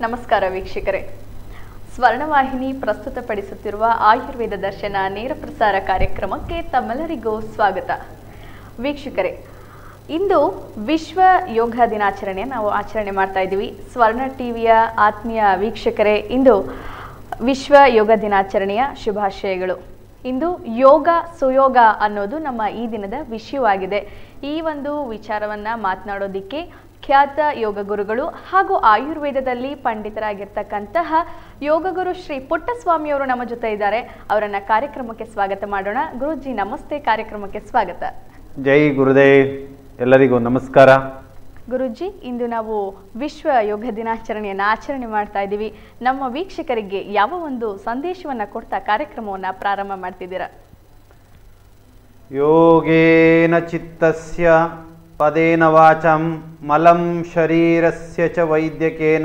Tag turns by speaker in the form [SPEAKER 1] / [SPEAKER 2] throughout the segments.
[SPEAKER 1] ನಮಸ್ಕಾರ ವೀಕ್ಷಕರೇ ಸ್ವರ್ಣವಾಹಿನಿ ಪ್ರಸ್ತುತಪಡಿಸುತ್ತಿರುವ ಆಯುರ್ವೇದ ದರ್ಶನ ನೇರ ಪ್ರಸಾರ ಕಾರ್ಯಕ್ರಮಕ್ಕೆ ತಮ್ಮೆಲ್ಲರಿಗೂ ಸ್ವಾಗತ ವೀಕ್ಷಕರೇ ಇಂದು ವಿಶ್ವ ಯೋಗ ದಿನಾಚರಣೆ ನಾವು ಆಚರಣೆ ಮಾಡ್ತಾ ಇದ್ದೀವಿ ಸ್ವರ್ಣ ಟಿವಿಯ ಆತ್ಮೀಯ ವೀಕ್ಷಕರೇ ಇಂದು ವಿಶ್ವ ಯೋಗ ದಿನಾಚರಣೆಯ ಶುಭಾಶಯಗಳು ಇಂದು ಯೋಗ ಸುಯೋಗ ಅನ್ನೋದು ನಮ್ಮ ಈ ದಿನದ ವಿಷಯವಾಗಿದೆ ಈ ಒಂದು ವಿಚಾರವನ್ನ ಮಾತನಾಡೋದಿಕ್ಕೆ ಖ್ಯಾತ ಯೋಗ ಗುರುಗಳು ಹಾಗೂ ಆಯುರ್ವೇದದಲ್ಲಿ ಪಂಡಿತರಾಗಿರ್ತಕ್ಕಂತಹ ಯೋಗಗುರು ಶ್ರೀ ಪುಟ್ಟಸ್ವಾಮಿಯವರು ನಮ್ಮ ಜೊತೆ ಇದ್ದಾರೆ ಅವರನ್ನ ಕಾರ್ಯಕ್ರಮಕ್ಕೆ ಸ್ವಾಗತ ಮಾಡೋಣ ಗುರುಜಿ ನಮಸ್ತೆ ಕಾರ್ಯಕ್ರಮಕ್ಕೆ ಸ್ವಾಗತ
[SPEAKER 2] ಜೈ ಗುರುದೇವ್ ಎಲ್ಲರಿಗೂ ನಮಸ್ಕಾರ
[SPEAKER 1] ಗುರುಜಿ ಇಂದು ನಾವು ವಿಶ್ವ ಯೋಗ ದಿನಾಚರಣೆಯನ್ನು ಆಚರಣೆ ಮಾಡ್ತಾ ಇದ್ದೀವಿ ನಮ್ಮ ವೀಕ್ಷಕರಿಗೆ ಯಾವ ಒಂದು ಸಂದೇಶವನ್ನ ಕೊಡ್ತಾ ಕಾರ್ಯಕ್ರಮವನ್ನ ಪ್ರಾರಂಭ ಮಾಡ್ತಿದ್ದೀರಾ
[SPEAKER 2] ಯೋಗೇನ ಚಿತ್ತಸ್ಯ ಪದೇನ ವಾಚಂ ಮಲಂ ಶರೀರಸ್ಯ ಚ ವೈದ್ಯಕೇನ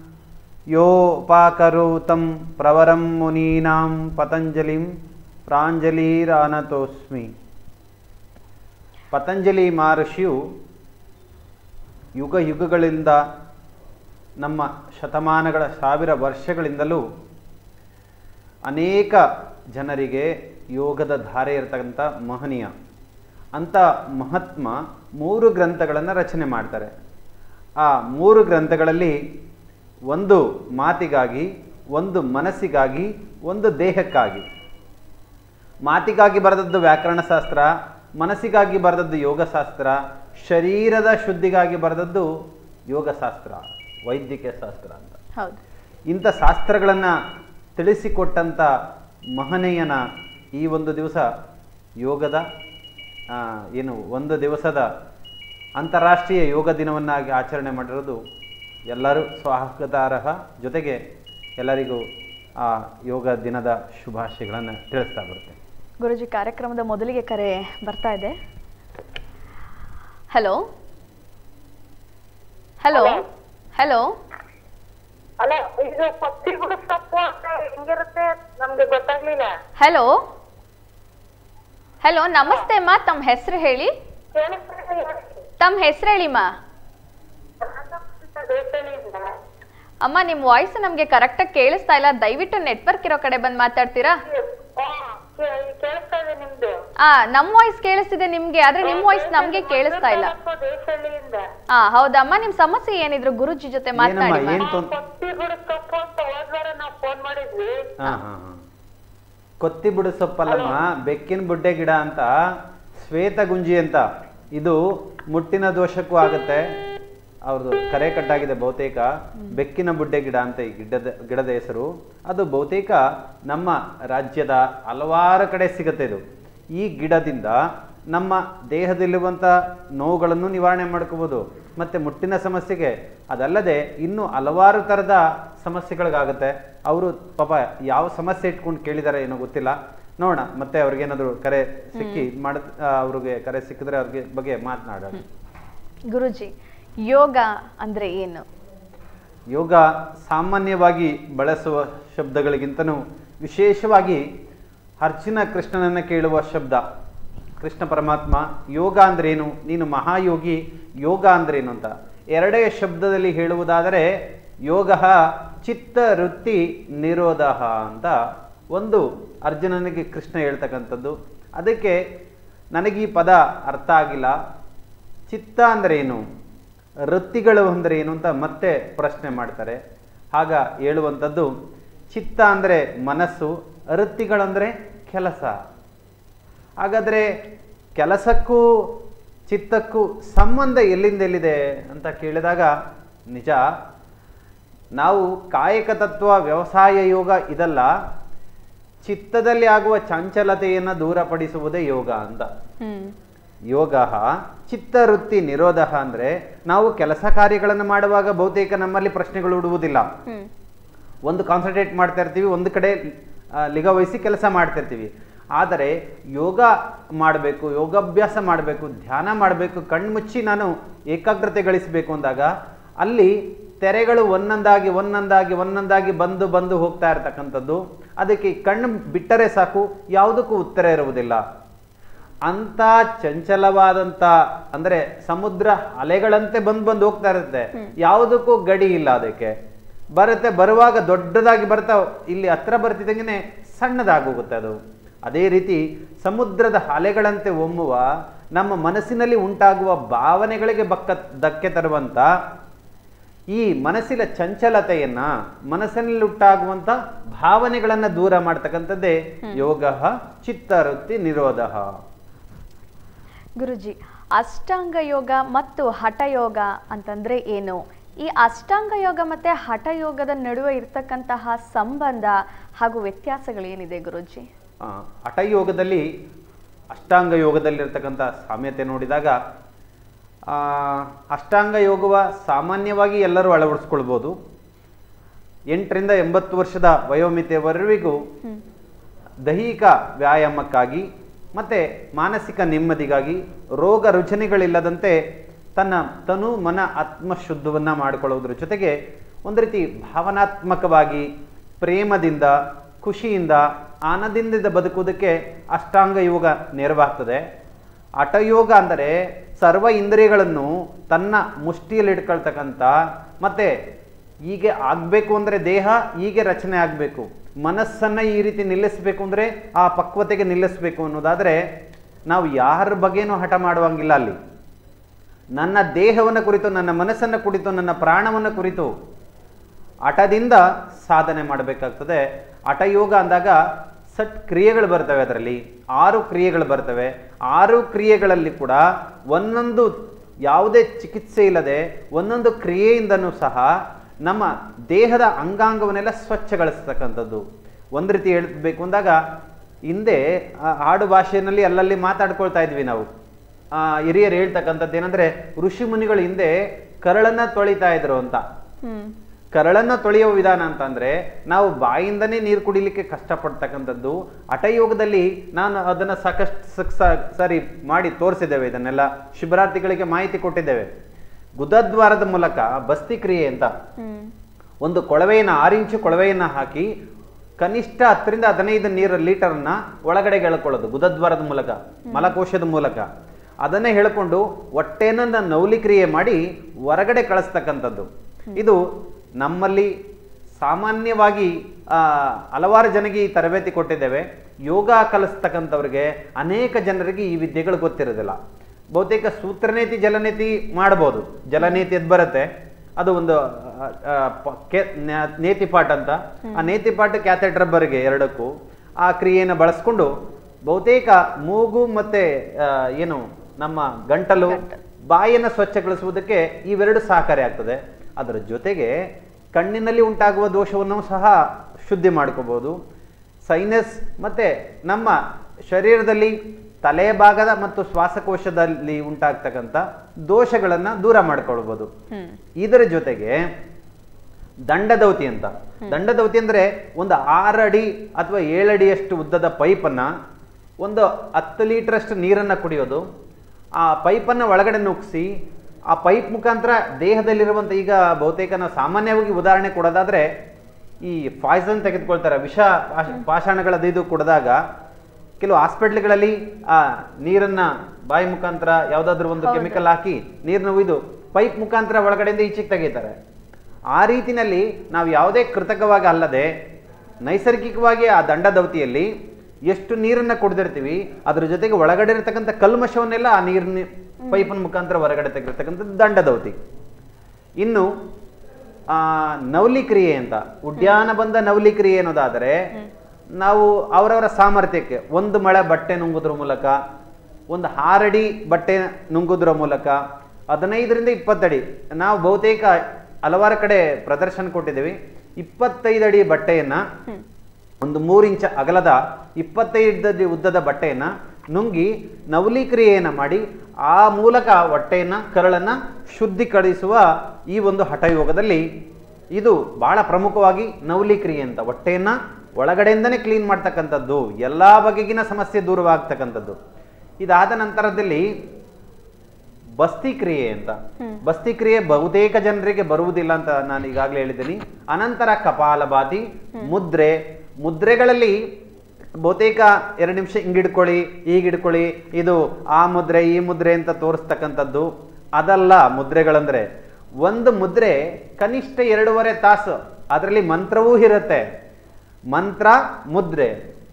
[SPEAKER 2] ಯೋಪಾಕರೋತಂ ಪ್ರವರಂ ಮುನೀನಾಂ ಪತಂಜಲಿಂ ಪ್ರಾಂಜಲಿರಾನತೋಸ್ಮಿ ಪತಂಜಲಿ ಮಹರ್ಷಿಯು ಯುಗ ಯುಗಗಳಿಂದ ನಮ್ಮ ಶತಮಾನಗಳ ಸಾವಿರ ವರ್ಷಗಳಿಂದಲೂ ಅನೇಕ ಜನರಿಗೆ ಯೋಗದ ಧಾರೆ ಇರತಕ್ಕಂಥ ಮಹನೀಯ ಅಂಥ ಮಹಾತ್ಮ ಮೂರು ಗ್ರಂಥಗಳನ್ನು ರಚನೆ ಮಾಡ್ತಾರೆ ಆ ಮೂರು ಗ್ರಂಥಗಳಲ್ಲಿ ಒಂದು ಮಾತಿಗಾಗಿ ಒಂದು ಮನಸ್ಸಿಗಾಗಿ ಒಂದು ದೇಹಕ್ಕಾಗಿ ಮಾತಿಗಾಗಿ ಬರೆದದ್ದು ವ್ಯಾಕರಣಶಾಸ್ತ್ರ ಮನಸ್ಸಿಗಾಗಿ ಬರೆದದ್ದು ಯೋಗಶಾಸ್ತ್ರ ಶರೀರದ ಶುದ್ಧಿಗಾಗಿ ಬರೆದದ್ದು ಯೋಗಶಾಸ್ತ್ರ ವೈದ್ಯಕೀಯ ಶಾಸ್ತ್ರ ಅಂತ
[SPEAKER 1] ಹೌದು
[SPEAKER 2] ಇಂಥ ಶಾಸ್ತ್ರಗಳನ್ನು ತಿಳಿಸಿಕೊಟ್ಟಂಥ ಮಹನೀಯನ ಈ ಒಂದು ದಿವಸ ಯೋಗದ ಆ, ಏನು ಒಂದು ದಿವಸದ ಅಂತಾರಾಷ್ಟ್ರೀಯ ಯೋಗ ದಿನವನ್ನಾಗಿ ಆಚರಣೆ ಮಾಡಿರೋದು ಎಲ್ಲರೂ ಸ್ವಾಗತಾರ್ಹ ಜೊತೆಗೆ ಎಲ್ಲರಿಗೂ ಆ ಯೋಗ ದಿನದ ಶುಭಾಶಯಗಳನ್ನು ತಿಳಿಸ್ತಾ ಬರುತ್ತೆ
[SPEAKER 1] ಗುರುಜಿ ಕಾರ್ಯಕ್ರಮದ ಮೊದಲಿಗೆ ಕರೆ ಬರ್ತಾ ಇದೆ ಹಲೋ ಹಲೋ ಹಲೋ
[SPEAKER 3] ಅಲ್ಲ ಇದು ಪಕ್ಷಿಗಳು ಸೊಪ್ಪು ಅಂತ ಹೆಂಗಿರುತ್ತೆ ನಮ್ಗೆ ಗೊತ್ತಾಗ್ಲಿಲ್ಲ
[SPEAKER 1] ಹಲೋ ಹಲೋ ನಮಸ್ತೆ ಅಮ್ಮ ತಮ್ಮ ಹೆಸರು ಹೇಳಿ ತಮ್ಮ ಹೆಸರು ಹೇಳಿಮ್ಮ
[SPEAKER 3] ದೇಶದಿಂದ
[SPEAKER 1] ಅಮ್ಮ ನಿಮ್ಮ ವಾಯ್ಸ್ ನಮಗೆ ಕರೆಕ್ಟಾಗಿ ಕೇಳಿಸ್ತಾ ಇಲ್ಲ ದಯವಿಟ್ಟು ನೆಟ್ವರ್ಕ್ ಇರೋ ಕಡೆ ಬಂದು ಮಾತಾಡ್ತೀರಾ
[SPEAKER 3] ಕೇಳಿಸ್ತಾ ಇದೆ ನಿಮ್ದು
[SPEAKER 1] ಆ ನಮ್ಮ ವಾಯ್ಸ್ ಕೇಳಿಸ್ತಿದೆ ನಿಮ್ಗೆ ಆದ್ರೆ ನಿಮ್ಮ ವಾಯ್ಸ್ ನಮ್ಗೆ ಕೇಳಿಸ್ತಾ ಇಲ್ಲ
[SPEAKER 3] ದೇಶಹಳ್ಳಿಯಿಂದ
[SPEAKER 1] ಆ ಹೌದಮ್ಮ ನಿಮ್ ಸಮಸ್ಯೆ ಏನಿದ್ರು ಗುರುಜಿ ಜೊತೆ
[SPEAKER 2] ಏನಮ್ಮ
[SPEAKER 1] ಮಾತನಾಡಿ
[SPEAKER 2] ಏನು ತೊಂದ್
[SPEAKER 3] ಪಕ್ಷಿಗಳು ಸೊಪ್ಪು ಅಂತ ಹೋದ್ವಾರ ನಾವು ಫೋನ್ ಮಾಡಿದ್ವಿ
[SPEAKER 2] ಹಾಂ ಹಾಂ ಹಾಂ ಕೊತ್ತಿ ಬುಡ ಸೊಪ್ಪಲ್ಲಮ್ಮ ಬೆಕ್ಕಿನ ಬುಡ್ಡೆ ಗಿಡ ಅಂತ ಶ್ವೇತಗುಂಜಿ ಅಂತ ಇದು ಮುಟ್ಟಿನ ದೋಷಕ್ಕೂ ಆಗುತ್ತೆ ಅವ್ರದ್ದು ಕರೆ ಕಟ್ಟಾಗಿದೆ ಬಹುತೇಕ ಬೆಕ್ಕಿನ ಬುಡ್ಡೆ ಗಿಡ ಅಂತ ಈ ಗಿಡದ ಗಿಡದ ಹೆಸರು ಅದು ಬಹುತೇಕ ನಮ್ಮ ರಾಜ್ಯದ ಹಲವಾರು ಕಡೆ ಸಿಗುತ್ತೆ ಇದು ಈ ಗಿಡದಿಂದ ನಮ್ಮ ದೇಹದಲ್ಲಿರುವಂಥ ನೋವುಗಳನ್ನು ನಿವಾರಣೆ ಮಾಡ್ಕೋಬೋದು ಮತ್ತು ಮುಟ್ಟಿನ ಸಮಸ್ಯೆಗೆ ಅದಲ್ಲದೆ ಇನ್ನೂ ಹಲವಾರು ಥರದ ಸಮಸ್ಯೆಗಳಿಗಾಗುತ್ತೆ ಅವರು ಪಾಪ ಯಾವ ಸಮಸ್ಯೆ ಇಟ್ಕೊಂಡು ಕೇಳಿದ್ದಾರೆ ಏನೋ ಗೊತ್ತಿಲ್ಲ ನೋಡೋಣ ಮತ್ತೆ ಅವ್ರಿಗೇನಾದರೂ ಕರೆ ಸಿಕ್ಕಿ ಮಾಡ ಅವ್ರಿಗೆ ಕರೆ ಸಿಕ್ಕಿದ್ರೆ ಅವ್ರಿಗೆ ಬಗ್ಗೆ ಮಾತನಾಡೋಣ
[SPEAKER 1] ಗುರುಜಿ ಯೋಗ ಅಂದ್ರೆ ಏನು
[SPEAKER 2] ಯೋಗ ಸಾಮಾನ್ಯವಾಗಿ ಬಳಸುವ ಶಬ್ದಗಳಿಗಿಂತನೂ ವಿಶೇಷವಾಗಿ ಅರ್ಜುನ ಕೃಷ್ಣನನ್ನು ಕೇಳುವ ಶಬ್ದ ಕೃಷ್ಣ ಪರಮಾತ್ಮ ಯೋಗ ಅಂದ್ರೇನು ನೀನು ಮಹಾಯೋಗಿ ಯೋಗ ಅಂದ್ರೇನು ಅಂತ ಎರಡೇ ಶಬ್ದದಲ್ಲಿ ಹೇಳುವುದಾದರೆ ಯೋಗ ಚಿತ್ತ ವೃತ್ತಿ ನಿರೋಧ ಅಂತ ಒಂದು ಅರ್ಜುನನಿಗೆ ಕೃಷ್ಣ ಹೇಳ್ತಕ್ಕಂಥದ್ದು ಅದಕ್ಕೆ ನನಗೆ ಈ ಪದ ಅರ್ಥ ಆಗಿಲ್ಲ ಚಿತ್ತ ಅಂದ್ರೆ ಏನು ವೃತ್ತಿಗಳು ಅಂದ್ರೆ ಏನು ಅಂತ ಮತ್ತೆ ಪ್ರಶ್ನೆ ಮಾಡ್ತಾರೆ ಆಗ ಹೇಳುವಂಥದ್ದು ಚಿತ್ತ ಅಂದರೆ ಮನಸ್ಸು ವೃತ್ತಿಗಳಂದರೆ ಕೆಲಸ ಹಾಗಾದರೆ ಕೆಲಸಕ್ಕೂ ಚಿತ್ತಕ್ಕೂ ಸಂಬಂಧ ಎಲ್ಲಿಂದ ಎಲ್ಲಿದೆ ಅಂತ ಕೇಳಿದಾಗ ನಿಜ ನಾವು ಕಾಯಕ ತತ್ವ ವ್ಯವಸಾಯ ಯೋಗ ಇದಲ್ಲ ಚಿತ್ತದಲ್ಲಿ ಆಗುವ ಚಂಚಲತೆಯನ್ನು ದೂರಪಡಿಸುವುದೇ ಯೋಗ ಅಂತ
[SPEAKER 1] ಹ್ಮ್
[SPEAKER 2] ಯೋಗ ಚಿತ್ತವೃತ್ತಿ ನಿರೋಧ ಅಂದರೆ ನಾವು ಕೆಲಸ ಕಾರ್ಯಗಳನ್ನು ಮಾಡುವಾಗ ಬಹುತೇಕ ನಮ್ಮಲ್ಲಿ ಪ್ರಶ್ನೆಗಳು ಉಡುವುದಿಲ್ಲ
[SPEAKER 1] ಹ್ಮ್
[SPEAKER 2] ಒಂದು ಕಾನ್ಸಂಟ್ರೇಟ್ ಮಾಡ್ತಾ ಇರ್ತೀವಿ ಒಂದು ಕಡೆ ಆ, ನಿಗಾ ವಹಿಸಿ ಕೆಲಸ ಮಾಡ್ತಾ ಇರ್ತೀವಿ ಆದರೆ ಯೋಗ ಮಾಡಬೇಕು ಯೋಗಾಭ್ಯಾಸ ಮಾಡಬೇಕು ಧ್ಯಾನ ಮಾಡಬೇಕು ಕಣ್ಮುಚ್ಚಿ ನಾನು ಏಕಾಗ್ರತೆ ಗಳಿಸಬೇಕು ಅಂದಾಗ ಅಲ್ಲಿ ತೆರೆಗಳು ಒಂದೊಂದಾಗಿ ಒಂದೊಂದಾಗಿ ಒಂದೊಂದಾಗಿ ಬಂದು ಬಂದು ಹೋಗ್ತಾ ಇರತಕ್ಕಂಥದ್ದು ಅದಕ್ಕೆ ಕಣ್ಣು ಬಿಟ್ಟರೆ ಸಾಕು ಯಾವುದಕ್ಕೂ ಉತ್ತರ ಇರುವುದಿಲ್ಲ ಅಂತ ಚಂಚಲವಾದಂಥ ಅಂದರೆ ಸಮುದ್ರ ಅಲೆಗಳಂತೆ ಬಂದು ಬಂದು ಹೋಗ್ತಾ ಇರುತ್ತೆ ಯಾವುದಕ್ಕೂ ಗಡಿ ಇಲ್ಲ ಅದಕ್ಕೆ ಬರುತ್ತೆ ಬರುವಾಗ ದೊಡ್ಡದಾಗಿ ಬರ್ತಾ ಇಲ್ಲಿ ಹತ್ರ ಬರ್ತಿದ್ದಂಗೆ ಸಣ್ಣದಾಗೋಗುತ್ತೆ ಅದು ಅದೇ ರೀತಿ ಸಮುದ್ರದ ಅಲೆಗಳಂತೆ ಒಮ್ಮುವ ನಮ್ಮ ಮನಸ್ಸಿನಲ್ಲಿ ಉಂಟಾಗುವ ಭಾವನೆಗಳಿಗೆ ಬಕ್ಕ ಧಕ್ಕೆ ತರುವಂತ ಈ ಮನಸ್ಸಿನ ಚಂಚಲತೆಯನ್ನ ಮನಸ್ಸಿನಲ್ಲಿ ಉಂಟಾಗುವಂತ ಭಾವನೆಗಳನ್ನ ದೂರ ಮಾಡ್ತಕ್ಕಂಥದ್ದೇ ಯೋಗ ಚಿತ್ತವೃತ್ತಿ ನಿರೋಧ
[SPEAKER 1] ಗುರುಜಿ ಅಷ್ಟಾಂಗ ಯೋಗ ಮತ್ತು ಹಠಯೋಗ ಅಂತಂದ್ರೆ ಏನು ಈ ಅಷ್ಟಾಂಗ ಯೋಗ ಮತ್ತೆ ಹಠಯೋಗದ ನಡುವೆ ಇರ್ತಕ್ಕಂತಹ ಸಂಬಂಧ ಹಾಗೂ ವ್ಯತ್ಯಾಸಗಳೇನಿದೆ ಗುರುಜಿ
[SPEAKER 2] ಆ, ಹಠಯೋಗದಲ್ಲಿ ಅಷ್ಟಾಂಗ ಯೋಗದಲ್ಲಿರ್ತಕ್ಕಂಥ ಸಾಮ್ಯತೆ ನೋಡಿದಾಗ ಆ, ಅಷ್ಟಾಂಗ ಯೋಗವ ಸಾಮಾನ್ಯವಾಗಿ ಎಲ್ಲರೂ ಅಳವಡಿಸ್ಕೊಳ್ಬೋದು ಎಂಟರಿಂದ ಎಂಬತ್ತು ವರ್ಷದ ವಯೋಮಿತಿಯವರೆಗೂ ದೈಹಿಕ ವ್ಯಾಯಾಮಕ್ಕಾಗಿ ಮತ್ತು ಮಾನಸಿಕ ನೆಮ್ಮದಿಗಾಗಿ ರೋಗ ರುಚನೆಗಳಿಲ್ಲದಂತೆ ತನ್ನ ತನು ಮನ ಆತ್ಮ ಶುದ್ಧವನ್ನು ಮಾಡಿಕೊಳ್ಳೋದ್ರ ಜೊತೆಗೆ ಒಂದು ರೀತಿ ಭಾವನಾತ್ಮಕವಾಗಿ ಪ್ರೇಮದಿಂದ ಖುಷಿಯಿಂದ ಆನಂದದಿಂದ ಬದುಕುವುದಕ್ಕೆ ಅಷ್ಟಾಂಗ ಯೋಗ ನೆರವಾಗ್ತದೆ ಹಠಯೋಗ ಅಂದರೆ ಸರ್ವ ಇಂದ್ರಿಯಗಳನ್ನು ತನ್ನ ಮುಷ್ಟಿಯಲ್ಲಿ ಇಟ್ಕೊಳ್ತಕ್ಕಂಥ ಮತ್ತೆ ಹೀಗೆ ಆಗಬೇಕು ಅಂದರೆ ದೇಹ ಹೀಗೆ ರಚನೆ ಆಗಬೇಕು ಮನಸ್ಸನ್ನು ಈ ರೀತಿ ನಿಲ್ಲಿಸಬೇಕು ಅಂದರೆ ಆ ಪಕ್ವತೆಗೆ ನಿಲ್ಲಿಸಬೇಕು ಅನ್ನೋದಾದರೆ ನಾವು ಯಾರ ಬಗ್ಗೆನೂ ಹಠ ಮಾಡುವಂಗಿಲ್ಲ ಅಲ್ಲಿ ನನ್ನ ದೇಹವನ್ನು ಕುರಿತು ನನ್ನ ಮನಸ್ಸನ್ನು ಕುರಿತು ನನ್ನ ಪ್ರಾಣವನ್ನು ಕುರಿತು ಹಠದಿಂದ ಸಾಧನೆ ಮಾಡಬೇಕಾಗ್ತದೆ ಹಠಯೋಗ ಅಂದಾಗ ಸಟ್ ಕ್ರಿಯೆಗಳು ಬರ್ತವೆ ಅದರಲ್ಲಿ ಆರು ಕ್ರಿಯೆಗಳು ಬರ್ತವೆ ಆರು ಕ್ರಿಯೆಗಳಲ್ಲಿ ಕೂಡ ಒಂದೊಂದು ಯಾವುದೇ ಚಿಕಿತ್ಸೆ ಇಲ್ಲದೆ ಒಂದೊಂದು ಕ್ರಿಯೆಯಿಂದನೂ ಸಹ ನಮ್ಮ ದೇಹದ ಅಂಗಾಂಗವನ್ನೆಲ್ಲ ಸ್ವಚ್ಛಗೊಳಿಸ್ತಕ್ಕಂಥದ್ದು ಒಂದು ರೀತಿ ಹೇಳಬೇಕು ಅಂದಾಗ ಹಿಂದೆ ಆ ಆಡು ಭಾಷೆಯಲ್ಲಿ ಅಲ್ಲಲ್ಲಿ ಮಾತಾಡ್ಕೊಳ್ತಾ ಇದ್ವಿ ನಾವು ಆ, ಹಿರಿಯರು ಹೇಳ್ತಕ್ಕಂಥದ್ದು ಏನಂದ್ರೆ ಋಷಿ ಮುನಿಗಳು ಹಿಂದೆ ಕರಳನ್ನ ತೊಳಿತಾ ಇದ್ರು ಅಂತ
[SPEAKER 1] ಹ್ಮ್
[SPEAKER 2] ಕರಳನ್ನ ತೊಳೆಯುವ ವಿಧಾನ ಅಂತಂದ್ರೆ ನಾವು ಬಾಯಿಂದನೇ ನೀರು ಕುಡಿಲಿಕ್ಕೆ ಕಷ್ಟಪಡ್ತಕ್ಕಂಥದ್ದು ಹಠಯೋಗದಲ್ಲಿ ನಾನು ಅದನ್ನ ಸಾಕಷ್ಟು ಸಕ್- ಸ- ಸರಿ ಮಾಡಿ ತೋರಿಸಿದ್ದೇವೆ ಇದನ್ನೆಲ್ಲ ಶಿಬಿರಾರ್ಥಿಗಳಿಗೆ ಮಾಹಿತಿ ಕೊಟ್ಟಿದ್ದೇವೆ ಗುದದ್ವಾರದ ಮೂಲಕ ಬಸ್ತಿ ಕ್ರಿಯೆ ಅಂತ
[SPEAKER 1] ಹ್ಮ್
[SPEAKER 2] ಒಂದು ಕೊಳವೆಯನ್ನು ಆರು ಇಂಚು ಕೊಳವೆಯನ್ನು ಹಾಕಿ ಕನಿಷ್ಠ ಹತ್ತರಿಂದ ಹದಿನೈದು ನೀರು ಲೀಟರ್ನ ಒಳಗಡೆ ಎಳ್ಕೊಳ್ಳೋದು ಗುದದ್ವಾರದ ಮೂಲಕ ಮಲಕೋಶದ ಮೂಲಕ ಅದನ್ನೇ ಹೇಳ್ಕೊಂಡು ಹೊಟ್ಟೆನ ನೌಲಿ ಕ್ರಿಯೆ ಮಾಡಿ ಹೊರಗಡೆ ಕಳಿಸ್ತಕ್ಕಂಥದ್ದು ಇದು ನಮ್ಮಲ್ಲಿ ಸಾಮಾನ್ಯವಾಗಿ ಆ, ಹಲವಾರು ಜನರಿಗೆ ಈ ತರಬೇತಿ ಕೊಟ್ಟಿದ್ದೇವೆ ಯೋಗ ಕಲಿಸ್ತಕ್ಕಂಥವ್ರಿಗೆ ಅನೇಕ ಜನರಿಗೆ ಈ ವಿದ್ಯೆಗಳು ಗೊತ್ತಿರೋದಿಲ್ಲ ಬಹುತೇಕ ಸೂತ್ರನೇತಿ ಜಲನೇತಿ ಮಾಡ್ಬೋದು ಜಲನೇತಿ ಎದ್ದು ಬರುತ್ತೆ ಅದು ಒಂದು ಆ, ಆ, ಪ- ಕೆ- ನ್ಯಾ- ನೇತಿ ಪಾಠ ಅಂತ ಆ ನೇತಿ ಪಾಠ ಕ್ಯಾಥೆಡ್ರಬ್ಬರ್ಗೆ ಎರಡಕ್ಕೂ ಆ ಕ್ರಿಯೆಯನ್ನು ಬಳಸ್ಕೊಂಡು ಬಹುತೇಕ ಮೂಗು ಮತ್ತೆ ಆ, ಏನು ನಮ್ಮ ಗಂಟಲು ಬಾಯನ್ನು ಸ್ವಚ್ಛಗೊಳಿಸುವುದಕ್ಕೆ ಇವೆರಡು ಸಹಕಾರಿ ಆಗ್ತದೆ ಅದರ ಜೊತೆಗೆ ಕಣ್ಣಿನಲ್ಲಿ ಉಂಟಾಗುವ ದೋಷವನ್ನು ಸಹ ಶುದ್ಧಿ ಮಾಡ್ಕೋಬಹುದು ಸೈನಸ್ ಮತ್ತೆ ನಮ್ಮ ಶರೀರದಲ್ಲಿ ತಲೆ ಭಾಗದ ಮತ್ತು ಶ್ವಾಸಕೋಶದಲ್ಲಿ ಉಂಟಾಗ್ತಕ್ಕಂಥ ದೋಷಗಳನ್ನು ದೂರ ಮಾಡ್ಕೊಳ್ಬೋದು
[SPEAKER 1] ಹ್ಮ್
[SPEAKER 2] ಇದರ ಜೊತೆಗೆ ದಂಡದೌತಿ ಅಂತ ದಂಡದೌತಿ ಅಂದ್ರೆ ಒಂದು ಆರಡಿ ಅಥವಾ ಏಳಡಿಯಷ್ಟು ಉದ್ದದ ಪೈಪನ್ನ ಒಂದು ಹತ್ತು ಲೀಟರಷ್ಟು ನೀರನ್ನು ಕುಡಿಯೋದು ಆ ಪೈಪನ್ನು ಒಳಗಡೆ ನುಗ್ಗಿಸಿ ಆ ಪೈಪ್ ಮುಖಾಂತರ ದೇಹದಲ್ಲಿರುವಂಥ ಈಗ ಬಹುತೇಕ ನಾವು ಸಾಮಾನ್ಯವಾಗಿ ಉದಾಹರಣೆ ಕೊಡೋದಾದ್ರೆ ಈ ಪಾಯ್ಸನ್ ತೆಗೆದುಕೊಳ್ತಾರೆ ವಿಷ ಪಾಷ- ಪಾಷಾಣಗಳದ್ದು ಇದು ಕುಡಿದಾಗ ಕೆಲವು ಹಾಸ್ಪಿಟ್ಲ್ಗಳಲ್ಲಿ ಆ ನೀರನ್ನ ಬಾಯಿ ಮುಖಾಂತರ ಯಾವುದಾದ್ರೂ ಒಂದು
[SPEAKER 1] ಹೌದು.
[SPEAKER 2] ಕೆಮಿಕಲ್ ಹಾಕಿ ನೀರನ್ನ ಒಯ್ದು ಪೈಪ್ ಮುಖಾಂತರ ಒಳಗಡೆಯಿಂದ ಈಚೆಗೆ ತೆಗಿತಾರೆ ಆ ರೀತಿನಲ್ಲಿ ನಾವು ಯಾವುದೇ ಕೃತಕವಾಗಿ ಅಲ್ಲದೆ ನೈಸರ್ಗಿಕವಾಗಿ ಆ ದಂಡದವತಿಯಲ್ಲಿ ಎಷ್ಟು ನೀರನ್ನ ಕುಡಿದಿರ್ತೀವಿ ಅದ್ರ ಜೊತೆಗೆ ಒಳಗಡೆ ಇರತಕ್ಕಂಥ ಕಲ್ಮಶವನ್ನೆಲ್ಲ ಆ ನೀರಿನ ಪೈಪಿನ ಮುಖಾಂತರ ಹೊರಗಡೆ ತೆಗಿರ್ತಕ್ಕಂಥದ್ದು ದಂಡದವತಿ ಇನ್ನು ಆ ನವಲಿ ಕ್ರಿಯೆ ಅಂತ ಉಡ್ಯಾನ ಬಂದ ನವಲಿ ಕ್ರಿಯೆ ಅನ್ನೋದಾದರೆ ನಾವು ಅವರವರ ಸಾಮರ್ಥ್ಯಕ್ಕೆ ಒಂದು ಮಳೆ ಬಟ್ಟೆ ನುಂಗುದ್ರ ಮೂಲಕ ಒಂದು ಹಾರಡಿ ಬಟ್ಟೆ ನುಂಗುದ್ರ ಮೂಲಕ ಹದಿನೈದರಿಂದ ಇಪ್ಪತ್ತಡಿ ನಾವು ಬಹುತೇಕ ಹಲವಾರು ಕಡೆ ಪ್ರದರ್ಶನ ಕೊಟ್ಟಿದ್ದೀವಿ ಇಪ್ಪತ್ತೈದು ಅಡಿ ಬಟ್ಟೆಯನ್ನ ಒಂದು ಮೂರು ಇಂಚ ಅಗಲದ ಇಪ್ಪತ್ತೈದು ಅಡಿ ಉದ್ದದ ಬಟ್ಟೆಯನ್ನ ನುಂಗಿ ನವಲಿ ಕ್ರಿಯೆಯನ್ನು ಮಾಡಿ ಆ ಮೂಲಕ ಹೊಟ್ಟೆಯನ್ನ ಕರಳನ್ನ ಶುದ್ಧೀಕರಿಸುವ ಈ ಒಂದು ಹಠಯೋಗದಲ್ಲಿ ಇದು ಬಹಳ ಪ್ರಮುಖವಾಗಿ ನವಲಿ ಕ್ರಿಯೆ ಅಂತ ಹೊಟ್ಟೆಯನ್ನ ಒಳಗಡೆಯಿಂದನೇ ಕ್ಲೀನ್ ಮಾಡ್ತಕ್ಕಂಥದ್ದು ಎಲ್ಲ ಬಗೆಗಿನ ಸಮಸ್ಯೆ ದೂರವಾಗ್ತಕ್ಕಂಥದ್ದು ಇದಾದ ನಂತರದಲ್ಲಿ ಬಸ್ತಿ ಕ್ರಿಯೆ ಅಂತ ಬಸ್ತಿ ಕ್ರಿಯೆ ಬಹುತೇಕ ಜನರಿಗೆ ಬರುವುದಿಲ್ಲ ಅಂತ ನಾನು ಈಗಾಗಲೇ ಹೇಳಿದ್ದೀನಿ ಅನಂತರ ಕಪಾಲಭಾತಿ ಮುದ್ರೆ ಮುದ್ರೆಗಳಲ್ಲಿ ಬಹುತೇಕ ಎರಡು ನಿಮಿಷ ಹಿಂಗಿಡ್ಕೊಳ್ಳಿ ಈಗ ಹಿಡ್ಕೊಳ್ಳಿ ಇದು ಆ ಮುದ್ರೆ ಈ ಮುದ್ರೆ ಅಂತ ತೋರಿಸ್ತಕ್ಕಂಥದ್ದು ಅದಲ್ಲ ಮುದ್ರೆಗಳಂದ್ರೆ ಒಂದು ಮುದ್ರೆ ಕನಿಷ್ಠ ಎರಡೂವರೆ ತಾಸು ಅದರಲ್ಲಿ ಮಂತ್ರವೂ ಇರುತ್ತೆ ಮಂತ್ರ ಮುದ್ರೆ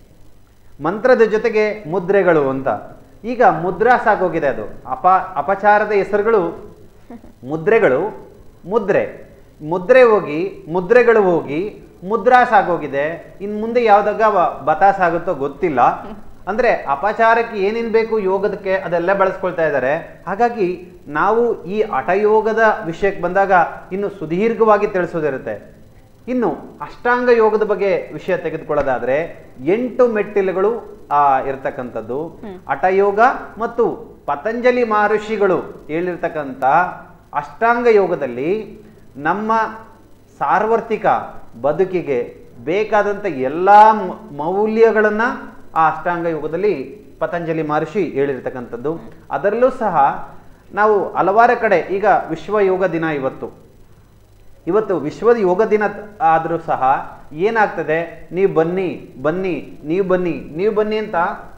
[SPEAKER 2] ಮಂತ್ರದ ಜೊತೆಗೆ ಮುದ್ರೆಗಳು ಅಂತ ಈಗ ಮುದ್ರಾ ಸಾಕೋಗಿದೆ ಅದು ಅಪ ಅಪಚಾರದ ಹೆಸರುಗಳು ಮುದ್ರೆಗಳು ಮುದ್ರೆ ಮುದ್ರೆ ಹೋಗಿ ಮುದ್ರೆಗಳು ಹೋಗಿ ಮುದ್ರಾ ಸಾಗೋಗಿದೆ ಇನ್ ಮುಂದೆ ಯಾವ್ದಾಗ ವ- ಬತಾಸ್ ಆಗುತ್ತೋ ಗೊತ್ತಿಲ್ಲ ಅಂದ್ರೆ ಅಪಚಾರಕ್ಕೆ ಏನೇನ್ ಬೇಕು ಯೋಗದಕ್ಕೆ ಅದೆಲ್ಲ ಬಳಸ್ಕೊಳ್ತಾ ಇದ್ದಾರೆ ಹಾಗಾಗಿ ನಾವು ಈ ಹಠಯೋಗದ ವಿಷಯಕ್ಕೆ ಬಂದಾಗ ಇನ್ನು ಸುದೀರ್ಘವಾಗಿ ತಿಳಿಸೋದಿರುತ್ತೆ ಇನ್ನು ಅಷ್ಟಾಂಗ ಯೋಗದ ಬಗ್ಗೆ ವಿಷಯ ತೆಗೆದುಕೊಳ್ಳೋದಾದ್ರೆ ಎಂಟು ಮೆಟ್ಟಿಲುಗಳು ಆ ಇರ್ತಕ್ಕಂಥದ್ದು ಹಠಯೋಗ ಮತ್ತು ಪತಂಜಲಿ ಮಹರ್ಷಿಗಳು ಹೇಳಿರ್ತಕ್ಕಂಥ ಅಷ್ಟಾಂಗ ಯೋಗದಲ್ಲಿ ನಮ್ಮ ಸಾರ್ವತ್ರಿಕ ಬದುಕಿಗೆ ಬೇಕಾದಂಥ ಎಲ್ಲ ಮ- ಮೌಲ್ಯಗಳನ್ನ ಆ ಅಷ್ಟಾಂಗ ಯೋಗದಲ್ಲಿ ಪತಂಜಲಿ ಮಹರ್ಷಿ ಹೇಳಿರ್ತಕ್ಕಂಥದ್ದು ಅದರಲ್ಲೂ ಸಹ ನಾವು ಹಲವಾರು ಕಡೆ ಈಗ ವಿಶ್ವ ಯೋಗ ದಿನ ಇವತ್ತು ಇವತ್ತು ವಿಶ್ವದ ಯೋಗ ದಿನ ಆದರೂ ಸಹ ಏನಾಗ್ತದೆ ನೀವು ಬನ್ನಿ ಬನ್ನಿ ನೀವು ಬನ್ನಿ ನೀವು ಬನ್ನಿ ಅಂತ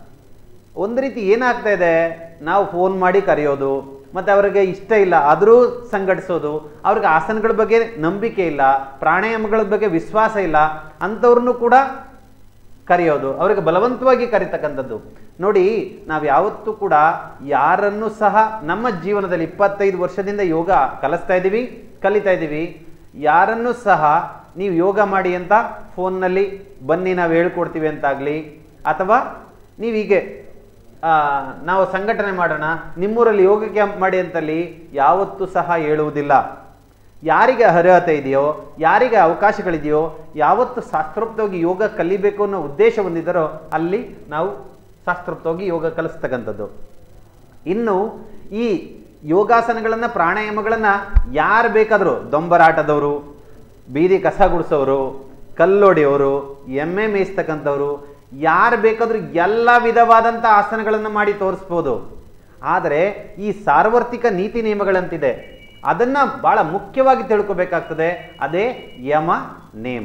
[SPEAKER 2] ಒಂದು ರೀತಿ ಏನಾಗ್ತಾ ಇದೆ ನಾವು ಫೋನ್ ಮಾಡಿ ಕರೆಯೋದು ಮತ್ತು ಅವರಿಗೆ ಇಷ್ಟ ಇಲ್ಲ ಆದರೂ ಸಂಘಟಿಸೋದು ಅವ್ರಿಗೆ ಆಸನಗಳ ಬಗ್ಗೆ ನಂಬಿಕೆ ಇಲ್ಲ ಪ್ರಾಣಾಯಾಮಗಳ ಬಗ್ಗೆ ವಿಶ್ವಾಸ ಇಲ್ಲ ಅಂಥವ್ರನ್ನು ಕೂಡ ಕರೆಯೋದು ಅವರಿಗೆ ಬಲವಂತವಾಗಿ ಕರಿತಕ್ಕಂಥದ್ದು ನೋಡಿ ನಾವು ಯಾವತ್ತೂ ಕೂಡ ಯಾರನ್ನು ಸಹ ನಮ್ಮ ಜೀವನದಲ್ಲಿ ಇಪ್ಪತ್ತೈದು ವರ್ಷದಿಂದ ಯೋಗ ಕಲಿಸ್ತಾ ಇದ್ದೀವಿ ಕಲಿತಾ ಇದ್ದೀವಿ ಯಾರನ್ನು ಸಹ ನೀವು ಯೋಗ ಮಾಡಿ ಅಂತ ಫೋನ್ನಲ್ಲಿ ಬನ್ನಿ ನಾವು ಹೇಳ್ಕೊಡ್ತೀವಿ ಅಂತಾಗಲಿ ಅಥವಾ ನೀವು ಹೀಗೆ ಆ, ನಾವು ಸಂಘಟನೆ ಮಾಡೋಣ ನಿಮ್ಮೂರಲ್ಲಿ ಯೋಗ ಕ್ಯಾಂಪ್ ಮಾಡಿ ಅಂತಲ್ಲಿ ಯಾವತ್ತೂ ಸಹ ಹೇಳುವುದಿಲ್ಲ ಯಾರಿಗೆ ಅರ್ಹತೆ ಇದೆಯೋ ಯಾರಿಗೆ ಅವಕಾಶಗಳಿದೆಯೋ ಯಾವತ್ತು ಶಾಸ್ತ್ರೋಕ್ತವಾಗಿ ಯೋಗ ಕಲಿಬೇಕು ಅನ್ನೋ ಉದ್ದೇಶ ಹೊಂದಿದರೋ ಅಲ್ಲಿ ನಾವು ಶಾಸ್ತ್ರೋಕ್ತವಾಗಿ ಯೋಗ ಕಲಿಸ್ತಕ್ಕಂಥದ್ದು ಇನ್ನು ಈ ಯೋಗಾಸನಗಳನ್ನು ಪ್ರಾಣಾಯಾಮಗಳನ್ನು ಯಾರು ಬೇಕಾದರೂ ದೊಂಬರಾಟದವರು ಬೀದಿ ಕಸ ಗುಡಿಸೋರು ಕಲ್ಲೊಡೆಯೋರು ಎಮ್ಮೆ ಮೇಯಿಸ್ತಕ್ಕಂಥವ್ರು ಯಾರು ಬೇಕಾದರೂ ಎಲ್ಲ ವಿಧವಾದಂಥ ಆಸನಗಳನ್ನು ಮಾಡಿ ತೋರಿಸ್ಬೋದು ಆದರೆ ಈ ಸಾರ್ವತ್ರಿಕ ನೀತಿ ನಿಯಮಗಳಂತಿದೆ ಅದನ್ನ ಬಹಳ ಮುಖ್ಯವಾಗಿ ತಿಳ್ಕೊಬೇಕಾಗ್ತದೆ ಅದೇ ಯಮ ನೇಮ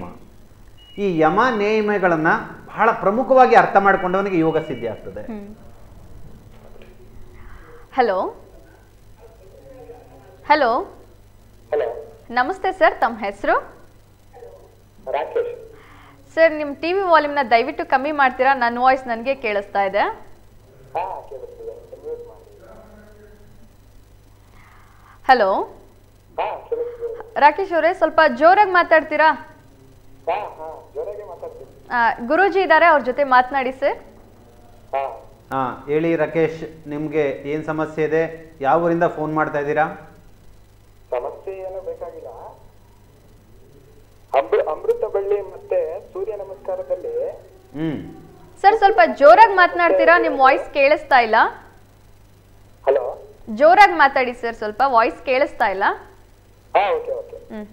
[SPEAKER 2] ಈ ಯಮ ನೇಮಗಳನ್ನ ಬಹಳ ಪ್ರಮುಖವಾಗಿ ಅರ್ಥ ಮಾಡ್ಕೊಂಡವನಿಗೆ ಯೋಗ ಸಿದ್ಧಿ ಆಗ್ತದೆ
[SPEAKER 1] ಹಲೋ ಹಲೋ
[SPEAKER 3] ಹಲೋ
[SPEAKER 1] ನಮಸ್ತೆ ಸರ್ ತಮ್ಮ ಹೆಸರು
[SPEAKER 3] ರಾಕೇಶ್
[SPEAKER 1] ಸರ್ ನಿಮ್ಮ ಟಿ ವಿ ವಾಲ್ಯೂಮ್ನ ದಯವಿಟ್ಟು ಕಮ್ಮಿ ಮಾಡ್ತೀರಾ ನನ್ನ ವಾಯ್ಸ್ ನನಗೆ ಕೇಳಿಸ್ತಾ ಇದೆ
[SPEAKER 3] ಹಾ ಕೇಳಿಸ್ತಿದೆ ಮ್ಯೂಟ್ ಮಾಡಿ
[SPEAKER 1] ಹಲೋ
[SPEAKER 3] ಹಾ ಕೇಳಿಸ್ತಿದೆ
[SPEAKER 1] ರಾಕೇಶ್ ಅವರೇ ಸ್ವಲ್ಪ ಜೋರಾಗಿ ಮಾತಾಡ್ತೀರಾ
[SPEAKER 3] ಹಾ ಹಾ ಜೋರಾಗಿ ಮಾತಾಡ್ತೀನಿ
[SPEAKER 1] ಆ, ಗುರೂಜಿ ಇದ್ದಾರೆ ಅವ್ರ ಜೊತೆ ಮಾತನಾಡಿ ಸರ್
[SPEAKER 3] ಹಾ
[SPEAKER 2] ಹಾ ಹೇಳಿ ರಾಕೇಶ್ ನಿಮ್ಗೆ ಏನ್ ಸಮಸ್ಯೆ ಇದೆ ಯಾವ ಊರಿಂದ ಫೋನ್ ಮಾಡ್ತಾ ಇದ್ದೀರಾ
[SPEAKER 3] ಸಮಸ್ಯೆ ಏನು ಬೇಕಾಗಿಲ್ಲ ಅಮೃ ಅಮೃತ ಬಳ್ಳಿ ಮತ್ತೆ ಸೂರ್ಯ ನಮಸ್ಕಾರದಲ್ಲಿ
[SPEAKER 2] ಹ್ಮ್
[SPEAKER 1] ಸರ್ ಸ್ವಲ್ಪ ಜೋರಾಗಿ ಮಾತನಾಡ್ತೀರಾ ನಿಮ್ಮ ವಾಯ್ಸ್ ಕೇಳಿಸ್ತಾ ಇಲ್ಲ
[SPEAKER 3] ಹಲೋ
[SPEAKER 1] ಜೋರಾಗಿ ಮಾತಾಡಿ ಸರ್ ಸ್ವಲ್ಪ ವಾಯ್ಸ್ ಕೇಳಿಸ್ತಾ ಇಲ್ಲ
[SPEAKER 3] ಹಾ ಓಕೆ ಓಕೆ
[SPEAKER 1] ಹ್ಮ್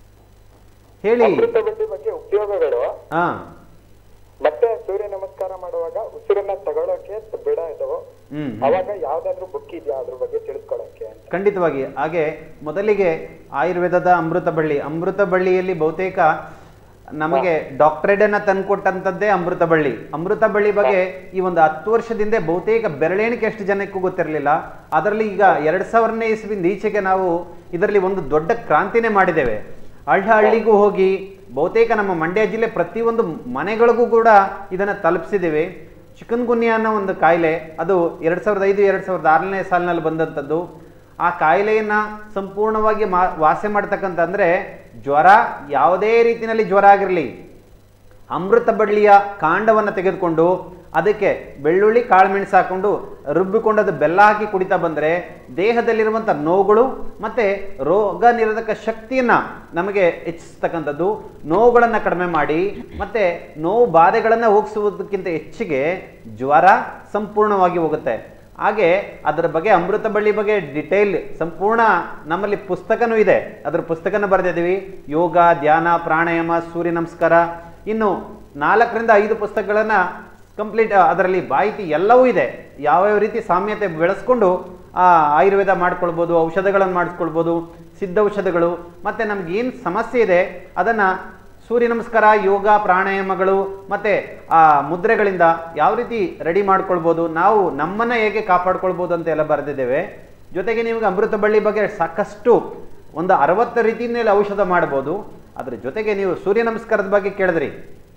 [SPEAKER 2] ಹೇಳಿ
[SPEAKER 3] ಅಮೃತ ಬಳ್ಳಿ ಬಗ್ಗೆ ಉಪಯೋಗಗಳು
[SPEAKER 2] ಹಾ
[SPEAKER 3] ಮತ್ತೆ ಸೂರ್ಯ ನಮಸ್ಕಾರ ಮಾಡುವಾಗ ಉಸಿರನ್ನ ತಗೊಳಕ್ಕೆ ಬೇಡ ಇದಾವೆ
[SPEAKER 2] ಹ್ಮ್ ಹ್ಮ್.
[SPEAKER 3] ಅವಾಗ ಯಾವ್ದಾದ್ರು ಬುಕ್ ಇದೆಯಾ ಅದ್ರ ಬಗ್ಗೆ ತಿಳ್ಕೊಳಕ್ಕೆ ಅಂತ
[SPEAKER 2] ಖಂಡಿತವಾಗಿ ಹಾಗೆ ಮೊದಲಿಗೆ ಆಯುರ್ವೇದದ ಅಮೃತ ಬಳ್ಳಿ ಅಮೃತ ಬಳ್ಳಿಯಲ್ಲಿ ಬಹುತೇಕ ನಮಗೆ ಡಾಕ್ಟರೇಟ್ ಅನ್ನ ತಂದ್ಕೊಟ್ಟಂತದ್ದೇ ಅಮೃತ ಬಳ್ಳಿ ಅಮೃತ ಬಳ್ಳಿ ಬಗ್ಗೆ ಈ ಒಂದು ಹತ್ತು ವರ್ಷದಿಂದ ಬಹುತೇಕ ಬೆರಳೆಣಿಕೆ ಎಷ್ಟು ಜನಕ್ಕೂ ಗೊತ್ತಿರಲಿಲ್ಲ ಅದರಲ್ಲಿ ಈಗ ಎರಡ್ ಸಾವಿರನೇ ಇಸ್ವಿಂದ ಈಚೆಗೆ ನಾವು ಇದರಲ್ಲಿ ಒಂದು ದೊಡ್ಡ ಕ್ರಾಂತಿನೇ ಮಾಡಿದ್ದೇವೆ ಹಳ್ಳ ಹಳ್ಳಿಗೂ ಹೋಗಿ ಬಹುತೇಕ ನಮ್ಮ ಮಂಡ್ಯ ಜಿಲ್ಲೆ ಪ್ರತಿಯೊಂದು ಮನೆಗಳಿಗೂ ಕೂಡ ಇದನ್ನ ತಲುಪಿಸಿದ್ದೇವೆ ಚಿಕನ್ ಗುನ್ಯಾ ಅನ್ನೋ ಒಂದು ಕಾಯಿಲೆ ಅದು ಎರಡ್ ಸಾವಿರದ ಐದು ಎರಡ್ ಸಾವಿರದ ಆರನೇ ಸಾಲಿನಲ್ಲಿ ಬಂದಂಥದ್ದು ಆ ಕಾಯಿಲೆಯನ್ನ ಸಂಪೂರ್ಣವಾಗಿ ಮಾ ವಾಸೆ ಮಾಡ್ತಕ್ಕಂಥ ಅಂದ್ರೆ ಜ್ವರ ಯಾವುದೇ ರೀತಿಯಲ್ಲಿ ಜ್ವರ ಆಗಿರಲಿ ಅಮೃತ ಬಳ್ಳಿಯ ಕಾಂಡವನ್ನು ತೆಗೆದುಕೊಂಡು ಅದಕ್ಕೆ ಬೆಳ್ಳುಳ್ಳಿ ಕಾಳುಮೆಣಸು ಹಾಕೊಂಡು ರುಬ್ಬಿಕೊಂಡು ಅದು ಬೆಲ್ಲ ಹಾಕಿ ಕುಡಿತಾ ಬಂದರೆ ದೇಹದಲ್ಲಿರುವಂಥ ನೋವುಗಳು ಮತ್ತು ರೋಗ ನಿರೋಧಕ ಶಕ್ತಿಯನ್ನು ನಮಗೆ ಹೆಚ್ಚಿಸ್ತಕ್ಕಂಥದ್ದು ನೋವುಗಳನ್ನು ಕಡಿಮೆ ಮಾಡಿ ಮತ್ತು ನೋವು ಬಾಧೆಗಳನ್ನು ಹೋಗಿಸುವುದಕ್ಕಿಂತ ಹೆಚ್ಚಿಗೆ ಜ್ವರ ಸಂಪೂರ್ಣವಾಗಿ ಹೋಗುತ್ತೆ ಹಾಗೆ ಅದರ ಬಗ್ಗೆ ಅಮೃತ ಬಳ್ಳಿ ಬಗ್ಗೆ ಡಿಟೇಲ್ ಸಂಪೂರ್ಣ ನಮ್ಮಲ್ಲಿ ಪುಸ್ತಕನೂ ಇದೆ ಅದರ ಪುಸ್ತಕನ ಬರೆದಿದ್ದೀವಿ ಯೋಗ ಧ್ಯಾನ ಪ್ರಾಣಾಯಾಮ ಸೂರ್ಯ ನಮಸ್ಕಾರ ಇನ್ನು ನಾಲ್ಕರಿಂದ ಐದು ಪುಸ್ತಕಗಳನ್ನ ಕಂಪ್ಲೀಟ್ ಅದರಲ್ಲಿ ಮಾಹಿತಿ ಎಲ್ಲವೂ ಇದೆ ಯಾವ್ಯಾವ ರೀತಿ ಸಾಮ್ಯತೆ ಬೆಳೆಸ್ಕೊಂಡು ಆ ಆಯುರ್ವೇದ ಮಾಡ್ಕೊಳ್ಬೋದು ಔಷಧಗಳನ್ನು ಮಾಡಿಸ್ಕೊಳ್ಬೋದು ಸಿದ್ಧ ಔಷಧಗಳು ಮತ್ತು ನಮ್ಗೆ ಏನು ಸಮಸ್ಯೆ ಇದೆ ಅದನ್ನು ಸೂರ್ಯ ನಮಸ್ಕಾರ ಯೋಗ ಪ್ರಾಣಾಯಾಮಗಳು ಮತ್ತೆ ಆ ಮುದ್ರೆಗಳಿಂದ ಯಾವ ರೀತಿ ರೆಡಿ ಮಾಡ್ಕೊಳ್ಬೋದು ನಾವು ನಮ್ಮನ್ನ ಹೇಗೆ ಕಾಪಾಡ್ಕೊಳ್ಬೋದು ಅಂತ ಎಲ್ಲ ಬರೆದಿದ್ದೇವೆ ಜೊತೆಗೆ ನಿಮಗೆ ಅಮೃತ ಬಳ್ಳಿ ಬಗ್ಗೆ ಸಾಕಷ್ಟು ಒಂದು ಅರವತ್ತು ರೀತಿಯಲ್ಲಿ ಔಷಧ ಮಾಡ್ಬೋದು ಅದ್ರ ಜೊತೆಗೆ ನೀವು ಸೂರ್ಯ ನಮಸ್ಕಾರದ ಬಗ್ಗೆ ಕೇಳಿದ್ರಿ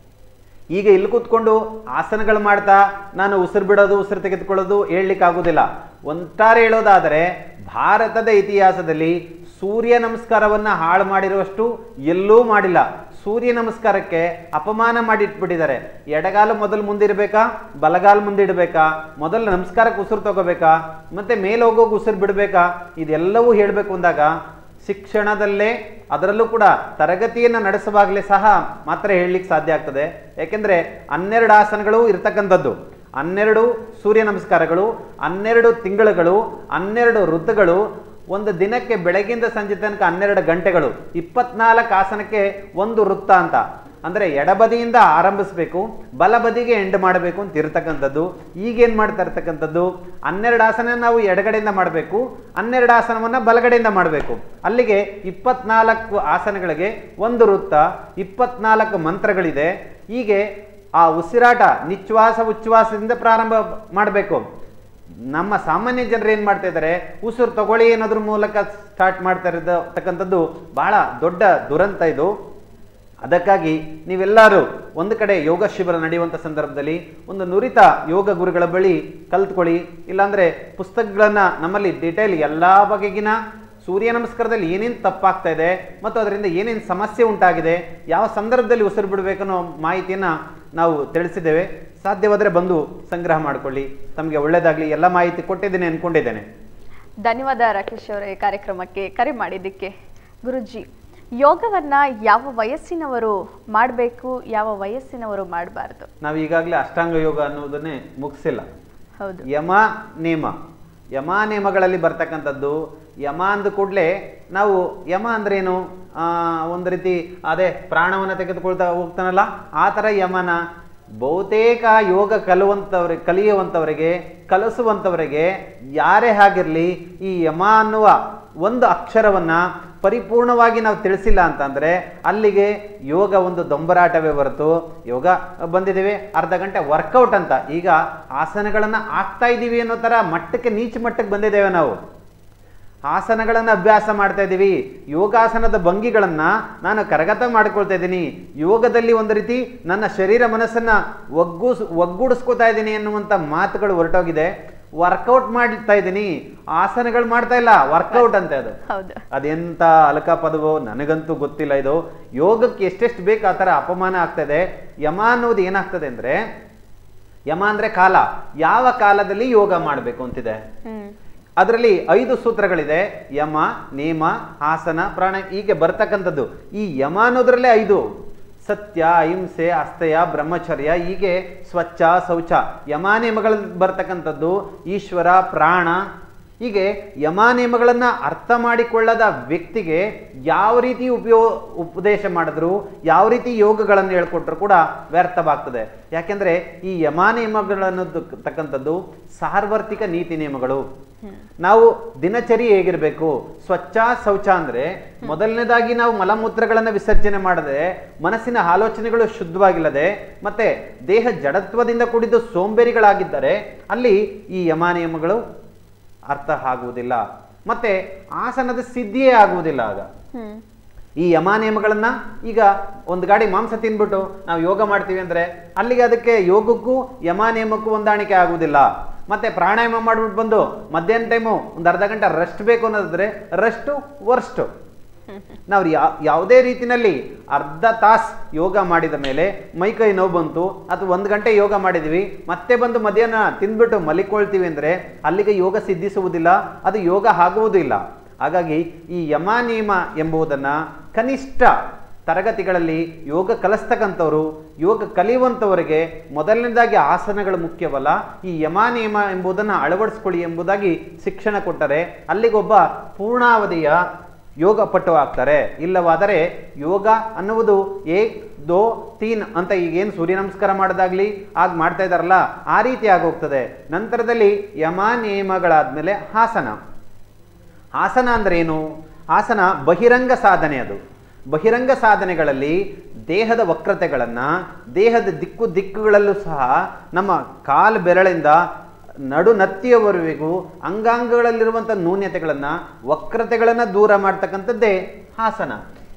[SPEAKER 2] ಈಗ ಇಲ್ಲಿ ಕೂತ್ಕೊಂಡು ಆಸನಗಳು ಮಾಡ್ತಾ ನಾನು ಉಸಿರು ಬಿಡೋದು ಉಸಿರು ತೆಗೆದುಕೊಳ್ಳೋದು ಹೇಳಲಿಕ್ಕೆ ಆಗೋದಿಲ್ಲ ಒಂಟಾರೆ ಹೇಳೋದಾದರೆ ಭಾರತದ ಇತಿಹಾಸದಲ್ಲಿ ಸೂರ್ಯ ನಮಸ್ಕಾರವನ್ನ ಹಾಳು ಮಾಡಿರುವಷ್ಟು ಎಲ್ಲೂ ಮಾಡಿಲ್ಲ ಸೂರ್ಯ ನಮಸ್ಕಾರಕ್ಕೆ ಅಪಮಾನ ಮಾಡಿಟ್ಬಿಟ್ಟಿದ್ದಾರೆ ಎಡಗಾಲು ಮೊದಲು ಮುಂದಿರಬೇಕಾ ಬಲಗಾಲು ಮುಂದಿಡಬೇಕಾ ಮೊದಲು ನಮಸ್ಕಾರಕ್ಕೆ ಉಸಿರು ತಗೋಬೇಕಾ ಮತ್ತೆ ಮೇಲೆ ಹೋಗೋಗಿ ಉಸಿರು ಬಿಡಬೇಕಾ ಇದೆಲ್ಲವೂ ಹೇಳಬೇಕು ಅಂದಾಗ ಶಿಕ್ಷಣದಲ್ಲೇ ಅದರಲ್ಲೂ ಕೂಡ ತರಗತಿಯನ್ನು ನಡೆಸುವಾಗಲೇ ಸಹ ಮಾತ್ರ ಹೇಳಲಿಕ್ಕೆ ಸಾಧ್ಯ ಆಗ್ತದೆ ಯಾಕೆಂದ್ರೆ ಹನ್ನೆರಡು ಆಸನಗಳು ಇರ್ತಕ್ಕಂಥದ್ದು ಹನ್ನೆರಡು ಸೂರ್ಯ ನಮಸ್ಕಾರಗಳು ಹನ್ನೆರಡು ತಿಂಗಳುಗಳು ಹನ್ನೆರಡು ಋತುಗಳು ಒಂದು ದಿನಕ್ಕೆ ಬೆಳಗಿಂದ ಸಂಜೆ ತನಕ ಹನ್ನೆರಡು ಗಂಟೆಗಳು ಇಪ್ಪತ್ನಾಲ್ಕು ಆಸನಕ್ಕೆ ಒಂದು ವೃತ್ತ ಅಂತ ಅಂದ್ರೆ ಎಡಬದಿಯಿಂದ ಆರಂಭಿಸಬೇಕು ಬಲಬದಿಗೆ ಎಂಡ್ ಮಾಡಬೇಕು ಅಂತ ಇರ್ತಕ್ಕಂಥದ್ದು ಈಗೇನ್ ಮಾಡ್ತಾ ಇರ್ತಕ್ಕಂಥದ್ದು ಹನ್ನೆರಡು ಆಸನ ನಾವು ಎಡಗಡೆಯಿಂದ ಮಾಡಬೇಕು ಹನ್ನೆರಡು ಆಸನವನ್ನ ಬಲಗಡೆಯಿಂದ ಮಾಡಬೇಕು ಅಲ್ಲಿಗೆ ಇಪ್ಪತ್ನಾಲ್ಕು ಆಸನಗಳಿಗೆ ಒಂದು ವೃತ್ತ ಇಪ್ಪತ್ನಾಲ್ಕು ಮಂತ್ರಗಳಿದೆ ಹೀಗೆ ಆ ಉಸಿರಾಟ ನಿಶ್ವಾಸ ಉಚ್ಛ್ವಾಸದಿಂದ ಪ್ರಾರಂಭ ಮಾಡಬೇಕು ನಮ್ಮ ಸಾಮಾನ್ಯ ಜನರು ಏನ್ ಮಾಡ್ತಾ ಇದ್ದಾರೆ ಉಸಿರು ತಗೊಳ್ಳಿ ಅನ್ನೋದ್ರ ಮೂಲಕ ಸ್ಟಾರ್ಟ್ ಮಾಡ್ತಾ ಇರತಕ್ಕಂಥದ್ದು ಬಹಳ ದೊಡ್ಡ ದುರಂತ ಇದು ಅದಕ್ಕಾಗಿ ನೀವೆಲ್ಲರೂ ಒಂದು ಕಡೆ ಯೋಗ ಶಿಬಿರ ನಡೆಯುವಂಥ ಸಂದರ್ಭದಲ್ಲಿ ಒಂದು ನುರಿತ ಯೋಗ ಗುರುಗಳ ಬಳಿ ಕಲ್ತ್ಕೊಳ್ಳಿ ಇಲ್ಲಾಂದ್ರೆ ಪುಸ್ತಕಗಳನ್ನ ನಮ್ಮಲ್ಲಿ ಡಿಟೇಲ್ ಎಲ್ಲಾ ಬಗೆಗಿನ ಸೂರ್ಯ ನಮಸ್ಕಾರದಲ್ಲಿ ಏನೇನು ತಪ್ಪಾಗ್ತಾ ಇದೆ ಮತ್ತು ಅದರಿಂದ ಏನೇನು ಸಮಸ್ಯೆ ಉಂಟಾಗಿದೆ ಯಾವ ಸಂದರ್ಭದಲ್ಲಿ ಉಸಿರು ಬಿಡಬೇಕನ್ನೋ ಮಾಹಿತಿಯನ್ನ ನಾವು ತಿಳಿಸಿದ್ದೇವೆ ಸಾಧ್ಯವಾದರೆ ಬಂದು ಸಂಗ್ರಹ ಮಾಡಿಕೊಳ್ಳಿ ತಮಗೆ ಒಳ್ಳೆಯದಾಗಲಿ ಎಲ್ಲ ಮಾಹಿತಿ ಕೊಟ್ಟಿದ್ದೇನೆ ಅನ್ಕೊಂಡಿದ್ದೇನೆ
[SPEAKER 1] ಧನ್ಯವಾದ ರಾಕೇಶ್ ಅವರೇ ಕಾರ್ಯಕ್ರಮಕ್ಕೆ ಕರೆ ಮಾಡಿದ್ದಕ್ಕೆ ಗುರುಜಿ ಯೋಗವನ್ನ ಯಾವ ವಯಸ್ಸಿನವರು ಮಾಡಬೇಕು ಯಾವ ವಯಸ್ಸಿನವರು ಮಾಡಬಾರ್ದು
[SPEAKER 2] ನಾವು ಈಗಾಗಲೇ ಅಷ್ಟಾಂಗ ಯೋಗ ಅನ್ನೋದನ್ನೇ ಮುಗಿಸಿಲ್ಲ
[SPEAKER 1] ಹೌದು
[SPEAKER 2] ಯಮ ನೇಮ ಯಮ ನೇಮಗಳಲ್ಲಿ ಬರ್ತಕ್ಕಂಥದ್ದು ಯಮ ಅಂದ ಕೂಡಲೇ ನಾವು ಯಮ ಅಂದ್ರೇನು ಆ, ಒಂದು ರೀತಿ ಅದೇ ಪ್ರಾಣವನ್ನು ತೆಗೆದುಕೊಳ್ತಾ ಹೋಗ್ತಾನಲ್ಲ ಆ ಥರ ಯಮನ ಬಹುತೇಕ ಯೋಗ ಕಲುವಂಥವ್ರಿಗೆ ಕಲಿಯುವಂಥವರಿಗೆ ಕಲಿಸುವಂಥವರಿಗೆ ಯಾರೇ ಆಗಿರಲಿ ಈ ಯಮ ಅನ್ನುವ ಒಂದು ಅಕ್ಷರವನ್ನ ಪರಿಪೂರ್ಣವಾಗಿ ನಾವು ತಿಳಿಸಿಲ್ಲ ಅಂತಂದ್ರೆ ಅಲ್ಲಿಗೆ ಯೋಗ ಒಂದು ದೊಂಬರಾಟವೇ ಹೊರತು ಯೋಗ ಬಂದಿದ್ದೇವೆ ಅರ್ಧ ಗಂಟೆ ವರ್ಕೌಟ್ ಅಂತ ಈಗ ಆಸನಗಳನ್ನ ಆಗ್ತಾ ಇದ್ದೀವಿ ಅನ್ನೋ ತರ ಮಟ್ಟಕ್ಕೆ ನೀಚ ಮಟ್ಟಕ್ಕೆ ಬಂದಿದ್ದೇವೆ ನಾವು ಆಸನಗಳನ್ನು ಅಭ್ಯಾಸ ಮಾಡ್ತಾ ಇದ್ದೀವಿ ಯೋಗಾಸನದ ಭಂಗಿಗಳನ್ನ ನಾನು ಕರಗತ ಮಾಡ್ಕೊಳ್ತಾ ಇದ್ದೀನಿ ಯೋಗದಲ್ಲಿ ಒಂದು ರೀತಿ ನನ್ನ ಶರೀರ ಮನಸ್ಸನ್ನ ಒಗ್ಗೂಸ್ ಒಗ್ಗೂಡಿಸ್ಕೋತಾ ಇದ್ದೀನಿ ಅನ್ನುವಂಥ ಮಾತುಗಳು ಹೊರಟೋಗಿದೆ ವರ್ಕೌಟ್ ಮಾಡ್ತಾ ಇದ್ದೀನಿ ಆಸನಗಳು ಮಾಡ್ತಾ ಇಲ್ಲ ವರ್ಕೌಟ್ ಅಂತ ಅದು
[SPEAKER 1] ಹೌದು
[SPEAKER 2] ಅದೆಂತ ಅಲಕ ಪದವೋ ನನಗಂತೂ ಗೊತ್ತಿಲ್ಲ ಇದು ಯೋಗಕ್ಕೆ ಎಷ್ಟೆಷ್ಟು ಬೇಕು ಆ ಥರ ಅಪಮಾನ ಆಗ್ತದೆ ಯಮ ಅನ್ನೋದು ಏನಾಗ್ತದೆ ಅಂದ್ರೆ ಯಮ ಅಂದ್ರೆ ಕಾಲ ಯಾವ ಕಾಲದಲ್ಲಿ ಯೋಗ ಮಾಡಬೇಕು ಅಂತಿದೆ
[SPEAKER 1] ಹ್ಮ್
[SPEAKER 2] ಅದರಲ್ಲಿ ಐದು ಸೂತ್ರಗಳಿದೆ ಯಮ ನೇಮ ಆಸನ ಪ್ರಾಣ ಹೀಗೆ ಬರ್ತಕ್ಕಂಥದ್ದು ಈ ಯಮ ಅನ್ನೋದ್ರಲ್ಲೇ ಐದು ಸತ್ಯ ಅಹಿಂಸೆ ಅಸ್ತಯ ಬ್ರಹ್ಮಚರ್ಯ ಹೀಗೆ ಸ್ವಚ್ಛ ಶೌಚ ಯಮ ನೇಮಗಳಲ್ಲಿ ಬರ್ತಕ್ಕಂಥದ್ದು ಈಶ್ವರ ಪ್ರಾಣ ಹೀಗೆ ಯಮ ನೇಮಗಳನ್ನು ಅರ್ಥ ಮಾಡಿಕೊಳ್ಳದ ವ್ಯಕ್ತಿಗೆ ಯಾವ ರೀತಿ ಉಪಯೋ ಉಪದೇಶ ಮಾಡಿದ್ರು ಯಾವ ರೀತಿ ಯೋಗಗಳನ್ನು ಹೇಳ್ಕೊಟ್ರು ಕೂಡ ವ್ಯರ್ಥವಾಗ್ತದೆ ಯಾಕೆಂದ್ರೆ ಈ ಯಮ ನಿಯಮಗಳನ್ನು ತಕ್ಕಂಥದ್ದು ಸಾರ್ವತ್ರಿಕ ನೀತಿ ನಿಯಮಗಳು ನಾವು ದಿನಚರಿ ಹೇಗಿರಬೇಕು ಸ್ವಚ್ಛ ಶೌಚ ಅಂದ್ರೆ ಮೊದಲನೇದಾಗಿ ನಾವು ಮಲಮೂತ್ರಗಳನ್ನು ವಿಸರ್ಜನೆ ಮಾಡದೆ ಮನಸ್ಸಿನ ಆಲೋಚನೆಗಳು ಶುದ್ಧವಾಗಿಲ್ಲದೆ ಮತ್ತೆ ದೇಹ ಜಡತ್ವದಿಂದ ಕೂಡಿದ್ದು ಸೋಂಬೇರಿಗಳಾಗಿದ್ದರೆ ಅಲ್ಲಿ ಈ ಯಮ ನಿಯಮಗಳು ಅರ್ಥ ಆಗುವುದಿಲ್ಲ ಮತ್ತೆ ಆಸನದ ಸಿದ್ಧಿಯೇ ಆಗುವುದಿಲ್ಲ ಆಗ
[SPEAKER 1] ಹ್ಮ್
[SPEAKER 2] ಈ ಯಮ ನಿಯಮಗಳನ್ನ ಈಗ ಒಂದು ಗಾಡಿ ಮಾಂಸ ತಿನ್ಬಿಟ್ಟು ನಾವು ಯೋಗ ಮಾಡ್ತೀವಿ ಅಂದ್ರೆ ಅಲ್ಲಿಗೆ ಅದಕ್ಕೆ ಯೋಗಕ್ಕೂ ಯಮ ನಿಯಮಕ್ಕೂ ಹೊಂದಾಣಿಕೆ ಆಗುವುದಿಲ್ಲ ಮತ್ತೆ ಪ್ರಾಣಾಯಾಮ ಮಾಡ್ಬಿಟ್ಟು ಬಂದು ಮಧ್ಯಾಹ್ನ ಟೈಮು ಒಂದು ಅರ್ಧ ಗಂಟೆ ರೆಸ್ಟ್ ಬೇಕು ಅನ್ನೋದಾದ್ರೆ ರೆಸ್ಟು ವರ್ಸ್ಟು ನಾವು ಯಾ ಯಾವುದೇ ರೀತಿನಲ್ಲಿ ಅರ್ಧ ತಾಸ್ ಯೋಗ ಮಾಡಿದ ಮೇಲೆ ಮೈಕೈ ನೋವು ಬಂತು ಅಥವಾ ಒಂದು ಗಂಟೆ ಯೋಗ ಮಾಡಿದ್ವಿ ಮತ್ತೆ ಬಂದು ಮಧ್ಯಾಹ್ನ ತಿಂದ್ಬಿಟ್ಟು ಮಲಿಕೊಳ್ತೀವಿ ಅಂದರೆ ಅಲ್ಲಿಗೆ ಯೋಗ ಸಿದ್ಧಿಸುವುದಿಲ್ಲ ಅದು ಯೋಗ ಆಗುವುದಿಲ್ಲ ಹಾಗಾಗಿ ಈ ಯಮ ನಿಯಮ ಎಂಬುದನ್ನು ಕನಿಷ್ಠ ತರಗತಿಗಳಲ್ಲಿ ಯೋಗ ಕಲಿಸ್ತಕ್ಕಂಥವ್ರು ಯೋಗ ಕಲಿಯುವಂಥವರಿಗೆ ಮೊದಲನೇದಾಗಿ ಆಸನಗಳು ಮುಖ್ಯವಲ್ಲ ಈ ಯಮ ನಿಯಮ ಎಂಬುದನ್ನು ಅಳವಡಿಸ್ಕೊಳ್ಳಿ ಎಂಬುದಾಗಿ ಶಿಕ್ಷಣ ಕೊಟ್ಟರೆ ಅಲ್ಲಿಗೊಬ್ಬ ಪೂರ್ಣಾವಧಿಯ ಯೋಗ ಪಟು ಆಗ್ತಾರೆ ಇಲ್ಲವಾದರೆ ಯೋಗ ಅನ್ನುವುದು ಏಕ್ ದೋ ತೀನ್ ಅಂತ ಈಗೇನು ಸೂರ್ಯ ನಮಸ್ಕಾರ ಮಾಡೋದಾಗ್ಲಿ ಆಗ ಮಾಡ್ತಾ ಇದ್ದಾರಲ್ಲ ಆ ರೀತಿ ಆಗೋಗ್ತದೆ ನಂತರದಲ್ಲಿ ಯಮ ನಿಯಮಗಳಾದ್ಮೇಲೆ ಹಾಸನ ಆಸನ ಅಂದ್ರೆ ಏನು ಆಸನ ಬಹಿರಂಗ ಸಾಧನೆ ಅದು ಬಹಿರಂಗ ಸಾಧನೆಗಳಲ್ಲಿ ದೇಹದ ವಕ್ರತೆಗಳನ್ನು ದೇಹದ ದಿಕ್ಕು ದಿಕ್ಕುಗಳಲ್ಲೂ ಸಹ ನಮ್ಮ ಕಾಲು ಬೆರಳಿಂದ ನಡು ನತ್ತಿಯವರೆಗೂ ಅಂಗಾಂಗಗಳಲ್ಲಿರುವಂಥ ನ್ಯೂನ್ಯತೆಗಳನ್ನು ವಕ್ರತೆಗಳನ್ನು ದೂರ ಮಾಡ್ತಕ್ಕಂಥದ್ದೇ ಆಸನ